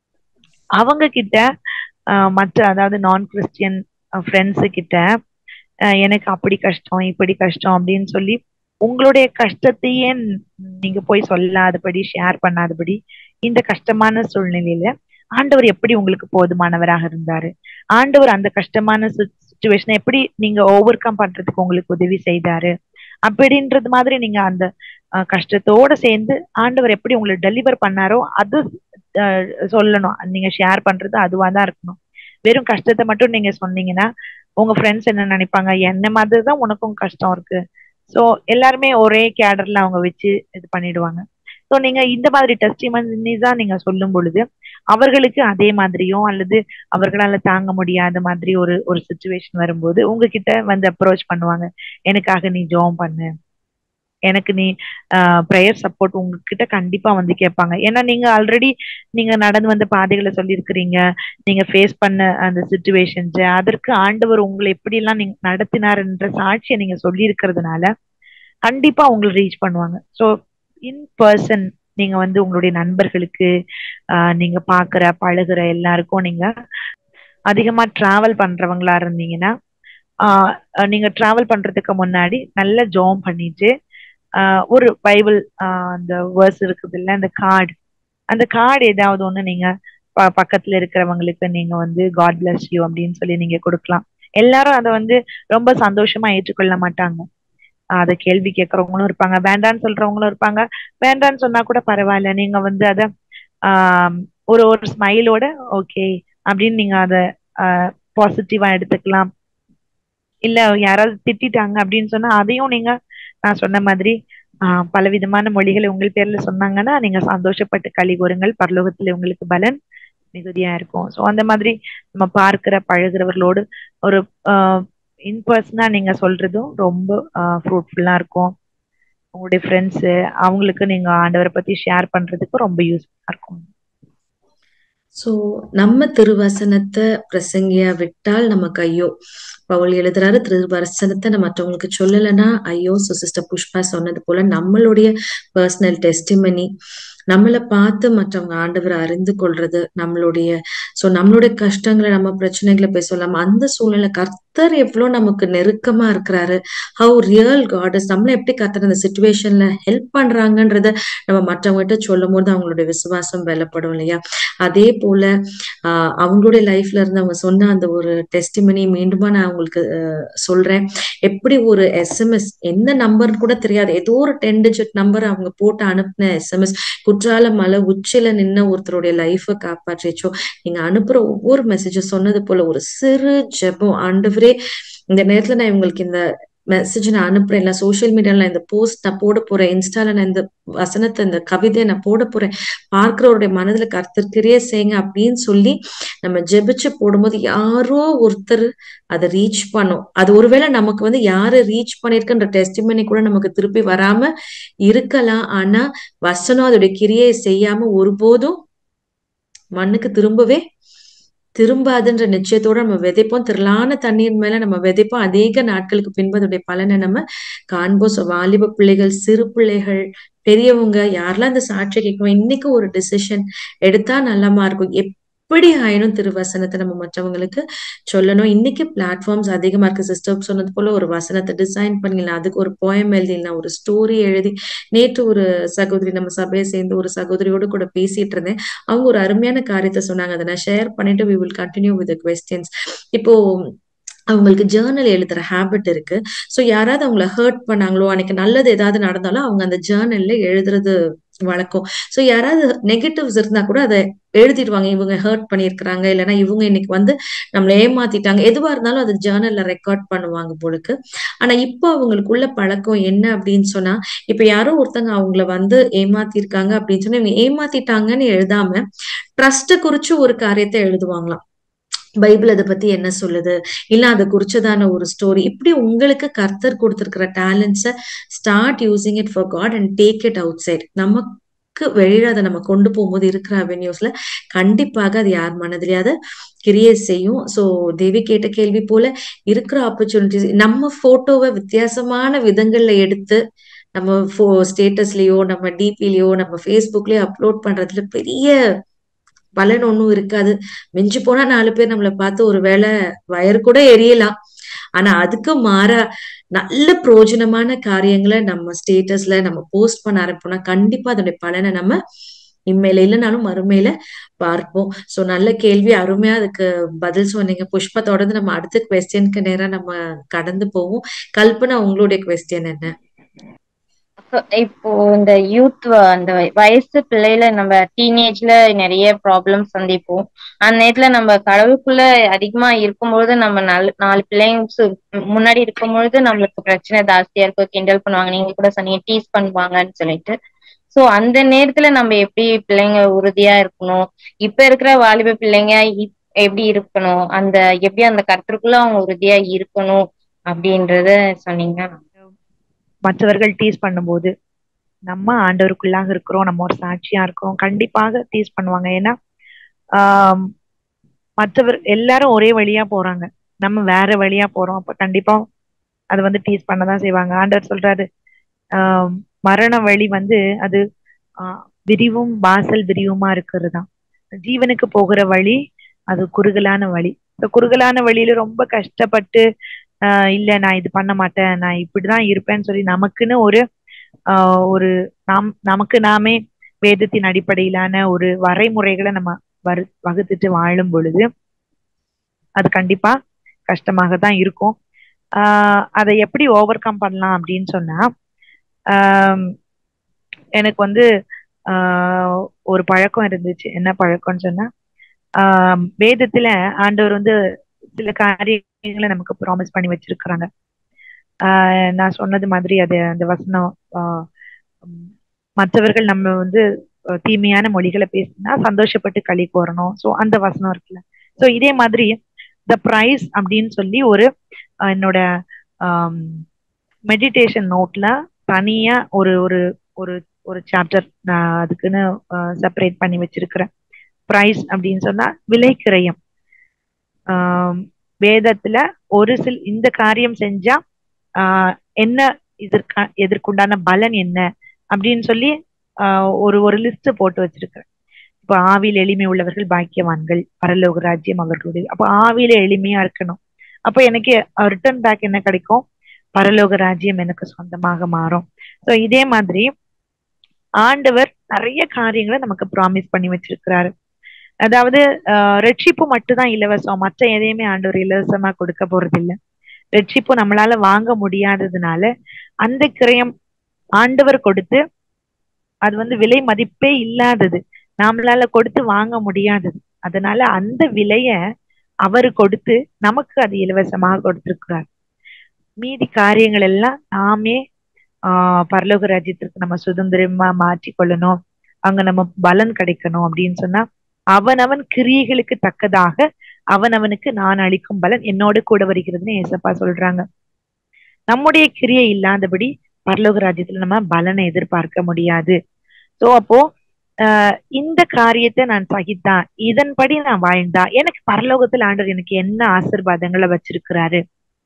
அவங்க கிட்ட ஆஹ் மற்ற அதாவது நான் கிறிஸ்டியன் ஃப்ரெண்ட்ஸு கிட்ட ஆஹ் எனக்கு அப்படி கஷ்டம் இப்படி கஷ்டம் அப்படின்னு சொல்லி உங்களுடைய கஷ்டத்தையே ந- நீங்க போய் சொல்லாதபடி ஷேர் பண்ணாதபடி இந்த கஷ்டமான சூழ்நிலையில ஆண்டவர் எப்படி உங்களுக்கு போதுமானவராக இருந்தாரு ஆண்டவர் அந்த கஷ்டமான சுச்சுவேஷனை எப்படி நீங்க ஓவர் கம் பண்றதுக்கு உங்களுக்கு உதவி செய்தாரு அப்படின்றது மாதிரி நீங்க அந்த ஆஹ் கஷ்டத்தோட சேர்ந்து ஆண்டவர் எப்படி உங்களை டெலிவர் பண்ணாரோ அது ஆஹ் சொல்லணும் நீங்க ஷேர் பண்றது அதுவா தான் இருக்கணும் வெறும் கஷ்டத்தை மட்டும் நீங்க சொன்னீங்கன்னா உங்க ஃப்ரெண்ட்ஸ் என்ன நினைப்பாங்க என்ன மாதிரி தான் உனக்கும் கஷ்டம் இருக்கு ஸோ எல்லாருமே ஒரே கேடர்ல அவங்க வச்சு இது பண்ணிடுவாங்க ஸோ நீங்க இந்த மாதிரி டெஸ்டிமனி தான் நீங்க சொல்லும் பொழுது அவர்களுக்கு அதே மாதிரியும் அல்லது அவர்களால தாங்க முடியாத மாதிரி ஒரு ஒரு சுச்சுவேஷன் வரும்போது உங்ககிட்ட வந்து அப்ரோச் பண்ணுவாங்க எனக்காக நீ ஜோம் பண்ணு எனக்கு நீ ப்ரேயர் சப்போர்ட் உங்ககிட்ட கண்டிப்பா வந்து கேட்பாங்க ஏன்னா நீங்க ஆல்ரெடி நீங்க நடந்து வந்த பாதைகளை சொல்லியிருக்கிறீங்க நீங்க ஃபேஸ் பண்ண அந்த சுச்சுவேஷன்ஸ் அதற்கு ஆண்டவர் உங்களை எப்படி எல்லாம் நீங்க நடத்தினார்ன்ற சாட்சியை நீங்க சொல்லி இருக்கிறதுனால கண்டிப்பா உங்களை ரீச் பண்ணுவாங்க ஸோ இன் பர்சன் நீங்க வந்து உங்களுடைய நண்பர்களுக்கு ஆஹ் நீங்க பாக்குற பழகுற எல்லாருக்கும் நீங்க அதிகமா டிராவல் பண்றவங்களா இருந்தீங்கன்னா ஆஹ் அஹ் நீங்க டிராவல் பண்றதுக்கு முன்னாடி நல்ல ஜோம் பண்ணிட்டு ஆஹ் ஒரு பைபிள் ஆஹ் அந்த வேர்ஸ் இருக்குது இல்ல அந்த கார்டு அந்த கார்டு ஏதாவது ஒண்ணு நீங்க ப- பக்கத்துல இருக்கிறவங்களுக்கு நீங்க வந்து காட் bless யூ அப்படின்னு சொல்லி நீங்க கொடுக்கலாம் எல்லாரும் அதை வந்து ரொம்ப சந்தோஷமா ஏற்றுக்கொள்ள மாட்டாங்க அதை கேள்வி கேட்கறவங்களும் இருப்பாங்க வேண்டான்னு சொல்றவங்களும் இருப்பாங்க வேண்டான்னு சொன்னா கூட பரவாயில்ல நீங்க வந்து அத ஆஹ் ஒரு ஒரு ஸ்மைலோட ஓகே அப்படின்னு நீங்க அத பாசிட்டிவா எடுத்துக்கலாம் இல்ல யாராவது திட்டிட்டாங்க அப்படின்னு சொன்னா அதையும் நீங்க நான் சொன்ன மாதிரி ஆஹ் பலவிதமான மொழிகளை உங்கள் பேர்ல சொன்னாங்கன்னா நீங்க சந்தோஷப்பட்டு களி கூறுங்கள் பரலோகத்துல உங்களுக்கு பலன் மிகுதியா இருக்கும் ஸோ அந்த மாதிரி நம்ம பார்க்கிற பழகுறவர்களோடு ஒரு இன் பர்சனா நீங்க சொல்றதும் ரொம்ப ஃப்ரூட்ஃபுல்லா இருக்கும் உங்களுடைய ஃப்ரெண்ட்ஸ் அவங்களுக்கு நீங்க ஆண்டவரை பத்தி ஷேர் பண்றதுக்கு ரொம்ப யூஸ்ஃபுல்லா இருக்கும் சோ நம்ம திருவசனத்தை பிரசங்கியா விட்டால் நமக்கு ஐயோ பவுல் எழுதுறாரு திருவசனத்தை நம்ம மற்றவங்களுக்கு சொல்லலைன்னா ஐயோ சோ சிஸ்டர் புஷ்பா சொன்னது போல நம்மளுடைய பர்சனல் டெஸ்டிமனி நம்மளை பார்த்து மற்றவங்க ஆண்டவரை அறிந்து கொள்றது நம்மளுடைய சோ நம்மளுடைய கஷ்டங்களை நம்ம பிரச்சனைகளை போய் சொல்லாம அந்த சூழ்நிலை கர்த்தர் எவ்வளவு நமக்கு நெருக்கமா இருக்கிறாரு ஹவு ரியல் காட் இஸ் நம்மள எப்படி கர்த்தர் அந்த சுச்சுவேஷன்ல ஹெல்ப் பண்றாங்கன்றத நம்ம மற்றவங்ககிட்ட சொல்லும் போது அவங்களுடைய விசுவாசம் பலப்படும் இல்லையா அதே போல ஆஹ் அவங்களுடைய லைஃப்ல இருந்து அவங்க சொன்ன அந்த ஒரு டெஸ்டிமனி மீண்டுமா நான் உங்களுக்கு அஹ், சொல்றேன் எப்படி ஒரு எஸ்எம்எஸ் என்ன நம்பர்னு கூட தெரியாது ஏதோ ஒரு டென் டிஜிட் நம்பர் அவங்க போட்டு அனுப்பின எஸ்எம்எஸ் குற்றால மலை உச்சில நின்ன ஒருத்தருடைய லைஃபை காப்பாற்றிச்சோ நீங்க அனுப்புற ஒவ்வொரு மெசேஜும் சொன்னது போல ஒரு சிறு ஜெபம் ஆண்டவரே இந்த நேரத்துல நான் இவங்களுக்கு இந்த மெசேஜ் நான் அனுப்புறேன் இல்ல சோஷியல் மீடியால இந்த போஸ்ட் நான் போட போறேன் இன்ஸ்டால நான் இந்த வசனத்தை இந்த கவிதையை நான் போட போறேன் பார்க்கிறவருடைய மனதுல கர்த்தர்க்கிறியே செய்யுங்க அப்படின்னு சொல்லி நம்ம ஜெபிச்சு போடும்போது யாரோ ஒருத்தர் அதை ரீச் பண்ணும் அது ஒருவேளை நமக்கு வந்து யாரு ரீச் பண்ணிருக்குன்ற டெஸ்டிமனி கூட நமக்கு திருப்பி வராம இருக்கலாம் ஆனா வசனம் அதோடைய கிரியை செய்யாம ஒருபோதும் மண்ணுக்கு திரும்பவே திரும்பாதுன்ற நிச்சயத்தோட நம்ம விதைப்போம் திரளான தண்ணீர் மேல நம்ம விதைப்போம் அநேக நாட்களுக்கு பின்பு அதோடைய பலனை நம்ம காண்போம் So, வாலிப பிள்ளைகள் சிறு பிள்ளைகள் பெரியவங்க யாரெல்லாம் இந்த சாட்சி கேட்கணும் இன்னைக்கு ஒரு டிசிஷன் எடுத்தா நல்லமா இருக்கும் எப்படி ஆயினும் திருவசனத்தை நம்ம மற்றவங்களுக்கு சொல்லணும் இன்னைக்கு பிளாட்ஃபார்ம்ஸ் அதிகமா இருக்கு சிஸ்டர் சொன்னது போல ஒரு வசனத்தை டிசைன் பண்ணிடலாம் அதுக்கு ஒரு போயம் எழுதிடலாம் ஒரு ஸ்டோரி எழுதி நேற்று ஒரு சகோதரி நம்ம சபையை சேர்ந்து ஒரு சகோதரியோடு கூட பேசிட்டு இருந்தேன் அவங்க ஒரு அருமையான காரியத்தை சொன்னாங்க அதை நான் ஷேர் பண்ணிட்டு we will continue with questions இப்போ அவங்களுக்கு ஜேர்னல் எழுதுற ஹேபிட் இருக்கு ஸோ யாராவது அவங்கள ஹர்ட் பண்ணாங்களோ அன்னைக்கு நல்லது ஏதாவது நடந்தாலும் அவங்க அந்த ஜேர்னல்ல எழுதுறது வழக்கம் ஸோ யாராவது நெகட்டிவ்ஸ் இருந்தா கூட அதை எழுதிடுவாங்க இவங்க ஹர்ட் பண்ணியிருக்கிறாங்க இல்லைன்னா இவங்க இன்னைக்கு வந்து நம்மளை ஏமாத்திட்டாங்க எதுவா இருந்தாலும் அதை ஜேர்னல்ல ரெக்கார்ட் பண்ணுவாங்க போலுக்கு ஆனா இப்போ அவங்களுக்குள்ள பழக்கம் என்ன அப்படின்னு சொன்னா இப்ப யாரோ ஒருத்தங்க அவங்கள வந்து ஏமாத்திருக்காங்க அப்படின்னு சொன்னா இவங்க ஏமாத்திட்டாங்கன்னு எழுதாம ட்ரஸ்ட குறிச்சு ஒரு காரியத்தை எழுதுவாங்களாம் பைபிள் அதை பத்தி என்ன சொல்லுது இல்ல அதை குறிச்சதான ஒரு ஸ்டோரி இப்படி உங்களுக்கு கர்த்தர் கொடுத்திருக்கிற டேலண்ட்ஸை start using it for God and take it outside நமக்கு வெளியில அதை நம்ம கொண்டு போகும்போது இருக்கிற அவென்யூஸ்ல கண்டிப்பாக அது யார் மனதிலேயாவது கிரியேட் செய்யும் ஸோ தேவி கேட்ட கேள்வி போல இருக்கிற ஆப்பர்ச்சுனிட்டிஸ் நம்ம போட்டோவை வித்தியாசமான விதங்கள்ல எடுத்து நம்ம ஃபோ ஸ்டேட்டஸ்லயோ நம்ம டிபிலயோ நம்ம ஃபேஸ்புக்லயோ அப்லோட் பண்றதுல பெரிய பலன் ஒன்றும் இருக்காது மிஞ்சி போனா நாலு பேர் நம்மளை பார்த்து ஒரு வேளை வயர் கூட எரியலாம் ஆனா அதுக்கு மாறா நல்ல பிரயோஜனமான காரியங்களை நம்ம ஸ்டேட்டஸ்ல நம்ம போஸ்ட் பண்ண ஆரம்பிப்போம்னா கண்டிப்பா அதோடைய பலனை நம்ம இம்மையில இல்லைனாலும் மறுமையில பார்ப்போம் சோ நல்ல கேள்வி அருமையா அதுக்கு பதில் சொன்னீங்க புஷ்பா தொடர்ந்து நம்ம அடுத்த கொஸ்டினுக்கு நேரா நம்ம கடந்து போவோம் கல்பனா உங்களுடைய கொஸ்டின் என்ன இப்போ இந்த யூத் அந்த வய- வயசு பிள்ளையில நம்ம டீனேஜ்ல நிறைய ப்ராப்ளம் சந்திப்போம் அந்த நேரத்துல நம்ம கடவுளுக்குள்ள அதிகமா இருக்கும்பொழுது நம்ம நல்ல நாலு பிள்ளைங்க சு- முன்னாடி இருக்கும்பொழுது நம்மளுக்கு பிரச்சனை ஜாஸ்தியா இருக்கும் கிண்டல் பண்ணுவாங்க நீங்க கூட சொன்னீங்க டீஸ் பண்ணுவாங்கன்னு சொல்லிட்டு சோ அந்த நேரத்துல நம்ம எப்படி பிள்ளைங்க உறுதியா இருக்கணும் இப்ப இருக்கிற வாலிப பிள்ளைங்க இப்- எப்படி இருக்கணும் அந்த எப்படி அந்த கருத்துக்குள்ள அவங்க உறுதியா இருக்கணும் அப்படின்றத சொன்னீங்கன்னா மற்றவர்கள் டீஸ் பண்ணும்போது நம்ம ஆண்டவருக்குள்ளாக இருக்கிறோம் நம்ம ஒரு சாட்சியா இருக்கிறோம் கண்டிப்பாக டீஸ் பண்ணுவாங்க ஏன்னா ஆஹ் மற்றவர் எல்லாரும் ஒரே வழியா போறாங்க நம்ம வேற வழியா போறோம் அப்ப கண்டிப்பா அது வந்து டீஸ் பண்ணதான் செய்வாங்க ஆண்டவர் சொல்றாரு ஆஹ் மரண வழி வந்து அது ஆஹ் விரிவும் வாசல் விரிவுமா இருக்கிறது தான் ஜீவனுக்கு போகிற வழி அது குறுகலான வழி இந்த குறுகலான வழியில ரொம்ப கஷ்டப்பட்டு ஆஹ் இல்ல நான் இது பண்ண மாட்டேன் நான் இப்படிதான் இருப்பேன்னு சொல்லி நமக்குன்னு ஒரு ஆஹ் ஒரு நாம் நமக்கு நாமே வேதத்தின் அடிப்படையிலான ஒரு வரைமுறைகளை நம்ம வரு வகுத்துட்டு வாழும் பொழுது அது கண்டிப்பா கஷ்டமாக தான் இருக்கும் ஆஹ் அதை எப்படி ஓவர் கம் பண்ணலாம் அப்படின்னு சொன்னா ஆஹ் எனக்கு வந்து ஆஹ் ஒரு பழக்கம் இருந்துச்சு என்ன பழக்கம்னு சொன்னா ஆஹ் வேதத்துல ஆண்டவர் வந்து சில காரியங்களை நமக்கு ப்ராமிஸ் பண்ணி வச்சிருக்கிறாங்க ஆஹ் நான் சொன்னது மாதிரி அது அந்த வசனம் ஆஹ் உம் மற்றவர்கள் நம்ம வந்து அஹ் தீமையான மொழிகளை பேசினா சந்தோஷப்பட்டு களி கோரணும் ஸோ அந்த வசனம் இருக்குல்ல ஸோ இதே மாதிரி த ப்ரைஸ் அப்படின்னு சொல்லி ஒரு ஆஹ் என்னோட மெடிடேஷன் நோட்ல தனியா ஒரு ஒரு ஒரு ஒரு சாப்டர் நான் அதுக்குன்னு செப்பரேட் பண்ணி வச்சிருக்கிறேன் பிரைஸ் அப்படின்னு சொன்னா விலை கிரயம் ஆஹ் வேதத்துல ஒரு சில இந்த காரியம் செஞ்சா ஆஹ் என்ன இதற்கா எதற்குண்டான பலன் என்ன அப்படின்னு சொல்லி ஆஹ் ஒரு ஒரு லிஸ்ட் போட்டு வச்சிருக்கிறேன் இப்போ ஆவியில் எளிமை உள்ளவர்கள் பாக்கியவான்கள் பரலோக ராஜ்யம் அவர்களுடைய அப்போ ஆவியில எளிமையா இருக்கணும் அப்போ எனக்கு ரிட்டர்ன் பேக் என்ன கிடைக்கும் பரலோக ராஜ்யம் எனக்கு சொந்தமாக மாறும் ஸோ இதே மாதிரி ஆண்டவர் நிறைய காரியங்களை நமக்கு ப்ராமிஸ் பண்ணி வச்சிருக்கிறாரு அதாவது ஆஹ் ரட்சிப்பு மட்டும்தான் இலவசம் மற்ற எதையுமே ஆண்டவர் இலவசமா கொடுக்க போறது இல்ல ரட்சிப்பு நம்மளால வாங்க முடியாததுனால அந்த கிரயம் ஆண்டவர் கொடுத்து அது வந்து விலை மதிப்பே இல்லாதது நம்மளால கொடுத்து வாங்க முடியாதது அதனால அந்த விலைய அவர் கொடுத்து நமக்கு அது இலவசமாக கொடுத்திருக்கிறார் மீதி காரியங்கள் எல்லாம் நாமே ஆஹ் பரலோக ராஜ்யத்திற்கு நம்ம சுதந்திரமா மாற்றிக் கொள்ளணும் அங்க நம்ம பலன் கிடைக்கணும் அப்படின்னு சொன்னா அவனவன் கிரியைகளுக்கு தக்கதாக அவனவனுக்கு நான் அளிக்கும் பலன் என்னோடு கூட வருகிறதுன்னு ஏசப்பா சொல்றாங்க நம்முடைய கிரியை இல்லாதபடி பரலோக ராஜ்யத்துல நம்ம பலனை எதிர்பார்க்க முடியாது சோ அப்போ ஆஹ் இந்த காரியத்தை நான் சகித்தா இதன்படி நான் வாழ்ந்தா எனக்கு பரலோகத்துல ஆண்டவர் எனக்கு என்ன ஆசிர்வாதங்களை வச்சிருக்கிறாரு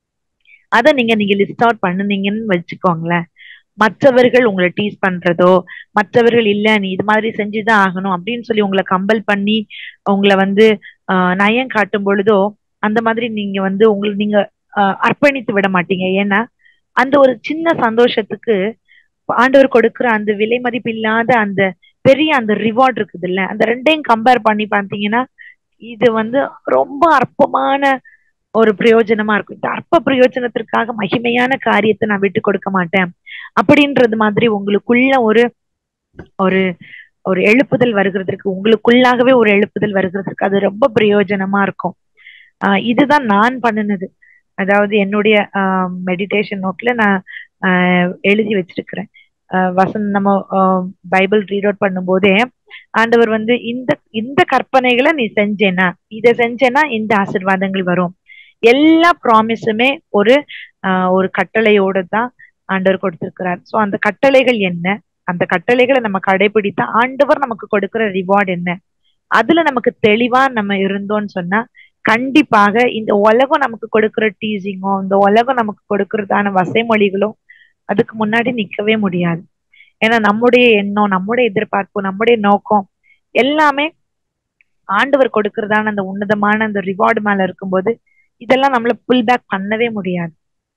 அதை நீங்க நீங்க லிஸ்ட் அவுட் பண்ணுனீங்கன்னு வச்சுக்கோங்களேன் மற்றவர்கள் உங்களை டீஸ் பண்றதோ மற்றவர்கள் இல்ல நீ இது மாதிரி செஞ்சுதான் ஆகணும் அப்படின்னு சொல்லி உங்களை கம்பல் பண்ணி உங்களை வந்து ஆஹ் நயம் காட்டும் பொழுதோ அந்த மாதிரி நீங்க வந்து உங்களை நீங்க ஆஹ் அர்ப்பணித்து விட மாட்டீங்க ஏன்னா அந்த ஒரு சின்ன சந்தோஷத்துக்கு ஆண்டவர் கொடுக்கிற அந்த விலை மதிப்பு இல்லாத அந்த பெரிய அந்த ரிவார்ட் இருக்குது இல்ல அந்த ரெண்டையும் கம்பேர் பண்ணி பார்த்தீங்கன்னா இது வந்து ரொம்ப அற்பமான ஒரு பிரயோஜனமா இருக்கும் இந்த அற்ப பிரயோஜனத்திற்காக மகிமையான காரியத்தை நான் விட்டு கொடுக்க மாட்டேன் அப்படின்றது மாதிரி உங்களுக்குள்ள ஒரு ஒரு ஒரு எழுப்புதல் வருகிறதுக்கு உங்களுக்குள்ளாகவே ஒரு எழுப்புதல் வருகிறதுக்கு அது ரொம்ப பிரயோஜனமா இருக்கும் ஆஹ் இதுதான் நான் பண்ணினது அதாவது என்னுடைய மெடிடேஷன் நோட்ல நான் ஆஹ் எழுதி வச்சிருக்கிறேன் ஆஹ் வசந்த் நம்ம பைபிள் ரீட் அவுட் பண்ணும்போதே ஆண்டவர் வந்து இந்த இந்த கற்பனைகளை நீ செஞ்சேனா இதை செஞ்சேனா இந்த ஆசிர்வாதங்கள் வரும் எல்லா ப்ராமிஸுமே ஒரு ஆஹ் ஒரு கட்டளையோட தான் ஆண்டவர் கொடுத்திருக்கிறார் சோ அந்த கட்டளைகள் என்ன அந்த கட்டளைகளை நம்ம கடைபிடித்தா ஆண்டவர் நமக்கு கொடுக்கிற ரிவார்டு என்ன அதுல நமக்கு தெளிவா நம்ம இருந்தோம்னு சொன்னா கண்டிப்பாக இந்த உலகம் நமக்கு கொடுக்கிற டீசிங்கோ இந்த உலகம் நமக்கு கொடுக்கறதான வசைமொழிகளோ அதுக்கு முன்னாடி நிக்கவே முடியாது ஏன்னா நம்முடைய எண்ணம் நம்முடைய எதிர்பார்ப்பு நம்முடைய நோக்கம் எல்லாமே ஆண்டவர் கொடுக்கறதான அந்த உன்னதமான அந்த ரிவார்டு மேல இருக்கும்போது இதெல்லாம் நம்மள புல் பேக் பண்ணவே முடியாது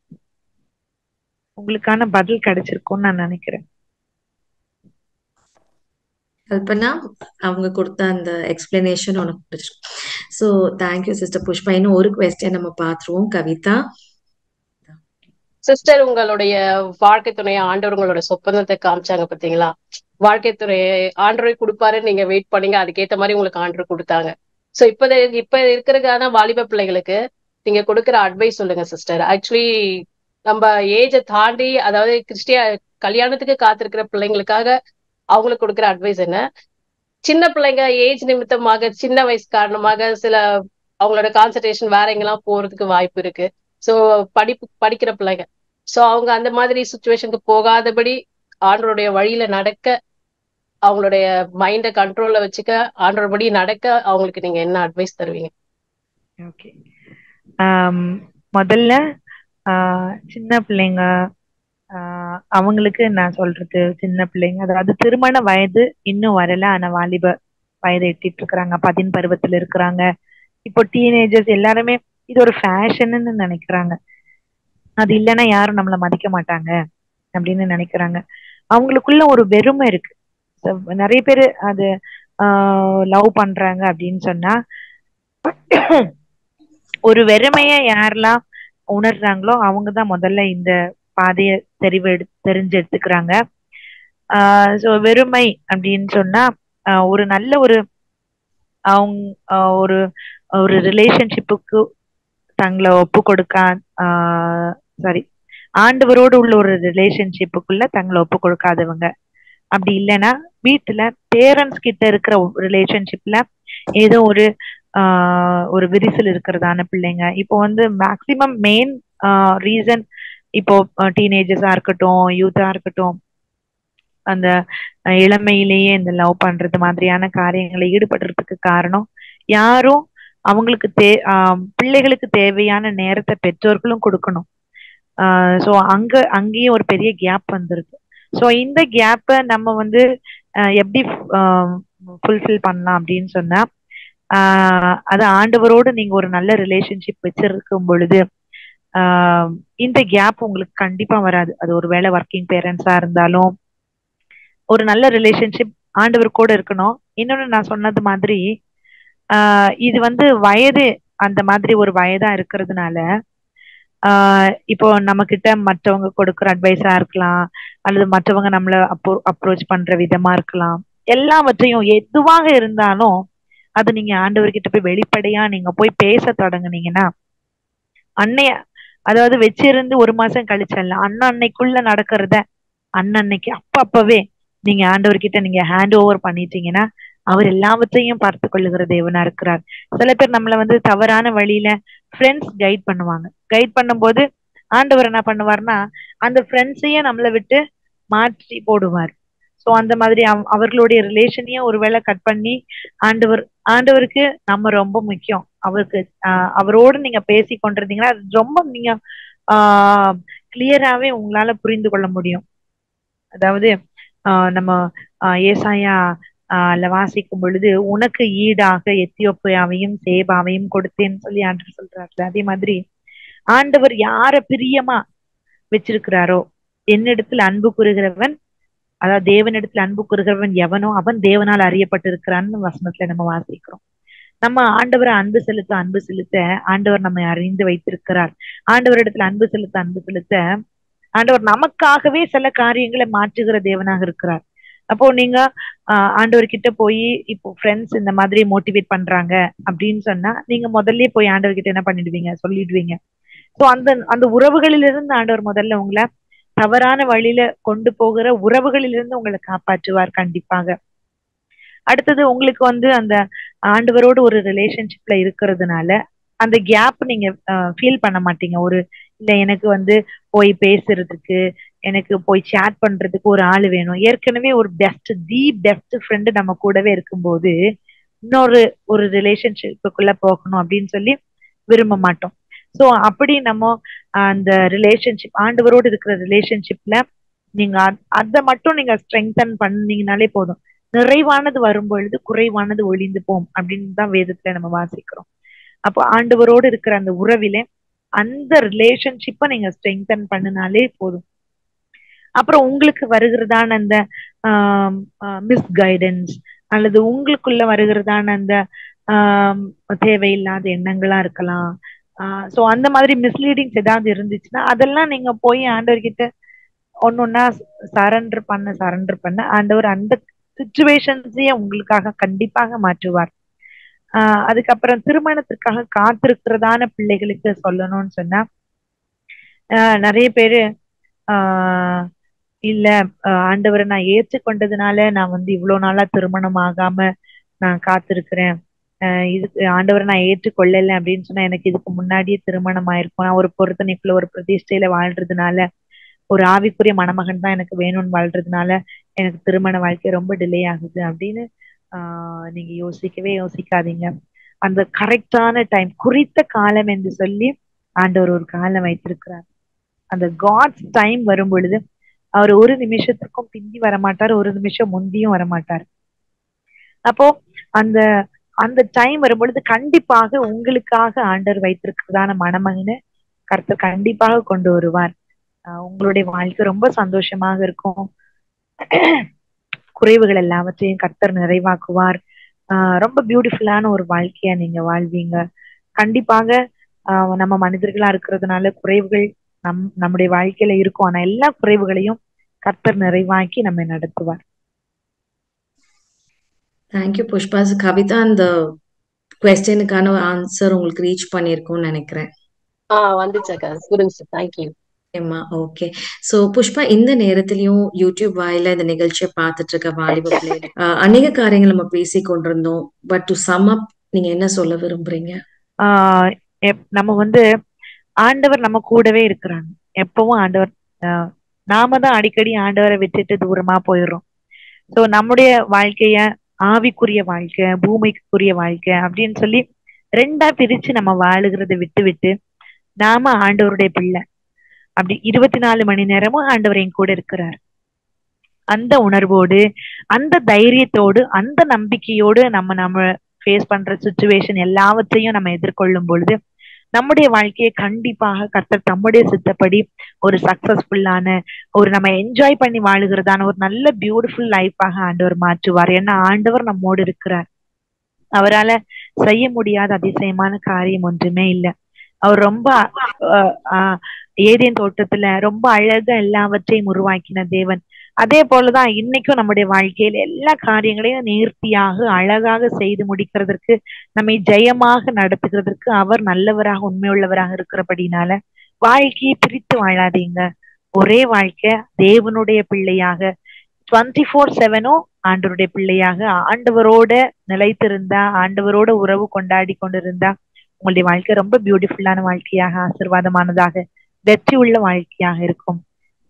உங்களுக்கான பதில் கிடைச்சிருக்கும்னு நான் நினைக்கிறேன் கல்பனா அவங்க கொடுத்த அந்த எக்ஸ்பிளனேஷன் உனக்கு பிடிச்சிருக்கு ஸோ தேங்க்யூ சிஸ்டர் புஷ்பா இன்னும் ஒரு கொஸ்டின் நம்ம பார்த்துருவோம் கவிதா சிஸ்டர் உங்களுடைய வாழ்க்கை துணையை ஆண்டவர் உங்களோட சொப்பனத்தை காமிச்சாங்க பாத்தீங்களா வாழ்க்கை துணையை ஆண்டவர் கொடுப்பாரு நீங்க வெயிட் பண்ணீங்க அதுக்கேத்த மாதிரி உங்களுக்கு ஆண்டவர் கொடுத்தாங்க சோ இப்ப இப்ப இருக்கிறதுக்கான வாலிப பிள்ளைகளுக்கு நீங்க கொடுக்குற அட்வைஸ் சொல்லுங்க சிஸ்டர் ஆக்சுவலி நம்ம ஏஜை தாண்டி அதாவது கிறிஸ்டியா கல்யாணத்துக்கு காத்திருக்கிற பிள்ளைங்களுக்காக அவங்களுக்கு கொடுக்குற அட்வைஸ் என்ன சின்ன பிள்ளைங்க ஏஜ் நிமித்தமாக சின்ன வயசு காரணமாக சில அவங்களோட கான்சன்ட்ரேஷன் வேற எங்கெல்லாம் போறதுக்கு வாய்ப்பு இருக்கு ஸோ படிப்பு படிக்கிற பிள்ளைங்க ஸோ அவங்க அந்த மாதிரி சுச்சுவேஷனுக்கு போகாதபடி ஆண்டருடைய வழியில நடக்க அவங்களுடைய மைண்டை கண்ட்ரோல்ல வச்சுக்க ஆண்டோட படி நடக்க அவங்களுக்கு நீங்க என்ன அட்வைஸ் தருவீங்க ஓகே முதல்ல சின்ன பிள்ளைங்க அவங்களுக்கு நான் சொல்றது சின்ன பிள்ளைங்க அதாவது திருமண வயது இன்னும் வரல ஆனா வாலிப வயதை எட்டிட்டு இருக்கிறாங்க பதின் பருவத்துல இருக்கிறாங்க இப்போ டீனேஜர்ஸ் எல்லாருமே இது ஒரு ஃபேஷன்னு நினைக்கிறாங்க அது இல்லைன்னா யாரும் நம்மளை மதிக்க மாட்டாங்க அப்படின்னு நினைக்கிறாங்க அவங்களுக்குள்ள ஒரு வெறுமை இருக்கு நிறைய பேர் அது லவ் பண்றாங்க அப்படின்னு சொன்னா ஒரு வெறுமைய யாரெல்லாம் உணர்றாங்களோ அவங்கதான் முதல்ல இந்த பாதைய தெரிவு எடு தெரிஞ்சு எடுத்துக்கிறாங்க ஆஹ் ஸோ வெறுமை அப்படின்னு சொன்னா ஒரு நல்ல ஒரு அவங்க ஒரு ஒரு ரிலேஷன்ஷிப்புக்கு தங்களை ஒப்பு கொடுக்க சாரி ஆண்டவரோடு உள்ள ஒரு ரிலேஷன்ஷிப்புக்குள்ள தங்களை ஒப்பு கொடுக்காதவங்க அப்படி இல்லைன்னா வீட்டுல பேரண்ட்ஸ் கிட்ட இருக்கிற ரிலேஷன்ஷிப்ல ஏதோ ஒரு ஆஹ் ஒரு விரிசல் இருக்கிறதான பிள்ளைங்க இப்போ வந்து மேக்சிமம் மெயின் ரீசன் இப்போ டீனேஜர்ஸா இருக்கட்டும் யூத்தா இருக்கட்டும் அந்த அஹ், இளமையிலேயே இந்த லவ் பண்றது மாதிரியான காரியங்களை ஈடுபடுறதுக்கு காரணம் யாரும் அவங்களுக்கு தே ஆஹ் பிள்ளைகளுக்கு தேவையான நேரத்தை பெற்றோர்களும் கொடுக்கணும் ஸோ அங்க அங்கேயும் ஒரு பெரிய கேப் வந்துருது ஸோ இந்த கேப்பை நம்ம வந்து ஆஹ் எப்படி ஃபுல்ஃபில் பண்ணலாம் அப்படின்னு சொன்னா ஆஹ் அது ஆண்டவரோடு நீங்க ஒரு நல்ல ரிலேஷன்ஷிப் வச்சிருக்கும் பொழுது ஆஹ் இந்த கேப் உங்களுக்கு கண்டிப்பா வராது அது ஒரு வேளை ஒர்க்கிங் பேரண்ட்ஸா இருந்தாலும் ஒரு நல்ல ரிலேஷன்ஷிப் ஆண்டவர் கூட இருக்கணும் இன்னொன்னு நான் சொன்னது மாதிரி ஆஹ் இது வந்து வயது அந்த மாதிரி ஒரு வயதா இருக்கிறதுனால ஆஹ் இப்போ நம்ம கிட்ட மற்றவங்க கொடுக்குற அட்வைஸா இருக்கலாம் அல்லது மற்றவங்க நம்மள அப்போ அப்ரோச் பண்ற விதமா இருக்கலாம் எல்லாவற்றையும் எதுவாக இருந்தாலும் அது நீங்க ஆண்டவர்கிட்ட போய் வெளிப்படையா நீங்க போய் பேச தொடங்குனீங்கன்னா அன்னைய அதாவது வச்சிருந்து ஒரு மாசம் கழிச்சல்ல அண்ணன் அன்னைக்குள்ள நடக்கிறத அன்னன்னைக்கு அப்ப அப்பவே நீங்க ஆண்டவர்கிட்ட நீங்க ஹேண்ட் ஓவர் பண்ணிட்டீங்கன்னா அவர் எல்லாவற்றையும் பார்த்து கொள்ளுகிற தேவனா இருக்கிறார் சில பேர் நம்மள வந்து தவறான வழியில ஃப்ரெண்ட்ஸ் கைட் பண்ணுவாங்க கைட் பண்ணும்போது ஆண்டவர் என்ன பண்ணுவார்னா அந்த ஃப்ரெண்ட்ஸையே நம்மளை விட்டு மாற்றி போடுவார் சோ அந்த மாதிரி அவ- அவர்களுடைய ரிலேஷனையும் ஒருவேளை கட் பண்ணி ஆண்டவர் ஆண்டவருக்கு நம்ம ரொம்ப முக்கியம் அவருக்கு ஆஹ் அவரோடு நீங்க பேசி கொண்டிருந்தீங்கன்னா அது ரொம்ப நீங்க ஆஹ் கிளியராவே உங்களால புரிந்து கொள்ள முடியும் அதாவது ஆஹ் நம்ம ஆஹ் ஏசாயா ஆஹ் வாசிக்கும் பொழுது உனக்கு ஈடாக எத்தியோப்பியாவையும் சேபாவையும் கொடுத்தேன்னு சொல்லி ஆண்டவர் சொல்றாருல அதே மாதிரி ஆண்டவர் யார பிரியமா வச்சிருக்கிறாரோ என்னிடத்தில் அன்பு கூறுகிறவன் அதாவது தேவனிடத்தில் அன்பு கூறுகிறவன் எவனோ அவன் தேவனால் அறியப்பட்டிருக்கிறான்னு வசனத்துல நம்ம வாசிக்கிறோம் நம்ம ஆண்டவரை அன்பு செலுத்த அன்பு செலுத்த ஆண்டவர் நம்மை அறிந்து வைத்திருக்கிறார் ஆண்டவரிடத்துல அன்பு செலுத்த அன்பு செலுத்த ஆண்டவர் நமக்காகவே சில காரியங்களை மாற்றுகிற தேவனாக இருக்கிறார் அப்போ நீங்க ஆஹ் ஆண்டவர்கிட்ட போய் இப்போ ஃப்ரெண்ட்ஸ் இந்த மாதிரி மோட்டிவேட் பண்றாங்க அப்படின்னு சொன்னா நீங்க முதல்லயே போய் ஆண்டவர்கிட்ட என்ன பண்ணிடுவீங்க சொல்லிடுவீங்க சோ அந்த அந்த உறவுகளிலிருந்து ஆண்டவர் முதல்ல உங்களை தவறான வழியில கொண்டு போகிற உறவுகளிலிருந்து உங்களை காப்பாற்றுவார் கண்டிப்பாக அடுத்தது உங்களுக்கு வந்து அந்த ஆண்டவரோடு ஒரு ரிலேஷன்ஷிப்ல இருக்கிறதுனால அந்த கேப் நீங்க ஃபீல் பண்ண மாட்டீங்க ஒரு இல்ல எனக்கு வந்து போய் பேசுறதுக்கு எனக்கு போய் சேட் பண்றதுக்கு ஒரு ஆள் வேணும் ஏற்கனவே ஒரு பெஸ்ட் தி பெஸ்ட் ஃப்ரெண்டு நம்ம கூடவே இருக்கும்போது இன்னொரு ஒரு ரிலேஷன்ஷிப்புக்குள்ள போகணும் அப்படின்னு சொல்லி விரும்ப மாட்டோம் சோ அப்படி நம்ம அந்த ரிலேஷன்ஷிப் ஆண்டவரோடு இருக்கிற ரிலேஷன்ஷிப்ல நீங்க அ- அதை மட்டும் நீங்க ஸ்ட்ரெங்தன் பண்ணீங்கனாலே போதும் நிறைவானது வரும்பொழுது குறைவானது ஒளிந்து போம் அப்படின்னு தான் வேதத்துல நம்ம வாசிக்கிறோம் அப்போ ஆண்டவரோடு இருக்கிற அந்த உறவிலே அந்த ரிலேஷன்ஷிப்பை நீங்க ஸ்ட்ரெங்தன் பண்ணினாலே போதும் அப்புறம் உங்களுக்கு வருகிறதான அந்த மிஸ் கைடன்ஸ் அல்லது உங்களுக்குள்ள வருகிறதான அந்த ஆம், தேவையில்லாத எண்ணங்களா இருக்கலாம் ஸோ அந்த மாதிரி மிஸ்லீடிங்ஸ் ஏதாவது இருந்துச்சுன்னா அதெல்லாம் நீங்க போய் ஆண்டவர்கிட்ட ஒன்னொன்னா சரண்டர் பண்ண சரண்டர் பண்ண ஆண்டவர் அந்த சுச்சுவேஷன்ஸையே உங்களுக்காக கண்டிப்பாக மாற்றுவார் ஆஹ் அதுக்கப்புறம் திருமணத்திற்காக காத்திருக்கிறதான பிள்ளைகளுக்கு சொல்லணும்னு சொன்னா ஆஹ் நிறைய பேரு ஆஹ் இல்ல ஆஹ் ஆண்டவரை நான் ஏற்றுக்கொண்டதுனால நான் வந்து இவ்வளவு நாளா திருமணம் ஆகாம நான் காத்திருக்கிறேன் ஆஹ் இதுக்கு ஆண்டவரை நான் ஏற்றுக்கொள்ளல அப்படின்னு சொன்னா எனக்கு இதுக்கு முன்னாடியே திருமணம் ஆயிருக்கும் நான் ஒரு பொருத்தனைக்குள்ள ஒரு பிரதிஷ்டையில வாழ்றதுனால ஒரு ஆவிக்குரிய மணமகன் தான் எனக்கு வேணும்னு வாழ்றதுனால எனக்கு திருமண வாழ்க்கை ரொம்ப டிலே ஆகுது அப்படின்னு ஆஹ் நீங்க யோசிக்கவே யோசிக்காதீங்க அந்த கரெக்டான டைம் குறித்த காலம் என்று சொல்லி ஆண்டவர் ஒரு காலம் வைத்திருக்கிறார் அந்த காட்ஸ் டைம் வரும் பொழுது அவர் ஒரு நிமிஷத்துக்கும் பிந்தி வரமாட்டார் ஒரு நிமிஷம் முந்தியும் வரமாட்டார் அப்போ அந்த அந்த டைம் வரும் பொழுது கண்டிப்பாக உங்களுக்காக ஆண்டவர் வைத்திருக்கிறதான மணமகனை கர்த்தர் கண்டிப்பாக கொண்டு வருவார் ஆஹ் உங்களுடைய வாழ்க்கை ரொம்ப சந்தோஷமாக இருக்கும் குறைவுகள் எல்லாவற்றையும் கர்த்தர் நிறைவாக்குவார் ஆஹ் ரொம்ப பியூட்டிஃபுல்லான ஒரு வாழ்க்கையா நீங்க வாழ்வீங்க கண்டிப்பாக ஆஹ் நம்ம மனிதர்களா இருக்கிறதுனால குறைவுகள் நம் நம்முடைய வாழ்க்கையில இருக்கும் ஆனா எல்லா குறைவுகளையும் கர்த்தர் நிறைவாக்கி நம்மை நடத்துவார் தேங்க்யூ புஷ்பா கவிதா அந்த கொஸ்டினுக்கான ஆன்சர் உங்களுக்கு ரீச் பண்ணியிருக்கும்னு நினைக்கிறேன் ஆஹ் வந்துச்சக்கா புரிஞ்சு தேங்க்யூ ஏம்மா ஓகே சோ புஷ்பா இந்த நேரத்திலயும் யூடியூப் வாயில இந்த நிகழ்ச்சியை பார்த்துட்டு இருக்க வாலிப பிள்ளைகள் ஆஹ் அநேக காரியங்கள் நம்ம பேசி கொண்டிருந்தோம் பட் டு சம் அப் நீங்க என்ன சொல்ல விரும்புறீங்க ஆஹ் எப்- நம்ம வந்து ஆண்டவர் நம்ம கூடவே இருக்கிறாங்க எப்பவும் ஆண்டவர் ஆஹ் நாம தான் அடிக்கடி ஆண்டவரை விட்டுட்டு தூரமா போயிடுறோம் சோ நம்முடைய வாழ்க்கைய ஆவிக்குரிய வாழ்க்கை பூமிக்குரிய வாழ்க்கை அப்படின்னு சொல்லி ரெண்டா பிரிச்சு நம்ம வாழுகிறத விட்டு விட்டு நாம ஆண்டவருடைய பிள்ளை அப்படி இருபத்தி நாலு மணி நேரமும் ஆண்டவர் என் கூட இருக்கிறார் அந்த உணர்வோடு அந்த தைரியத்தோடு அந்த நம்பிக்கையோடு நம்ம நம்ம ஃபேஸ் பண்ற சுச்சுவேஷன் எல்லாவற்றையும் நம்ம எதிர்கொள்ளும் பொழுது நம்முடைய வாழ்க்கையை கண்டிப்பாக கர்த்தர் தம்முடைய சித்தப்படி ஒரு சக்சஸ்ஃபுல்லான ஒரு நம்ம என்ஜாய் பண்ணி வாழுகிறதான ஒரு நல்ல பியூட்டிஃபுல் லைஃபாக ஆண்டவர் மாற்றுவார் ஏன்னா ஆண்டவர் நம்மோடு இருக்கிறார் அவரால செய்ய முடியாத அதிசயமான காரியம் ஒன்றுமே இல்லை அவர் ரொம்ப அஹ், ஆஹ், ஏதேன் தோட்டத்துல ரொம்ப அழகா எல்லாவற்றையும் உருவாக்கின தேவன் அதே போலதான் இன்னைக்கும் நம்முடைய வாழ்க்கையில எல்லா காரியங்களையும் நேர்த்தியாக அழகாக செய்து முடிக்கிறதற்கு நம்மை ஜெயமாக நடத்துகிறதற்கு அவர் நல்லவராக உண்மையுள்ளவராக இருக்கிறபடினால வாழ்க்கையை பிரித்து வாழாதீங்க ஒரே வாழ்க்கை தேவனுடைய பிள்ளையாக டுவெண்ட்டி ஃபோர் செவனும் ஆண்டவருடைய பிள்ளையாக ஆண்டவரோட நிலைத்திருந்தா ஆண்டவரோட உறவு கொண்டாடி கொண்டிருந்தா உங்களுடைய வாழ்க்கை ரொம்ப பியூட்டிஃபுல்லான வாழ்க்கையாக ஆசீர்வாதமானதாக வெற்றி உள்ள வாழ்க்கையாக இருக்கும்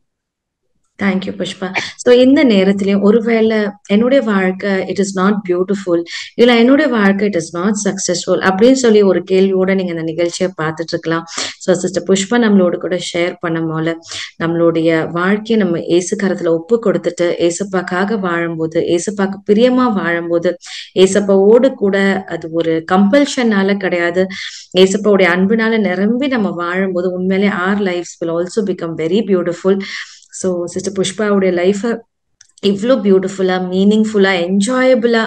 தேங்க்யூ புஷ்பா ஸோ இந்த நேரத்திலையும் ஒருவேளை என்னுடைய வாழ்க்கை இட் இஸ் நாட் பியூட்டிஃபுல் இல்ல என்னுடைய வாழ்க்கை இட் இஸ் நாட் சக்சஸ்ஃபுல் அப்படின்னு சொல்லி ஒரு கேள்வியோட நீங்க இந்த நிகழ்ச்சியை பார்த்துட்டு இருக்கலாம் ஸோ சிஸ்டர் புஷ்பா நம்மளோட கூட ஷேர் பண்ணும் போல நம்மளுடைய வாழ்க்கையை நம்ம ஏசு கரத்துல ஒப்பு கொடுத்துட்டு ஏசப்பாக்காக வாழும்போது ஏசப்பாக்கு பிரியமா வாழும்போது ஏசப்பாவோடு கூட அது ஒரு கம்பல்ஷனால கிடையாது ஏசப்பாவுடைய அன்பினால நிரம்பி நம்ம வாழும்போது உண்மையிலே our lifes will also become very beautiful so sister புஷ்பாவுடைய லைஃபை இவ்வளோ பியூட்டிஃபுல்லா மீனிங்ஃபுல்லா என்ஜாயபிளா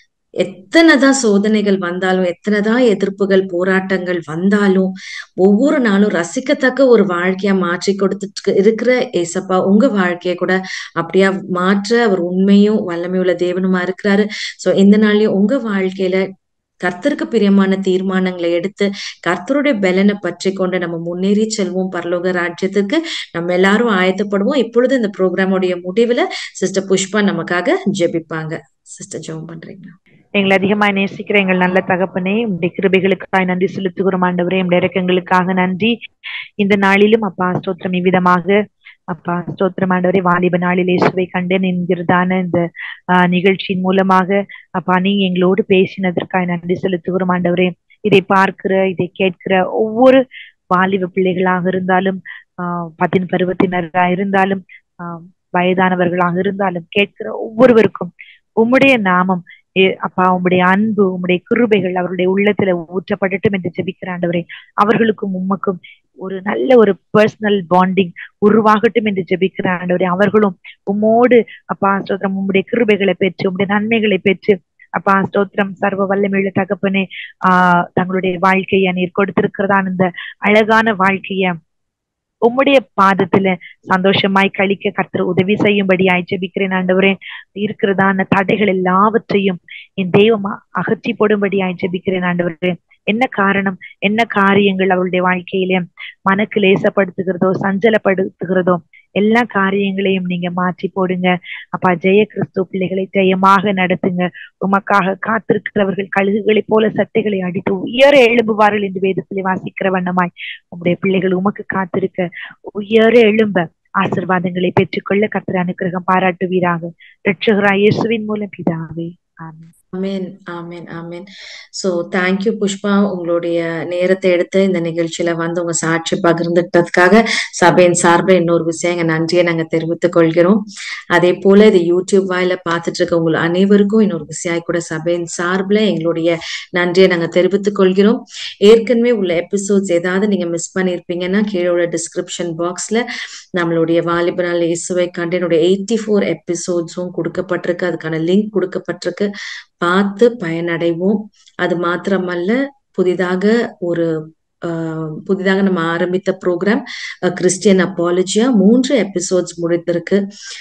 எத்தனை தான் சோதனைகள் வந்தாலும் எத்தனை தான் எதிர்ப்புகள் போராட்டங்கள் வந்தாலும் ஒவ்வொரு நாளும் ரசிக்கத்தக்க ஒரு வாழ்க்கையா மாற்றி கொடுத்துட்டு இருக்கிற ஏசப்பா உங்க வாழ்க்கைய கூட அப்படியா மாற்ற அவர் உண்மையும் வல்லமையுள்ள தேவனுமா இருக்கிறாரு சோ இந்த நாள்லயும் உங்க வாழ்க்கையில கர்த்தருக்கு பிரியமான தீர்மானங்களை எடுத்து கர்த்தருடைய பலனை பற்றி கொண்டு நம்ம முன்னேறி செல்வோம் பரலோக ராஜ்யத்துக்கு நம்ம எல்லாரும் ஆயத்தப்படுவோம் இப்பொழுது இந்த ப்ரோக்ராமுடைய முடிவுல சிஸ்டர் புஷ்பா நமக்காக ஜெபிப்பாங்க சிஸ்டர் ஜெபம் பண்றீங்களா எங்களை அதிகமாய் நேசிக்கிற எங்கள் நல்ல தகப்பனே உடைய கிருபைகளுக்காய் நன்றி செலுத்துகிறோம் ஆண்டவரே உடைய இறக்கங்களுக்காக நன்றி இந்த நாளிலும் அப்பா ஸ்தோத்திரம் இவ்விதமாக அப்பா ஸ்தோத்திரம் ஆண்டவரே வாலிப நாளில் இயேசுவை கண்டேன் என்கிறதான இந்த ஆஹ் நிகழ்ச்சியின் மூலமாக அப்பா நீ எங்களோடு பேசினதற்காய் நன்றி செலுத்துகிறோம் ஆண்டவரே இதை பார்க்கிற இதை கேட்கிற ஒவ்வொரு வாலிப பிள்ளைகளாக இருந்தாலும் ஆஹ் பதின் பருவத்தினராக இருந்தாலும் ஆஹ் வயதானவர்களாக இருந்தாலும் கேட்கிற ஒவ்வொருவருக்கும் உம்முடைய நாமம் ஏ- அப்பா உம்முடைய அன்பு உம்முடைய கிருபைகள் அவருடைய உள்ளத்துல ஊற்றப்படட்டும் என்று ஜெபிக்கிற ஆண்டவரே அவர்களுக்கும் உமக்கும் ஒரு நல்ல ஒரு பர்சனல் பாண்டிங் உருவாகட்டும் என்று ஜெபிக்கிற ஆண்டவரே அவர்களும் உம்மோடு அப்பா ஸ்தோத்திரம் உம்முடைய கிருபைகளை பெற்று உம்முடைய நன்மைகளை பெற்று அப்பா ஸ்தோத்திரம் சர்வ வல்லமையுள்ள தகப்பனே ஆஹ் தங்களுடைய வாழ்க்கையை நீர் கொடுத்திருக்கிறதான இந்த அழகான வாழ்க்கைய உம்முடைய பாதத்துல சந்தோஷமாய் கழிக்க கர்த்தர் உதவி செய்யும்படியாய் ஜெபிக்கிறேன் ஆண்டவரே இருக்கிறதான தடைகள் எல்லாவற்றையும் என் தெய்வமா அகற்றி போடும்படியாய் ஜெபிக்கிறேன் ஆண்டவரே என்ன காரணம் என்ன காரியங்கள் அவளுடைய வாழ்க்கையில மனக்கு லேசப்படுத்துகிறதோ சஞ்சலப்படுத்துகிறதோ எல்லா காரியங்களையும் நீங்க மாற்றி போடுங்க அப்பா ஜெய கிறிஸ்து பிள்ளைகளை ஜெயமாக நடத்துங்க உமக்காக காத்திருக்கிறவர்கள் கழுகுகளைப் போல சட்டைகளை அடித்து உயர எழும்புவார்கள் என்று வேதத்திலே வாசிக்கிற வண்ணமாய் உம்முடைய பிள்ளைகள் உமக்கு காத்திருக்க உயர எழும்ப ஆசிர்வாதங்களை பெற்றுக்கொள்ள கர்த்தர் அனுக்கிரகம் பாராட்டுவீராக ரட்சகராய் இயேசுவின் மூலம் பிதாவே ஆமென் ஆமென் ஆமென் ஆமென் சோ தேங்க்யூ புஷ்பா உங்களுடைய நேரத்தை எடுத்து இந்த நிகழ்ச்சியில வந்து உங்க சாட்சி பகிர்ந்துட்டதுக்காக சபையின் சார்பில் இன்னொரு விஷயம் எங்க நன்றியை நாங்க தெரிவித்துக் கொள்கிறோம் அதே போல இது யூடியூப் வாயில பார்த்துட்டு இருக்க உங்கள் அனைவருக்கும் இன்னொரு விஷயம் கூட சபையின் சார்பில் எங்களுடைய நன்றியை நாங்க தெரிவித்துக் கொள்கிறோம் ஏற்கனவே உள்ள எபிசோட்ஸ் ஏதாவது நீங்க மிஸ் பண்ணியிருப்பீங்கன்னா கீழே உள்ள டிஸ்கிரிப்ஷன் பாக்ஸ்ல நம்மளுடைய வாலிபனால் இயேசுவை கண்டு என்னுடைய எயிட்டி ஃபோர் எபிசோட்ஸும் கொடுக்கப்பட்டிருக்கு அதுக்கான லிங்க் கொடுக்கப்பட்டிருக்கு பார்த்து பயனடைவோம் அது மாத்திரமல்ல புதிதாக ஒரு ஆஹ், புதிதாக நம்ம ஆரம்பித்த ப்ரோக்ராம் கிறிஸ்டியன் அப்பாலஜியா மூன்று எபிசோட்ஸ் முடித்திருக்கு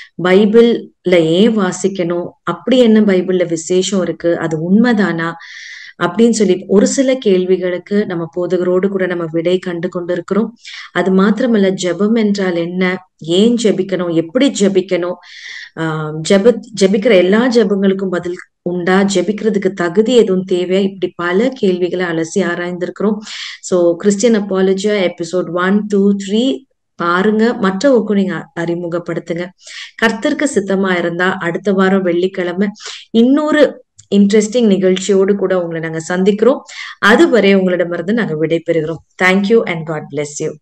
பைபிள்ல ஏன் வாசிக்கணும் அப்படி என்ன பைபிள்ல விசேஷம் இருக்கு அது உண்மைதானா அப்படின்னு சொல்லி ஒரு சில கேள்விகளுக்கு நம்ம போதகரோடு கூட நம்ம விடை கண்டு கொண்டிருக்கிறோம் அது மாத்திரமல்ல ஜெபம் என்றால் என்ன ஏன் ஜெபிக்கணும் எப்படி ஜெபிக்கணும் ஆஹ் ஜெப ஜெபிக்கிற எல்லா ஜெபங்களுக்கும் பதில் உண்டா ஜெபிக்கிறதுக்கு தகுதி எதுவும் தேவையா இப்படி பல கேள்விகளை அலசி ஆராய்ந்திருக்கிறோம் so Christian apologia episode one two three பாருங்க மற்றவருக்கும் நீங்க அறிமுகப்படுத்துங்க கர்த்தருக்கு சித்தமா இருந்தா அடுத்த வாரம் வெள்ளிக்கிழமை இன்னொரு இன்ட்ரெஸ்டிங் நிகழ்ச்சியோடு கூட உங்களை நாங்க சந்திக்கிறோம் அதுவரை உங்களிடமிருந்து நாங்க விடைபெறுகிறோம் thank you and God bless you